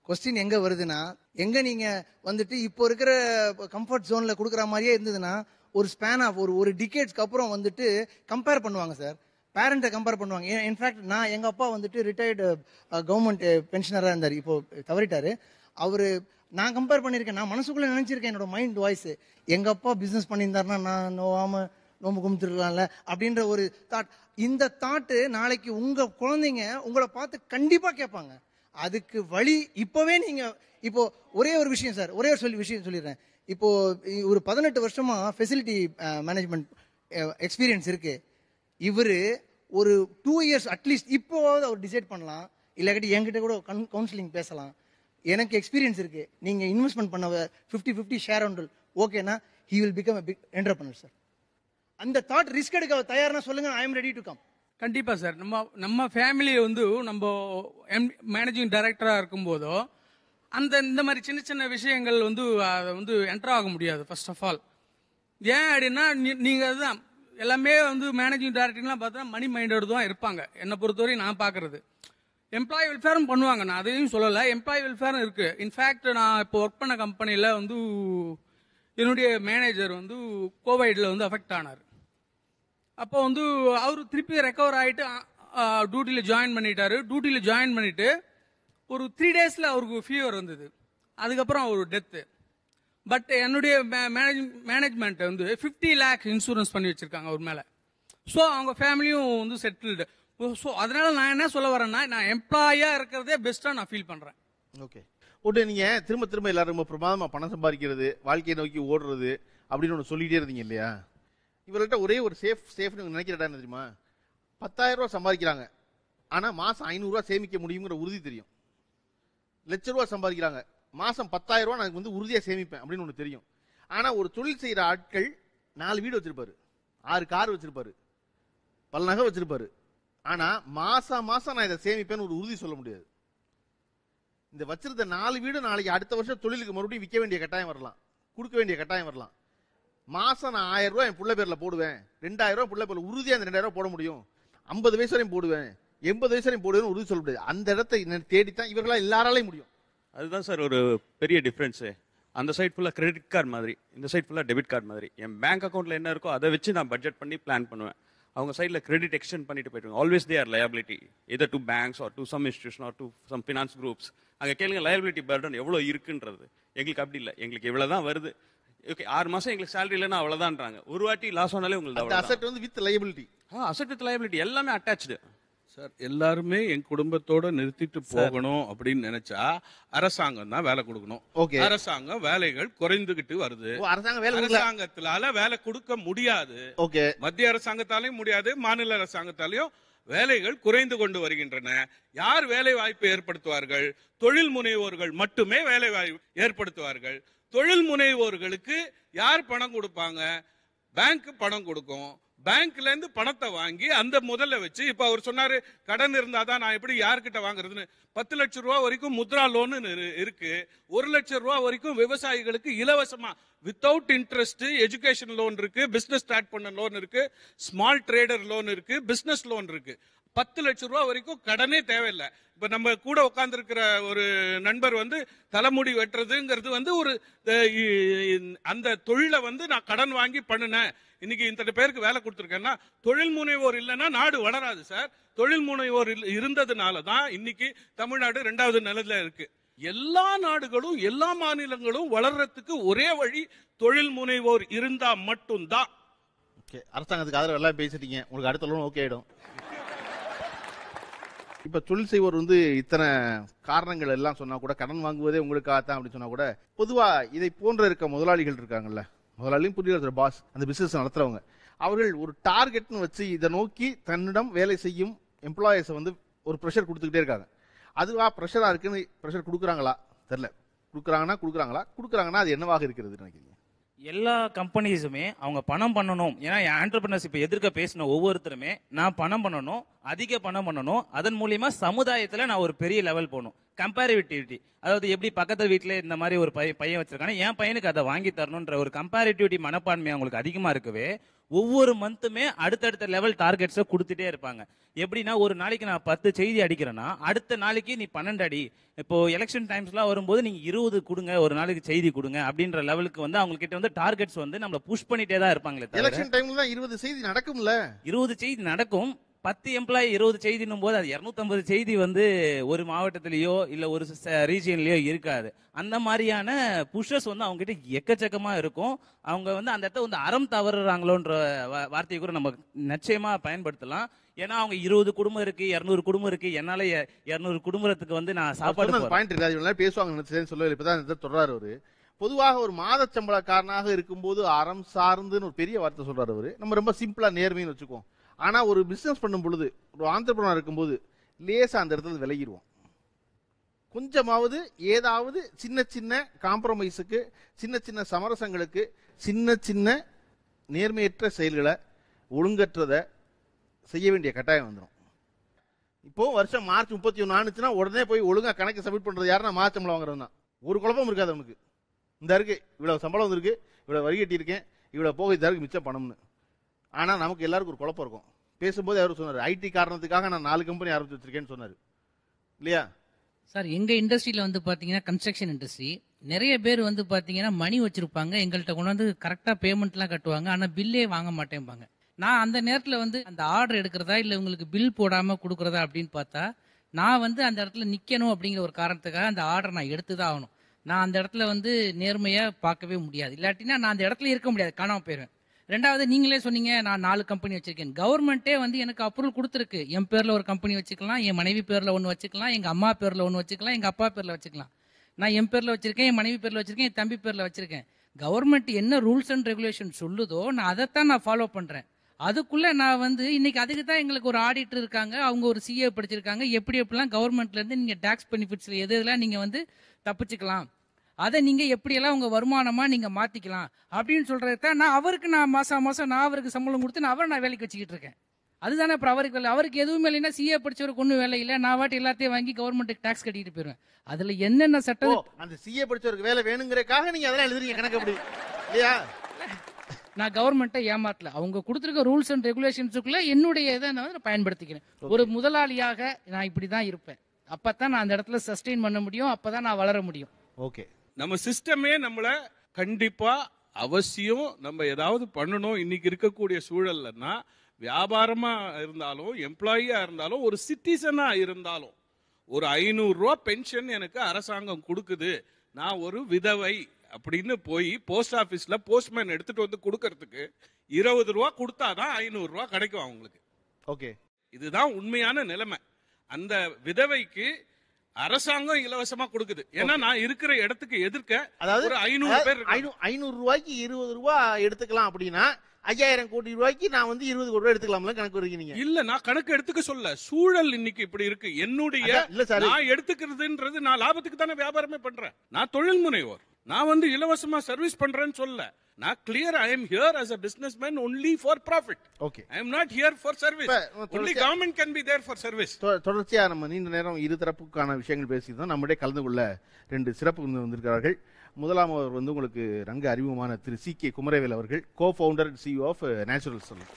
கொஸ்டின் எங்க வருதுன்னா எங்க நீங்க வந்துட்டு இப்போ இருக்கிற கம்ஃபர்ட் ஜோன்ல கொடுக்குற மாதிரியே இருந்ததுன்னா ஒரு ஸ்பேன் ஆஃப் ஒரு ஒரு டிகேட்ஸ்க்கு அப்புறம் வந்துட்டு கம்பேர் பண்ணுவாங்க சார் பேரண்ட்டை கம்பேர் பண்ணுவாங்க இன்ஃபேக்ட் நான் எங்க அப்பா வந்துட்டு ரிட்டையர்டு கவர்மெண்ட் பென்ஷனராக இருந்தார் இப்போ தவறிட்டாரு அவரு நான் கம்பேர் பண்ணியிருக்கேன் நான் மனசுக்குள்ள நினைச்சிருக்கேன் என்னோட மைண்ட் வாய்ஸ் எங்க அப்பா பிசினஸ் பண்ணியிருந்தாருன்னா நான் நோவாம நோம்பு கும்பிட்டுருக்கலாம்ல அப்படின்ற ஒரு தாட் இந்த தாட்டு நாளைக்கு உங்க குழந்தைங்க உங்களை பார்த்து கண்டிப்பா கேட்பாங்க அதுக்கு வழி இப்பவே நீங்க இப்போ ஒரே ஒரு விஷயம் சார் ஒரே ஒரு சொல்லி விஷயம் சொல்லிடுறேன் இப்போ இ- ஒரு பதினெட்டு வருஷமா ஃபெசிலிட்டி மேனேஜ்மெண்ட் எக்ஸ்பீரியன்ஸ் இருக்கு இவரு ஒரு டூ இயர்ஸ் அட்லீஸ்ட் இப்போவாவது அவர் டிசைட் பண்ணலாம் இல்லாட்டி என்கிட்ட கூட கவுன்சிலிங் பேசலாம் எனக்கு எக்ஸ்பீரியன்ஸ் இருக்கு நீங்க இன்வெஸ்ட்மெண்ட் பண்ண ஃபிஃப்டி ஃபிஃப்டி ஷேர் ஒன்றல் ஓகேனா he will become big entrepreneur sir அந்த தாட் ரிஸ்க் எடுக்க அவர் தயார்னா சொல்லுங்க I am ready to come கண்டிப்பா சார் நம்ம நம்ம ஃபேமிலி வந்து நம்ம மேனேஜிங் டைரக்டரா இருக்கும்போதோ அந்த இந்த மாதிரி சின்ன சின்ன விஷயங்கள் வந்து அதை வந்து என்டர் ஆக முடியாது ஃபர்ஸ்ட் ஆஃப் ஆல் ஏன் அப்படின்னா நீ- நீங்க அதுதான் எல்லாமே வந்து மேனேஜிங் டைரக்டர்லாம் பார்த்தா மணி மைண்டட் தான் இருப்பாங்க என்னை பொறுத்தவரை நான் பார்க்கறது எம்ப்ளாயி வெல்ஃபேரும் பண்ணுவாங்க நான் அதையும் சொல்லலை எம்ப்ளாயி வெல்ஃபேரும் இருக்கு இன்ஃபேக்ட் நான் இப்போ ஒர்க் பண்ண கம்பெனியில் வந்து என்னுடைய மேனேஜர் வந்து கோவிட்ல வந்து அஃபெக்ட் ஆனார் அப்போ வந்து அவர் திருப்பி ரெக்கவர் ஆகிட்டு டியூட்டியில் ஜாயின் பண்ணிட்டாரு டியூட்டியில் ஜாயின் பண்ணிட்டு ஒரு த்ரீ டேஸில் அவருக்கு ஃபீவர் வந்தது அதுக்கப்புறம் அவர் டெத்து பட் என்னுடைய மேனேஜ் மேனேஜ்மெண்ட் வந்து ஃபிஃப்டி லேக் இன்சூரன்ஸ் பண்ணி வச்சிருக்காங்க அவர் மேலே ஸோ அவங்க ஃபேமிலியும் வந்து செட்டில்டு ஸோ அதனால நான் என்ன சொல்ல வரேன்னா நான் எம்ப்ளாயாக இருக்கிறதே பெஸ்ட்டாக நான் ஃபீல் பண்ணுறேன் ஓகே ஒன்று நீங்க திரும்ப திரும்ப எல்லாரும் ரொம்ப பிரமாதமா பணம் சம்பாதிக்கிறது வாழ்க்கையை நோக்கி ஓடுறது அப்படின்னு ஒன்று சொல்லிட்டே இருந்தீங்க இல்லையா இவர்கிட்ட ஒரே ஒரு சேஃப் சேஃப்னு நினைக்கிற இடம் என்ன தெரியுமா பத்தாயிரம் ரூபாய் சம்பாதிக்கிறாங்க ஆனா மாசம் ஐநூறுரூவா சேமிக்க முடியுங்கிற உறுதி தெரியும் லட்ச ரூபா சம்பாதிக்கிறாங்க மாசம் பத்தாயிரம் ரூபாய் நான் வந்து உறுதியா சேமிப்பேன் அப்படின்னு ஒன்று தெரியும் ஆனா ஒரு தொழில் செய்யற ஆட்கள் நாலு வீடு வச்சிருப்பாரு ஆறு கார் வச்சிருப்பாரு பல நகை வச்சிருப்பாரு ஆனா மாசம் மாசம் நான் இதை சேமிப்பேன்னு ஒரு உறுதி சொல்ல முடியாது இந்த வச்சிருந்த நாலு வீடு நாளைக்கு அடுத்த வருஷம் தொழிலுக்கு மறுபடியும் விற்க வேண்டிய கட்டாயம் வரலாம் கொடுக்க வேண்டிய கட்டாயம் வரலாம் மாசம் நான் ஆயிரம் ரூபாய் என் புள்ள பேர்ல போடுவேன் ரெண்டாயிரம் ரூபாய் புள்ள பேர்ல உறுதியா அந்த ரெண்டாயிரம் ரூபாய் போட முடியும் ஐம்பது வயசு வரையும் போடுவேன் எண்பது வயசு வரையும் போடுவேன்னு உறுதி சொல்ல முடியாது அந்த இடத்தை தேடித்தான் இவர்களா எல்லாராலையும் முடியும் அதுதான் சார் ஒரு பெரிய டிஃப்ரென்ஸு அந்த சைட் ஃபுல்லாக கிரெடிட் கார்டு மாதிரி இந்த சைட் ஃபுல்லாக டெபிட் கார்டு மாதிரி என் பேங்க் அக்கௌண்ட்டில் என்ன இருக்கோ அதை வச்சு நான் பட்ஜெட் பண்ணி பிளான் பண்ணுவேன் அவங்க சைடில் கிரெடிட் எக்ஸ்டெண்ட் பண்ணிட்டு போயிட்டு always they are liability either to banks or to some institution or to some finance groups அங்கே கேளுங்க லயபிலிட்டி பர்டன் எவ்வளோ இருக்குன்றது எங்களுக்கு அப்படி இல்லை எங்களுக்கு இவ்வளோ தான் வருது ஓகே ஆறு மாதம் எங்களுக்கு சேலரி இல்லைன்னா அவ்வளோதான்றாங்க ஒரு வாட்டி லாஸ் ஆனாலே உங்களுக்கு அந்த அசெட் வந்து with liability asset with liability எல்லாமே அட்டாச்சு சார் எல்லாருமே என் குடும்பத்தோட நிறுத்திட்டு போகணும் அப்படின்னு நினைச்சா அரசாங்கம் தான் வேலை கொடுக்கணும் Okay. அரசாங்கம் வேலைகள் குறைந்துகிட்டு வருது ஓ, அரசாங்கம் வேலை கொடுக்கல. அரசாங்கத்தினால வேலை கொடுக்க முடியாது ஓகே மத்திய அரசாங்கத்தாலையும் முடியாது மாநில அரசாங்கத்தாலையும் வேலைகள் குறைந்து கொண்டு வருகின்றன யார் வேலை வாய்ப்பு ஏற்படுத்துவார்கள் தொழில் முனைவோர்கள் மட்டுமே வேலை வாய்ப்பு ஏற்படுத்துவார்கள் தொழில் முனைவோர்களுக்கு யார் பணம் கொடுப்பாங்க பேங்க் பணம் கொடுக்கும் பேங்க்ல இருந்து பணத்தை வாங்கி அந்த முதல்ல வச்சு இப்ப அவர் சொன்னாரு கடன் இருந்தாதான் நான் எப்படி யார்கிட்ட வாங்குறதுன்னு பத்து லட்சம் ரூபா வரைக்கும் முத்ரா லோன் இருக்கு ஒரு லட்சம் ரூபா வரைக்கும் விவசாயிகளுக்கு இலவசமா வித்தவுட் இன்ட்ரெஸ்ட் எஜுகேஷன் லோன் இருக்கு பிசினஸ் ஸ்டார்ட் பண்ண லோன் இருக்கு ஸ்மால் ட்ரேடர் லோன் இருக்கு பிசினஸ் லோன் இருக்கு பத்து லட்சம் ரூபா வரைக்கும் கடனே தேவையில்லை இப்ப நம்ம கூட உட்கார்ந்திருக்கிற ஒரு நண்பர் வந்து தலைமுடி வெட்டுறதுங்கிறது வந்து ஒரு அஹ், இ- அந்த தொழிலை வந்து நான் கடன் வாங்கி பண்ணினேன் இன்னைக்கு இத்தனை பேருக்கு வேலை கொடுத்துருக்கேன்னா தொழில் முனைவோர் இல்லைன்னா நாடு வளராது சார் தொழில் முனைவோர் இல்ல- இருந்ததுனால தான் இன்னைக்கு தமிழ்நாடு ரெண்டாவது நிலையில இருக்கு எல்லா நாடுகளும் எல்லா மாநிலங்களும் வளர்றதுக்கு ஒரே வழி தொழில் முனைவோர் இருந்தா மட்டும்தான் ஓகே அரசாங்கத்துக்கு ஆதரவு எல்லாம் பேசிட்டீங்க உங்களுக்கு அடுத்த லோன் ஓகே ஆயிடும் இப்ப தொழில் செய்வோர் வந்து இத்தனை காரணங்கள் எல்லாம் சொன்னா கூட கடன் வாங்குவதே உங்களுக்காக தான் அப்படின்னு சொன்னா கூட பொதுவா இதை போன்ற இருக்க முதலாளிகள் இருக்காங்கல்ல முதலாளியும் புரியுற பாஸ் அந்த பிசினஸ் நடத்துறவங்க அவர்கள் ஒரு டார்கெட்னு வச்சு இதை நோக்கி தன்னிடம் வேலை செய்யும் எம்ப்ளாயிஸை வந்து ஒரு ப்ரெஷர் கொடுத்துக்கிட்டே இருக்காங்க அதுவா ப்ரெஷரா இருக்குன்னு ப்ரெஷர் கொடுக்குறாங்களா தெரியல கொடுக்குறாங்கன்னா கொடுக்குறாங்களா கொடுக்குறாங்கன்னா அது என்னவாக இருக்கிறது நினைக்கிறீங்க எல்லா கம்பெனிஸுமே அவங்க பணம் பண்ணணும் ஏன்னா ஆண்டர்பிரினர்ஸ் இப்போ எதிர்க்க பேசின ஒவ்வொருத்தருமே நான் பணம் பண்ணணும் அதிக பணம் பண்ணணும் அதன் மூலியமா சமுதாயத்துல நான் ஒரு பெரிய லெவல் போகணும் கம்பேரிட்டிவிட்டி அதாவது எப்படி பக்கத்து வீட்டில் இந்த மாதிரி ஒரு பைய பையன் வச்சிருக்காங்க என் பையனுக்கு அதை வாங்கி தரணுன்ற ஒரு கம்பேரிட்டிவிட்டி மனப்பான்மை அவங்களுக்கு அதிகமா இருக்கவே ஒவ்வொரு மந்த்துமே அடுத்தடுத்த லெவல் டார்கெட்ஸை கொடுத்துட்டே இருப்பாங்க எப்படின்னா ஒரு நாளைக்கு நான் பத்து செய்தி அடிக்கிறேன்னா அடுத்த நாளைக்கு நீ பன்னெண்டு அடி இப்போ எலெக்ஷன் டைம்ஸ்லாம் வரும்போது நீங்க இருபது கொடுங்க ஒரு நாளைக்கு செய்தி கொடுங்க அப்படின்ற லெவலுக்கு வந்து அவங்க கிட்ட வந்து டார்கெட்ஸ் வந்து நம்மள புஷ் பண்ணிட்டே தான் இருப்பாங்களே தவிர எலெக்ஷன் டைம்ல தான் இருபது செய்தி நடக்கும்ல இருபது செய்தி நடக்கும் பத்து எம்ப்ளாயி இருபது செய்தினும் போது அது இரநூத்தம்பது செய்தி வந்து ஒரு மாவட்டத்திலேயோ இல்ல ஒரு ரீஜியன்லயோ இருக்காது அந்த மாதிரியான புஷஸ் வந்து அவங்க கிட்ட எக்கச்சக்கமா இருக்கும் அவங்க வந்து அந்த இடத்த வந்து அறம் தவறுறாங்களோன்ற வா- வார்த்தையை கூட நம்ம நிச்சயமா பயன்படுத்தலாம் ஏன்னா அவங்க இருபது குடும்பம் இருக்கு இருநூறு குடும்பம் இருக்கு என்னால இருநூறு குடும்பத்துக்கு வந்து நான் சாப்பாடு போடுறேன். பாயிண்ட் இருக்கு அது இவ்வளவு நேரம் பேசுவாங்க நினைச்சேன்னு சொல்லல இப்பதான் இந்த தொடராரு அவரு பொதுவாக ஒரு மாத சம்பளக்காரனாக இருக்கும்போது அறம் சார்ந்துன்னு ஒரு பெரிய வார்த்தை சொல்றாரு அவரு நம்ம ரொம்ப சிம்பிளா நேர்மைன்னு வச்சுக்குவோம் ஆனா ஒரு பிசினஸ் பண்ணும் பொழுது ஒரு ஆந்திரப்பனர் இருக்கும்போது லேசா அந்த இடத்துல விலகிடுவோம் கொஞ்சமாவது ஏதாவது சின்ன சின்ன காம்ப்ரமைஸுக்கு சின்ன சின்ன சமரசங்களுக்கு சின்ன சின்ன நேர்மையற்ற செயல்களை ஒழுங்கற்றதை செய்ய வேண்டிய கட்டாயம் வந்துடும் இப்போ வருஷம் மார்ச் முப்பத்தி ஒன்று ஆனிச்சுன்னா உடனே போய் ஒழுங்கா கணக்கு சப்மிட் பண்றது யாருன்னா மார்ச் சம்பளம் வாங்குறவன் தான் ஒரு குழப்பம் இருக்காது அவனுக்கு இந்த இருக்கு இவ்வளவு சம்பளம் வந்திருக்கு இவ்வளவு வரி கட்டியிருக்கேன் இவ்வளவு போக இதா இருக்கு மிச்சம் பணம்னு ஆனா நமக்கு எல்லாருக்கும் ஒரு குழப்பம் இருக்கும் பேசும்போது அவர் சொன்னார் ஐடி காரணத்துக்காக நான் நாலு கம்பெனி ஆரம்பிச்சு வச்சிருக்கேன்னு சொன்னாரு இல்லையா சார் எங்க இண்டஸ்ட்ரியில வந்து பாத்தீங்கன்னா கன்ஸ்ட்ரக்ஷன் இண்டஸ்ட்ரி நிறைய பேர் வந்து பாத்தீங்கன்னா மணி வச்சிருப்பாங்க எங்கள்கிட்ட கொண்டாந்து கரெக்டா பேமெண்ட்லாம் கட்டுவாங்க ஆனா பில்லே வாங்க மாட்டேன்பாங்க நான் அந்த நேரத்துல வந்து அந்த ஆர்டர் எடுக்கிறதா இல்ல உங்களுக்கு பில் போடாம கொடுக்கறதா அப்படின்னு பார்த்தா நான் வந்து அந்த இடத்துல நிக்கணும் அப்படிங்கிற ஒரு காரணத்துக்காக அந்த ஆர்டர் நான் எடுத்து தான் ஆகணும் நான் அந்த இடத்துல வந்து நேர்மையா பார்க்கவே முடியாது இல்லாட்டினா நான் அந்த இடத்துல இருக்க முடியாது காணாம போயிருவேன் ரெண்டாவது நீங்களே சொன்னீங்க நான் நாலு கம்பெனி வச்சிருக்கேன் கவர்மெண்ட்டே வந்து எனக்கு அப்ரூவல் கொடுத்துருக்கு என் பேர்ல ஒரு கம்பெனி வச்சுக்கலாம் என் மனைவி பேர்ல ஒன்று வச்சுக்கலாம் எங்க அம்மா பேர்ல ஒன்று வச்சுக்கலாம் எங்க அப்பா பேர்ல வச்சுக்கலாம் நான் என் பேர்ல வச்சிருக்கேன் என் மனைவி பேர்ல வச்சிருக்கேன் என் தம்பி பேர்ல வச்சிருக்கேன் கவர்மெண்ட் என்ன ரூல்ஸ் அண்ட் ரெகுலேஷன் சொல்லுதோ நான் அதைத்தான் நான் ஃபாலோ பண்றேன் அதுக்குள்ள நான் வந்து இன்னைக்கு அதுக்கு தான் எங்களுக்கு ஒரு ஆடிட்டர் இருக்காங்க அவங்க ஒரு சிஏ படிச்சிருக்காங்க எப்படி எப்படிலாம் கவர்மெண்ட்ல இருந்து நீங்க டாக்ஸ் பெனிஃபிட்ஸ்ல எது எதெல்லாம் நீங்க வந்து தப்பிச்சுக்கலாம் அதை நீங்க எப்படியெல்லாம் உங்க வருமானமா நீங்க மாத்திக்கலாம் அப்படின்னு சொல்றத நான் அவருக்கு நான் மாசம் மாசம் நான் அவருக்கு சம்பளம் கொடுத்து நான் அவரை நான் வேலைக்கு வச்சுக்கிட்டு இருக்கேன் அதுதானே அப்புறம் அவருக்கு வேலை அவருக்கு எதுவுமே இல்லைன்னா சிஏ படிச்சவருக்கு ஒன்றும் வேலை இல்லை நான் வாட்டி எல்லாத்தையும் வாங்கி கவர்மெண்ட்டுக்கு டாக்ஸ் கட்டிட்டு போயிருவேன் அதுல என்னென்ன ஓ சட்டம் அந்த சிஏ படிச்சவருக்கு வேலை வேணுங்கிறக்காக நீங்க அதெல்லாம் எழுதுறீங்க கணக்கு அப்படி இல்லையா நான் கவர்மெண்ட்டை ஏமாத்தல அவங்க கொடுத்துருக்க ரூல்ஸ் அண்ட் ரெகுலேஷன்ஸுக்குள்ள என்னுடைய இதை நான் வந்து பயன்படுத்திக்கிறேன் ஒரு முதலாளியாக நான் இப்படி தான் இருப்பேன் அப்பதான் நான் அந்த இடத்துல சஸ்டெயின் பண்ண முடியும் அப்பதான் நான் வளர முடியும் ஓகே நம்ம சிஸ்டமே நம்மள கண்டிப்பா அவசியம் நம்ம ஏதாவது பண்ணணும் இன்னைக்கு இருக்கக்கூடிய சூழல்லன்னா வியாபாரமா இருந்தாலும் எம்ப்ளாயியா இருந்தாலும் ஒரு சிட்டிசனா இருந்தாலும் ஒரு ஐநூறு ரூபா பென்ஷன் எனக்கு அரசாங்கம் கொடுக்குது நான் ஒரு விதவை அப்படின்னு போய் போஸ்ட் ஆபீஸ்ல போஸ்ட்மேன் எடுத்துட்டு வந்து கொடுக்கறதுக்கு இருபது ரூபா கொடுத்தாதான் ஐநூறு ரூபா கிடைக்கும் அவங்களுக்கு ஓகே இதுதான் உண்மையான நிலைமை அந்த விதவைக்கு அரசாங்கம் இலவசமா கொடுக்குது ஏன்னா நான் இருக்கிற இடத்துக்கு எதிர்க்க அதாவது ஒரு ஐநூறு பேர் இருக்காங்க. ஐநூறு ஐநூறு ரூபாய்க்கு இருபது ரூபாய் எடுத்துக்கலாம் அப்படின்னா ஐயாயிரம் கோடி ரூபாய்க்கு நான் வந்து இருபது கோடி ரூபாய் எடுத்துக்கலாம்ல கணக்கு வரீங்க நீங்க இல்ல நான் கணக்கு எடுத்துக்க சொல்ல சூழல் இன்னைக்கு இப்படி இருக்கு என்னுடைய அதான், இல்ல சார். நான் எடுத்துக்கிறதுன்றது நான் லாபத்துக்கு தானே வியாபாரமே பண்றேன் நான் தொழில் முனைவோர் நான் வந்து இலவசமா சர்வீஸ் பண்றேன்னு சொல்ல நான் clear I am here as a businessman only for profit okay I am not here for service இப்ப, only தொடர்ச்சியா- government can be there for service தொ- தொடர்ச்சியா நம்ம நீண்ட நேரம் இரு தரப்புக்கான விஷயங்கள் பேசியிருந்தோம் நம்மிடையே கலந்து கொள்ள ரெண்டு சிறப்பு விருந்தினர் வந்திருக்கிறார்கள் முதலாம் அவர் வந்து உங்களுக்கு ரங்க அறிமுகமான திரு சி கே குமரவேல் அவர்கள் co founder and CEO of natural solution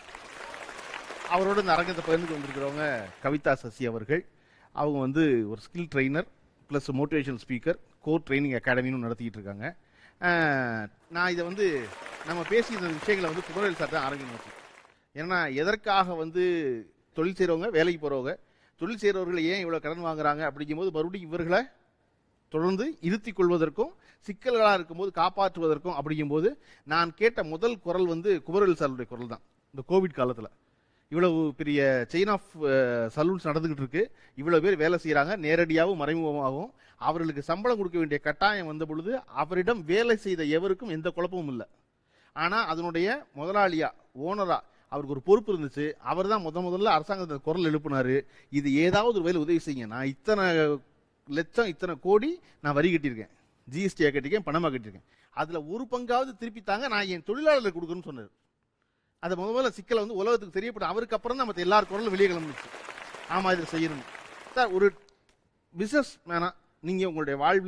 அவரோட இந்த அரங்கத்தை பகிர்ந்து வந்திருக்கிறவங்க கவிதா சசி அவர்கள் அவங்க வந்து ஒரு skill trainer plus motivation speaker core training அகாடமின்னு நடத்திக்கிட்டு இருக்காங்க அஹ், நான் இதை வந்து நம்ம பேசிய இந்த விஷயங்களை வந்து குமரவேல் சார் தான் ஆரம்பிக்கணும் ஏன்னா எதற்காக வந்து தொழில் செய்கிறவங்க வேலைக்கு போகிறவங்க தொழில் செய்கிறவர்கள் ஏன் இவ்வளோ கடன் வாங்குறாங்க அப்படிங்கும்போது மறுபடியும் இவர்களை தொடர்ந்து இருத்திக் கொள்வதற்கும் சிக்கல்களாக இருக்கும்போது காப்பாற்றுவதற்கும் அப்படிங்கும்போது நான் கேட்ட முதல் குரல் வந்து குமரவேல் சாருடைய குரல் தான் இந்த கோவிட் காலத்தில் இவ்வளவு பெரிய செயின் ஆஃப் சலூன்ஸ் நடந்துகிட்டு இருக்கு இவ்வளவு பேர் வேலை செய்கிறாங்க நேரடியாகவும் மறைமுகமாகவும் அவர்களுக்கு சம்பளம் கொடுக்க வேண்டிய கட்டாயம் வந்த பொழுது அவரிடம் வேலை செய்த எவருக்கும் எந்த குழப்பமும் இல்லை ஆனால் அதனுடைய முதலாளியா ஓனரா அவருக்கு ஒரு பொறுப்பு இருந்துச்சு அவர் தான் முத முதல்ல அரசாங்கத்தை குரல் எழுப்பினாரு இது ஏதாவது ஒரு வகையில் உதவி செய்யுங்க நான் இத்தனை லட்சம் இத்தனை கோடி நான் வரி கட்டியிருக்கேன் ஜிஎஸ்டியாக கட்டியிருக்கேன் பணமாக கட்டியிருக்கேன் அதில் ஒரு பங்காவது திருப்பி தாங்க நான் என் தொழிலாளர்களுக்கு கொடுக்கணும்னு சொன்னார் அதை முத முதல்ல சிக்கலை வந்து உலகத்துக்கு தெரியப்படும் அவருக்கு அப்புறம் தான் மற்ற எல்லார் குரலும் வெளியே கிளம்பிச்சு ஆமாம் இதை செய்யணும் சார் ஒரு பிஸ்னஸ் மேனா நீங்கள் உங்களுடைய வாழ்வில்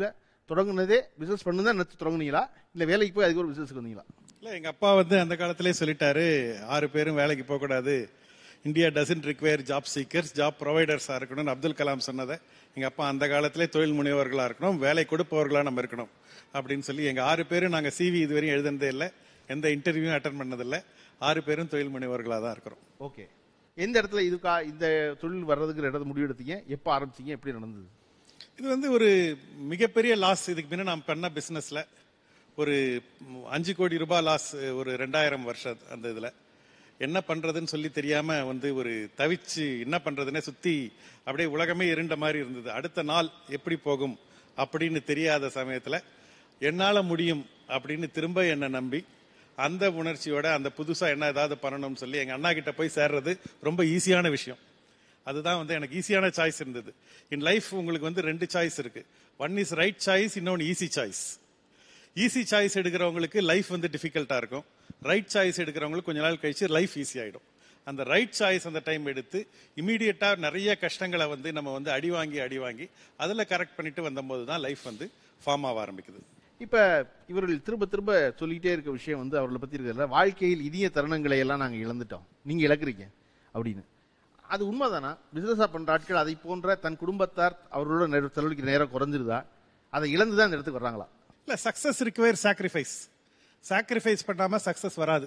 தொடங்குனதே பிசினஸ் பண்ணு தான் நினைச்சு தொடங்குனீங்களா இல்ல வேலைக்கு போய் அதுக்கு ஒரு பிசினஸ்க்கு வந்தீங்களா இல்ல எங்க அப்பா வந்து அந்த காலத்திலே சொல்லிட்டாரு ஆறு பேரும் வேலைக்கு போக கூடாது India doesn't require job seekers job ப்ரொவைடர்ஸா இருக்கணும்னு அப்துல் கலாம் சொன்னதை எங்க அப்பா அந்த காலத்திலே தொழில் முனைவர்களா இருக்கணும் வேலை கொடுப்பவர்களா நம்ம இருக்கணும் அப்படின்னு சொல்லி எங்க ஆறு பேரும் நாங்க சிவி இதுவரையும் எழுதுனதே இல்லை எந்த இன்டர்வியூவும் அட்டன் பண்ணதில்லை ஆறு பேரும் தொழில் முனைவர்களா தான் இருக்கிறோம் ஓகே எந்த இடத்துல இதுக்கா இந்த தொழில் வர்றதுக்கு இடத்துல முடிவு எடுத்தீங்க எப்போ ஆரம்பிச்சீங்க எப்படி நடந்தது இது வந்து ஒரு மிகப்பெரிய லாஸ் இதுக்கு முன்ன நான் பண்ண பிசினஸ்ல ஒரு ம், அஞ்சு கோடி ரூபாய் லாஸ் ஒரு ரெண்டாயிரம் வருஷம் அந்த இதுல என்ன பண்றதுன்னு சொல்லி தெரியாம வந்து ஒரு தவிச்சு என்ன பண்றதுன்னே சுத்தி அப்படியே உலகமே இருண்ட மாதிரி இருந்தது அடுத்த நாள் எப்படி போகும் அப்படின்னு தெரியாத சமயத்துல என்னால முடியும் அப்படின்னு திரும்ப என்னை நம்பி அந்த உணர்ச்சியோட அந்த புதுசா என்ன ஏதாவது பண்ணணும்னு சொல்லி எங்க அண்ணா கிட்ட போய் சேர்றது ரொம்ப ஈஸியான விஷயம் அதுதான் வந்து எனக்கு ஈஸியான சாய்ஸ் இருந்தது இன் லைஃப் உங்களுக்கு வந்து ரெண்டு சாய்ஸ் இருக்கு ஒன் இஸ் ரைட் சாய்ஸ் இன்னொன்று ஈஸி சாய்ஸ் ஈஸி சாய்ஸ் எடுக்கிறவங்களுக்கு லைஃப் வந்து டிஃபிகல்ட்டா இருக்கும் ரைட் சாய்ஸ் எடுக்கிறவங்களுக்கு கொஞ்ச நாள் கழிச்சு லைஃப் ஈஸி ஆயிடும் அந்த ரைட் சாய்ஸ் அந்த டைம் எடுத்து இமீடியட்டா நிறைய கஷ்டங்களை வந்து நம்ம வந்து அடி வாங்கி அடி வாங்கி அதில் கரெக்ட் பண்ணிட்டு வந்தபோது தான் லைஃப் வந்து ஃபார்ம் ஆக ஆரம்பிக்குது இப்ப இவர்கள் திரும்ப திரும்ப சொல்லிட்டே இருக்க விஷயம் வந்து அவர்களை பத்தி இருக்கிறதுல வாழ்க்கையில் இனிய தருணங்களை எல்லாம் நாங்க இழந்துட்டோம் நீங்க இழக்கிறீங்க அப்படின்னு அது உண்மைதானா பிசினஸா பண்ற ஆட்கள் அதை போன்ற தன் குடும்பத்தார் அவர்களோட நேர- செலவழிக்கிற நேரம் குறைஞ்சிருதா அதை இழந்து தான் இந்த இடத்துக்கு வர்றாங்களா இல்ல சக்சஸ் ரிக்வயர் சாக்ரிஃபைஸ் சாக்ரிஃபைஸ் பண்ணாம சக்சஸ் வராது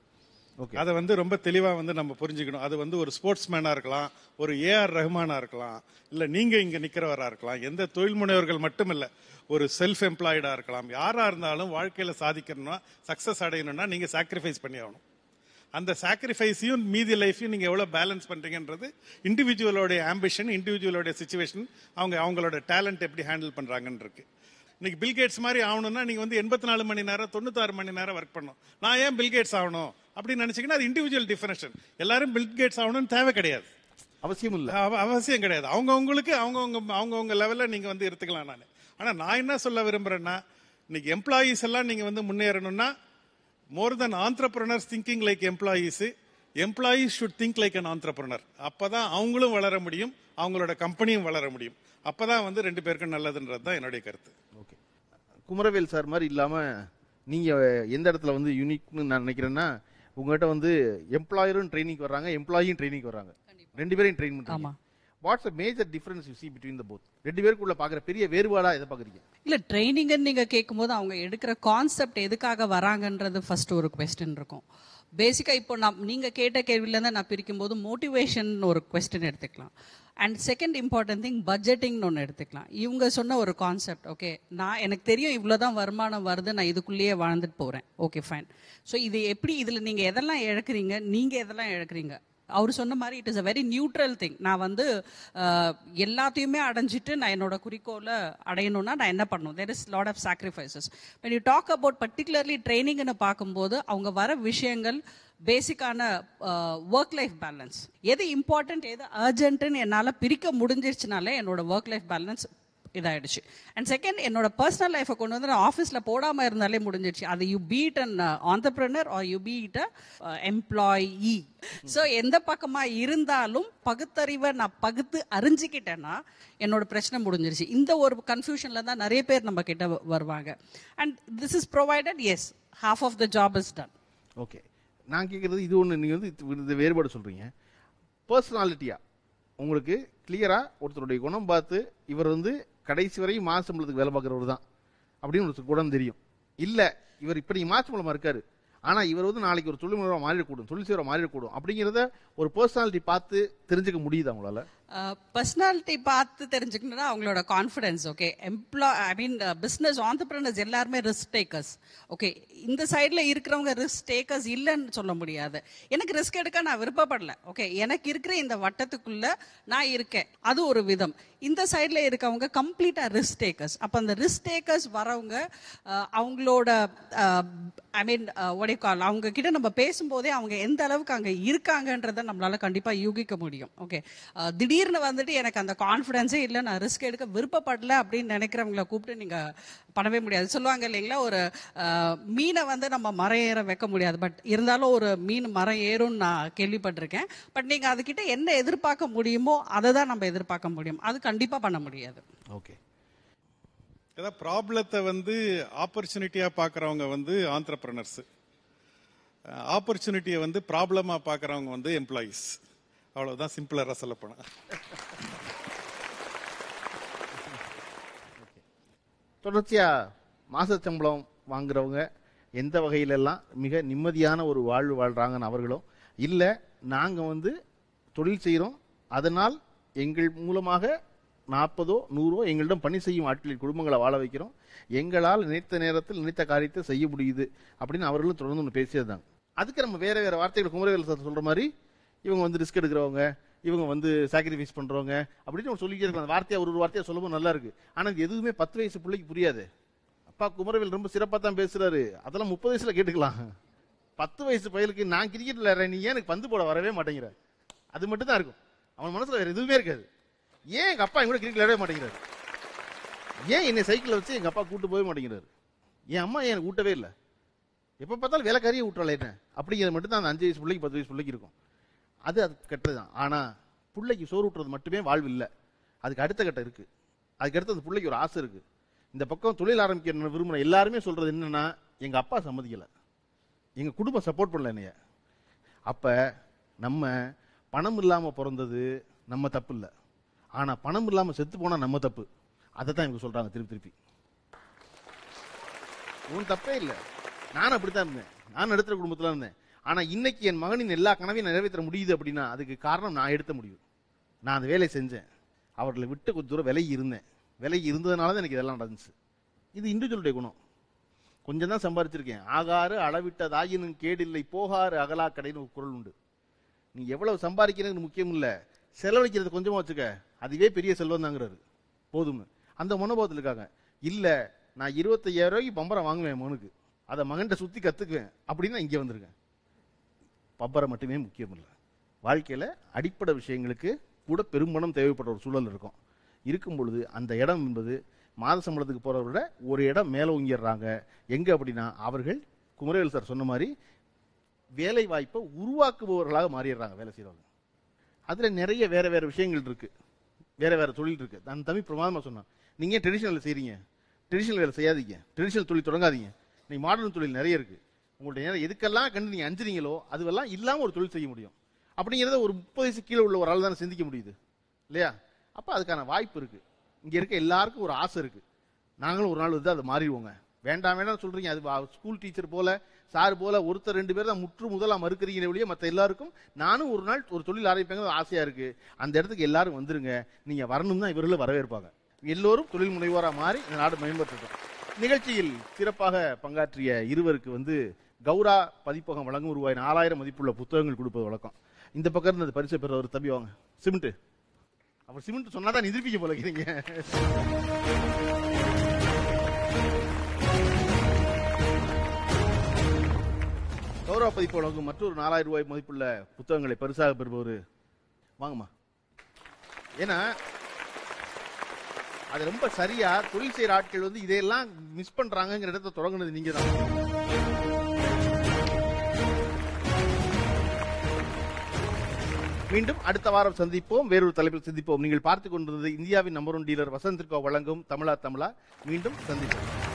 அதை வந்து ரொம்ப தெளிவா வந்து நம்ம புரிஞ்சுக்கணும் அது வந்து ஒரு ஸ்போர்ட்ஸ் மேனா இருக்கலாம் ஒரு ஏஆர் ரஹ்மானா இருக்கலாம் இல்ல நீங்க இங்க நிக்கிறவரா இருக்கலாம் எந்த தொழில் முனைவர்கள் மட்டும் இல்ல ஒரு செல்ஃப் எம்ப்ளாய்டா இருக்கலாம் யாரா இருந்தாலும் வாழ்க்கையில சாதிக்கணும்னா சக்சஸ் அடையணும்னா நீங்க சாக்ரிஃபைஸ் பண்ணி ஆகணும் அந்த சாக்ரிஃபைஸையும் மீதி லைஃபையும் நீங்க எவ்வளவு பேலன்ஸ் பண்றீங்கன்றது இண்டிவிஜுவலோட ஆம்பிஷன் இண்டிவிஜுவலோட சுச்சுவேஷன் அவங்க அவங்களோட டேலண்ட் எப்படி ஹேண்டில் பண்றாங்கன்னு இருக்கு இன்னைக்கு பில்கேட்ஸ் மாதிரி ஆகணும்னா நீங்க வந்து எண்பத்தி நாலு மணி நேரம் தொண்ணூத்தாறு மணி நேரம் ஒர்க் பண்ணணும் நான் ஏன் பில்கேட்ஸ் ஆகணும் அப்படின்னு நினைச்சீங்கன்னா அது இண்டிவிஜுவல் டிஃபரன்ஷன் எல்லாரும் பில்கேட்ஸ் ஆகணும்னு தேவை கிடையாது அவசியம் இல்ல அவசியம் கிடையாது அவங்க உங்களுக்கு அவங்கவுங்க அவங்கவுங்க லெவல்ல நீங்க வந்து எடுத்துக்கலாம் நான் ஆனா நான் என்ன சொல்ல விரும்புறேன்னா இன்னைக்கு எம்ப்ளாயீஸ் எல்லாம் நீங்க வந்து முன்னேறணும்னா more than entrepreneurs thinking like employees employees should think like an entrepreneur அப்பதான் அவங்களும் வளர முடியும் அவங்களோட கம்பெனியும் வளர முடியும் அப்பதான் வந்து ரெண்டு பேருக்கும் நல்லதுன்றது தான் என்னுடைய கருத்து குமரவேல் சார் மாதிரி இல்லாம நீங்க எந்த இடத்துல வந்து யூனிக்னு நான் நினைக்கிறேன்னா உங்ககிட்ட வந்து எம்ப்ளாயரும் ட்ரைனிங் வர்றாங்க எம்ப்ளாயும் ட்ரைனிங் வர்றாங்க ரெண்டு பேரையும் ட்ரெயின் பண்றாங்க what's a major difference you see between the both ரெண்டு பேருக்குள்ள பாக்குற பெரிய வேறுபாடா எதை பாக்குறீங்க இல்ல ட்ரைனிங்னு நீங்க கேட்கும்போது அவங்க எடுக்கிற கான்செப்ட் எதுக்காக வராங்கன்றது ஃபர்ஸ்ட் ஒரு கொஸ்டின் இருக்கும் பேசிக்கா இப்போ நான் நீங்க கேட்ட கேள்வியில இருந்து நான் பிரிக்கும் போது மோட்டிவேஷன் ஒரு கொஸ்டின் எடுத்துக்கலாம் அண்ட் செகண்ட் இம்பார்ட்டன்ட் திங் பட்ஜெட்டிங்னு ஒன்று எடுத்துக்கலாம் இவங்க சொன்ன ஒரு கான்செப்ட் ஓகே நான் எனக்கு தெரியும் இவ்வளோதான் வருமானம் வருது நான் இதுக்குள்ளேயே வாழ்ந்துட்டு போகிறேன் ஓகே ஃபைன் ஸோ இது எப்படி இதில் நீங்கள் எதெல்லாம் இழக்கிறீங்க நீங்கள் எதெல்லாம் இழக்கிறீங்க அவர் சொன்ன மாதிரி it is a very neutral thing நான் வந்து அஹ், எல்லாத்தையுமே அடைஞ்சிட்டு நான் என்னோட குறிக்கோளை அடையணும்னா நான் என்ன பண்ணணும் there is lot of sacrifices when you talk about particularly ட்ரைனிங்னு பார்க்கும்போது அவங்க வர விஷயங்கள் பேசிக்கான ஒர்க் லைஃப் பேலன்ஸ் எது இம்பார்ட்டன்ட் எது அர்ஜென்ட்னு என்னால் பிரிக்க முடிஞ்சிருச்சுனாலே என்னோட ஒர்க் லைஃப் பேலன்ஸ் இதாயிடுச்சு அண்ட் செகண்ட் என்னோட பர்சனல் லைஃபை கொண்டு வந்து நான் ஆஃபீஸில் போடாமல் இருந்தாலே முடிஞ்சிடுச்சு அது you be an entrepreneur or you be a employee so எந்த பக்கமாக இருந்தாலும் பகுத்தறிவை நான் பகுத்து அறிஞ்சிக்கிட்டேன்னா என்னோட பிரச்சனை முடிஞ்சிருச்சு இந்த ஒரு கன்ஃபியூஷனில் தான் நிறைய பேர் நம்ம கிட்ட வ- வருவாங்க and this is provided as half of the job is done okay நான் கேட்குறது இது ஒன்று நீங்கள் வந்து இது- இது வேறுபாடு சொல்கிறீங்க பர்சனாலிட்டியா உங்களுக்கு கிளியரா ஒருத்தருடைய குணம் பார்த்து இவர் வந்து கடைசி வரையும் மாச சம்பளத்துக்கு வேலை பார்க்குறவர் தான் அப்படின்னு ஒரு குணம் தெரியும் இல்லை இவர் இப்படி மாச சம்பளமா இருக்காரு ஆனா இவர் வந்து நாளைக்கு ஒரு தொழில் முனைவராக மாறிடக்கூடும் தொழில் செய்வராக மாறிடக்கூடும் அப்படிங்கிறத ஒரு பர்சனாலிட்டி பார்த்து தெரிஞ்சுக்க முடியுதா உங்களால பர்சனாலிட்டி பார்த்து தெரிஞ்சுக்கணும்னா அவங்களோட confidence okay employ I mean business entrepreneurs எல்லாருமே ரிஸ்க் டேக்கர்ஸ் ஓகே இந்த சைடில் இருக்கிறவங்க ரிஸ்க் டேக்கர்ஸ் இல்லைன்னு சொல்ல முடியாது எனக்கு ரிஸ்க் எடுக்க நான் விருப்பப்படல ஓகே எனக்கு இருக்கிற இந்த வட்டத்துக்குள்ள நான் இருக்கேன் அது ஒரு விதம் இந்த சைடில் இருக்கவங்க கம்ப்ளீட்டாக ரிஸ்க் டேக்கர்ஸ் அப்போ அந்த ரிஸ்க் டேக்கர்ஸ் வரவங்க அஹ், அவங்களோட ஐ மீன் கால் அவங்க கிட்ட நம்ம பேசும்போதே அவங்க எந்த அளவுக்கு அங்கே இருக்காங்கன்றதை நம்மளால கண்டிப்பாக யூகிக்க முடியும் ஓகே திடீர்னு வந்துட்டு எனக்கு அந்த கான்ஃபிடென்ஸே இல்லை நான் ரிஸ்க் எடுக்க விருப்பப்படல அப்படின்னு நினைக்கிறவங்கள கூப்பிட்டு நீங்கள் பண்ணவே முடியாது சொல்லுவாங்க இல்லைங்களா ஒரு அஹ், மீனை வந்து நம்ம மரம் ஏற வைக்க முடியாது பட் இருந்தாலும் ஒரு மீன் மரம் ஏறும்னு நான் கேள்விப்பட்டிருக்கேன் பட் நீங்கள் அதுக்கிட்ட என்ன எதிர்பார்க்க முடியுமோ அதை தான் நம்ம எதிர்பார்க்க முடியும் அது கண்டிப்பாக பண்ண முடியாது ஓகே ஏதாவது ப்ராப்ளத்தை வந்து ஆப்பர்ச்சுனிட்டியா பார்க்கறவங்க வந்து ஆண்டர்பிரனர்ஸ் ஆப்பர்ச்சுனிட்டியை வந்து ப்ராப்ளமா பார்க்கறவங்க வந்து எம்ப்ளாயீஸ் அவ்வளவுதான் சிம்பிளரா சொல்ல போனா தொடர்ச்சியா மாச சம்பளம் வாங்குறவங்க எந்த வகையிலெல்லாம் மிக நிம்மதியான ஒரு வாழ்வு வாழ்றாங்கன்னு அவர்களும் இல்ல நாங்க வந்து தொழில் செய்றோம் அதனால் எங்கள் மூலமாக நாற்பதோ நூறோ எங்களிடம் பணி செய்யும் ஆட்களின் குடும்பங்களை வாழ வைக்கிறோம் எங்களால் நினைத்த நேரத்தில் நினைத்த காரியத்தை செய்ய முடியுது அப்படின்னு அவர்களும் தொடர்ந்து ஒன்று பேசியதுதான் அதுக்கு நம்ம வேற வேற வார்த்தைகள் குமரவேல் சார் சொல்ற மாதிரி இவங்க வந்து ரிஸ்க் எடுக்கிறவங்க இவங்க வந்து சாக்ரிஃபைஸ் பண்றவங்க அப்படின்னு நம்ம சொல்லிக்கிட்டே இருக்கலாம் அந்த வார்த்தையா ஒரு ஒரு வார்த்தையா சொல்லும்போது நல்லா இருக்கு ஆனா இது எதுவுமே பத்து வயசு பிள்ளைக்கு புரியாது அப்பா குமரவேல் ரொம்ப சிறப்பா தான் பேசுறாரு அதெல்லாம் முப்பது வயசுல கேட்டுக்கலாம் பத்து வயசு பயலுக்கு நான் கிரிக்கெட் விளையாடுறேன் நீ ஏன் எனக்கு பந்து போட வரவே மாட்டேங்கிற அது மட்டும் தான் இருக்கும் அவன் மனசுல வேற எதுவுமே இருக்காது ஏன் எங்க அப்பா என் கூட கிரிக்கெட் விளையாடவே மாட்டேங்கிறாரு ஏன் என்னை சைக்கிள் வச்சு எங்க அப்பா கூட்டு போக மாட்டேங்கிறாரு என் அம்மா ஏன் எனக்கு ஊட்டவே இல்லை எப்ப பார்த்தாலும் வேலைக்காரியே விட்டுறல என்ன அப்படிங்கிறது மட்டும் தான் அந்த அஞ்சு வயசு பிள்ளைக்கு பத்து வயசு பிள்ளைக்கு இருக்கும் அது அது கெட்டதுதான் ஆனா பிள்ளைக்கு சோறு ஊட்டுறது மட்டுமே வாழ்வு இல்லை அதுக்கு அடுத்த கட்டம் இருக்கு அதுக்கு அடுத்து அந்த பிள்ளைக்கு ஒரு ஆசை இருக்கு இந்த பக்கம் தொழில் ஆரம்பிக்க விரும்புற எல்லாருமே சொல்றது என்னன்னா எங்க அப்பா சம்மதிக்கல எங்க குடும்பம் சப்போர்ட் பண்ணல என்னைய அப்ப நம்ம பணம் இல்லாம பிறந்தது நம்ம தப்பு இல்ல ஆனா பணம் இல்லாம செத்து போனா நம்ம தப்பு அதை தான் இவங்க சொல்றாங்க திருப்பி திருப்பி உன் தப்பே இல்ல நானும் அப்படித்தான் இருந்தேன் நான் நடுத்தர குடும்பத்துல இருந்தேன் ஆனா இன்னைக்கு என் மகனின் எல்லா கனவையும் நான் நிறைவேற்ற முடியுது அப்படின்னா அதுக்கு காரணம் நான் எடுத்த முடிவு நான் அந்த வேலையை செஞ்சேன் அவர்களை விட்டு கொஞ்சம் தூரம் விலகி இருந்தேன் விலகி இருந்ததுனால தான் எனக்கு இதெல்லாம் நடந்துச்சு இது இண்டிவிஜுவலுடைய குணம் கொஞ்சம் தான் சம்பாரிச்சிருக்கேன் ஆகாறு அளவிட்டதாயினும் கேடில்லை போகாறு அகலா கடைன்னு ஒரு குரல் உண்டு நீ எவ்வளவு சம்பாதிக்கிறது முக்கியம் இல்ல செலவழிக்கிறது கொஞ்சமா வச்சுக்க அதுவே பெரிய செல்வம் தாங்கிறாரு போதும் அந்த மனோபாவத்தில் இருக்காங்க இல்ல நான் இருபத்தையாயிரம் ரூபாய்க்கு பம்பரம் வாங்குவேன் என் மகனுக்கு அதை மகன்கிட்ட சுத்தி கத்துக்குவேன் அப்படின்னு நான் இங்கே வந்திருக்கேன் பம்பரம் மட்டுமே முக்கியம் இல்லை வாழ்க்கையில அடிப்படை விஷயங்களுக்கு கூட பெரும்பணம் தேவைப்படுற ஒரு சூழல் இருக்கும் இருக்கும் பொழுது அந்த இடம் என்பது மாத சம்பளத்துக்கு போறதை விட ஒரு இடம் மேல உங்கிடுறாங்க எங்க அப்படின்னா அவர்கள் குமரவேல் சார் சொன்ன மாதிரி வேலை வாய்ப்பை உருவாக்குபவர்களாக மாறிடுறாங்க வேலை செய்றவங்க அதுல நிறைய வேற வேற விஷயங்கள் இருக்கு வேற வேற தொழில் இருக்கு நான் தமிழ் பிரமாதமா சொன்னான் நீங்க ட்ரெடிஷனல் செய்றீங்க ட்ரெடிஷனல் வேலை செய்யாதீங்க ட்ரெடிஷனல் தொழில் தொடங்காதீங்க நீங்க மாடர்ன் தொழில் நிறைய இருக்கு உங்களுடைய நேரம் எதுக்கெல்லாம் கண்டு நீங்க அஞ்சுறீங்களோ அதுவெல்லாம் இல்லாம ஒரு தொழில் செய்ய முடியும் அப்படிங்கிறத ஒரு முப்பது வயசு கீழே உள்ள ஒரு ஆள் தானே சிந்திக்க முடியுது இல்லையா அப்ப அதுக்கான வாய்ப்பு இருக்கு இங்க இருக்க எல்லாருக்கும் ஒரு ஆசை இருக்கு நாங்களும் ஒரு நாள் வந்து அதை மாறிடுவோங்க வேண்டாம் வேண்டாம் சொல்றீங்க அது வா- ஸ்கூல் டீச்சர் போல சார் போல ஒருத்தர் ரெண்டு பேர் தான் முற்று முதலா மறுக்கிறீங்க ஒழிய மற்ற எல்லாருக்கும் நானும் ஒரு நாள் ஒரு தொழில் ஆரம்பிப்பேங்க ஆசையா இருக்கு அந்த இடத்துக்கு எல்லாரும் வந்துருங்க நீங்க வரணும் தான் இவர்களும் வரவேற்பாங்க எல்லோரும் தொழில் முனைவோரா மாறி இந்த நாடு மேம்பட்டுட்டோம் நிகழ்ச்சியில் சிறப்பாக பங்காற்றிய இருவருக்கு வந்து கௌரா பதிப்பகம் வழங்கும் ரூபாய் நாலாயிரம் மதிப்புள்ள புத்தகங்கள் கொடுப்பது வழக்கம் இந்த பக்கம் இருந்து அந்த பரிசை பெற ஒரு தம்பி வாங்க சிமெண்ட் அவர் சிமெண்ட் சொன்னாதான் நிரூபிக்க போல இருக்கிறீங்க கௌரவ பதிப்பு வழங்கும் மற்றொரு நாலாயிரம் ரூபாய் மதிப்புள்ள புத்தகங்களை பரிசாக பெறுபவர் வாங்கம்மா ஏன்னா அது ரொம்ப சரியா தொழில் செய்யற ஆட்கள் வந்து இதையெல்லாம் மிஸ் பண்றாங்கங்கிற இடத்தை தொடங்குனது நீங்க தான் மீண்டும் அடுத்த வாரம் சந்திப்போம் வேறொரு தலைப்பில் சந்திப்போம் நீங்கள் பார்த்துக் கொண்டிருந்தது இந்தியாவின் நம்பர் ஒன் டீலர் வசந்திற்கோ வழங்கும் தமிழா தமிழா மீண்டும் சந்திப்போம்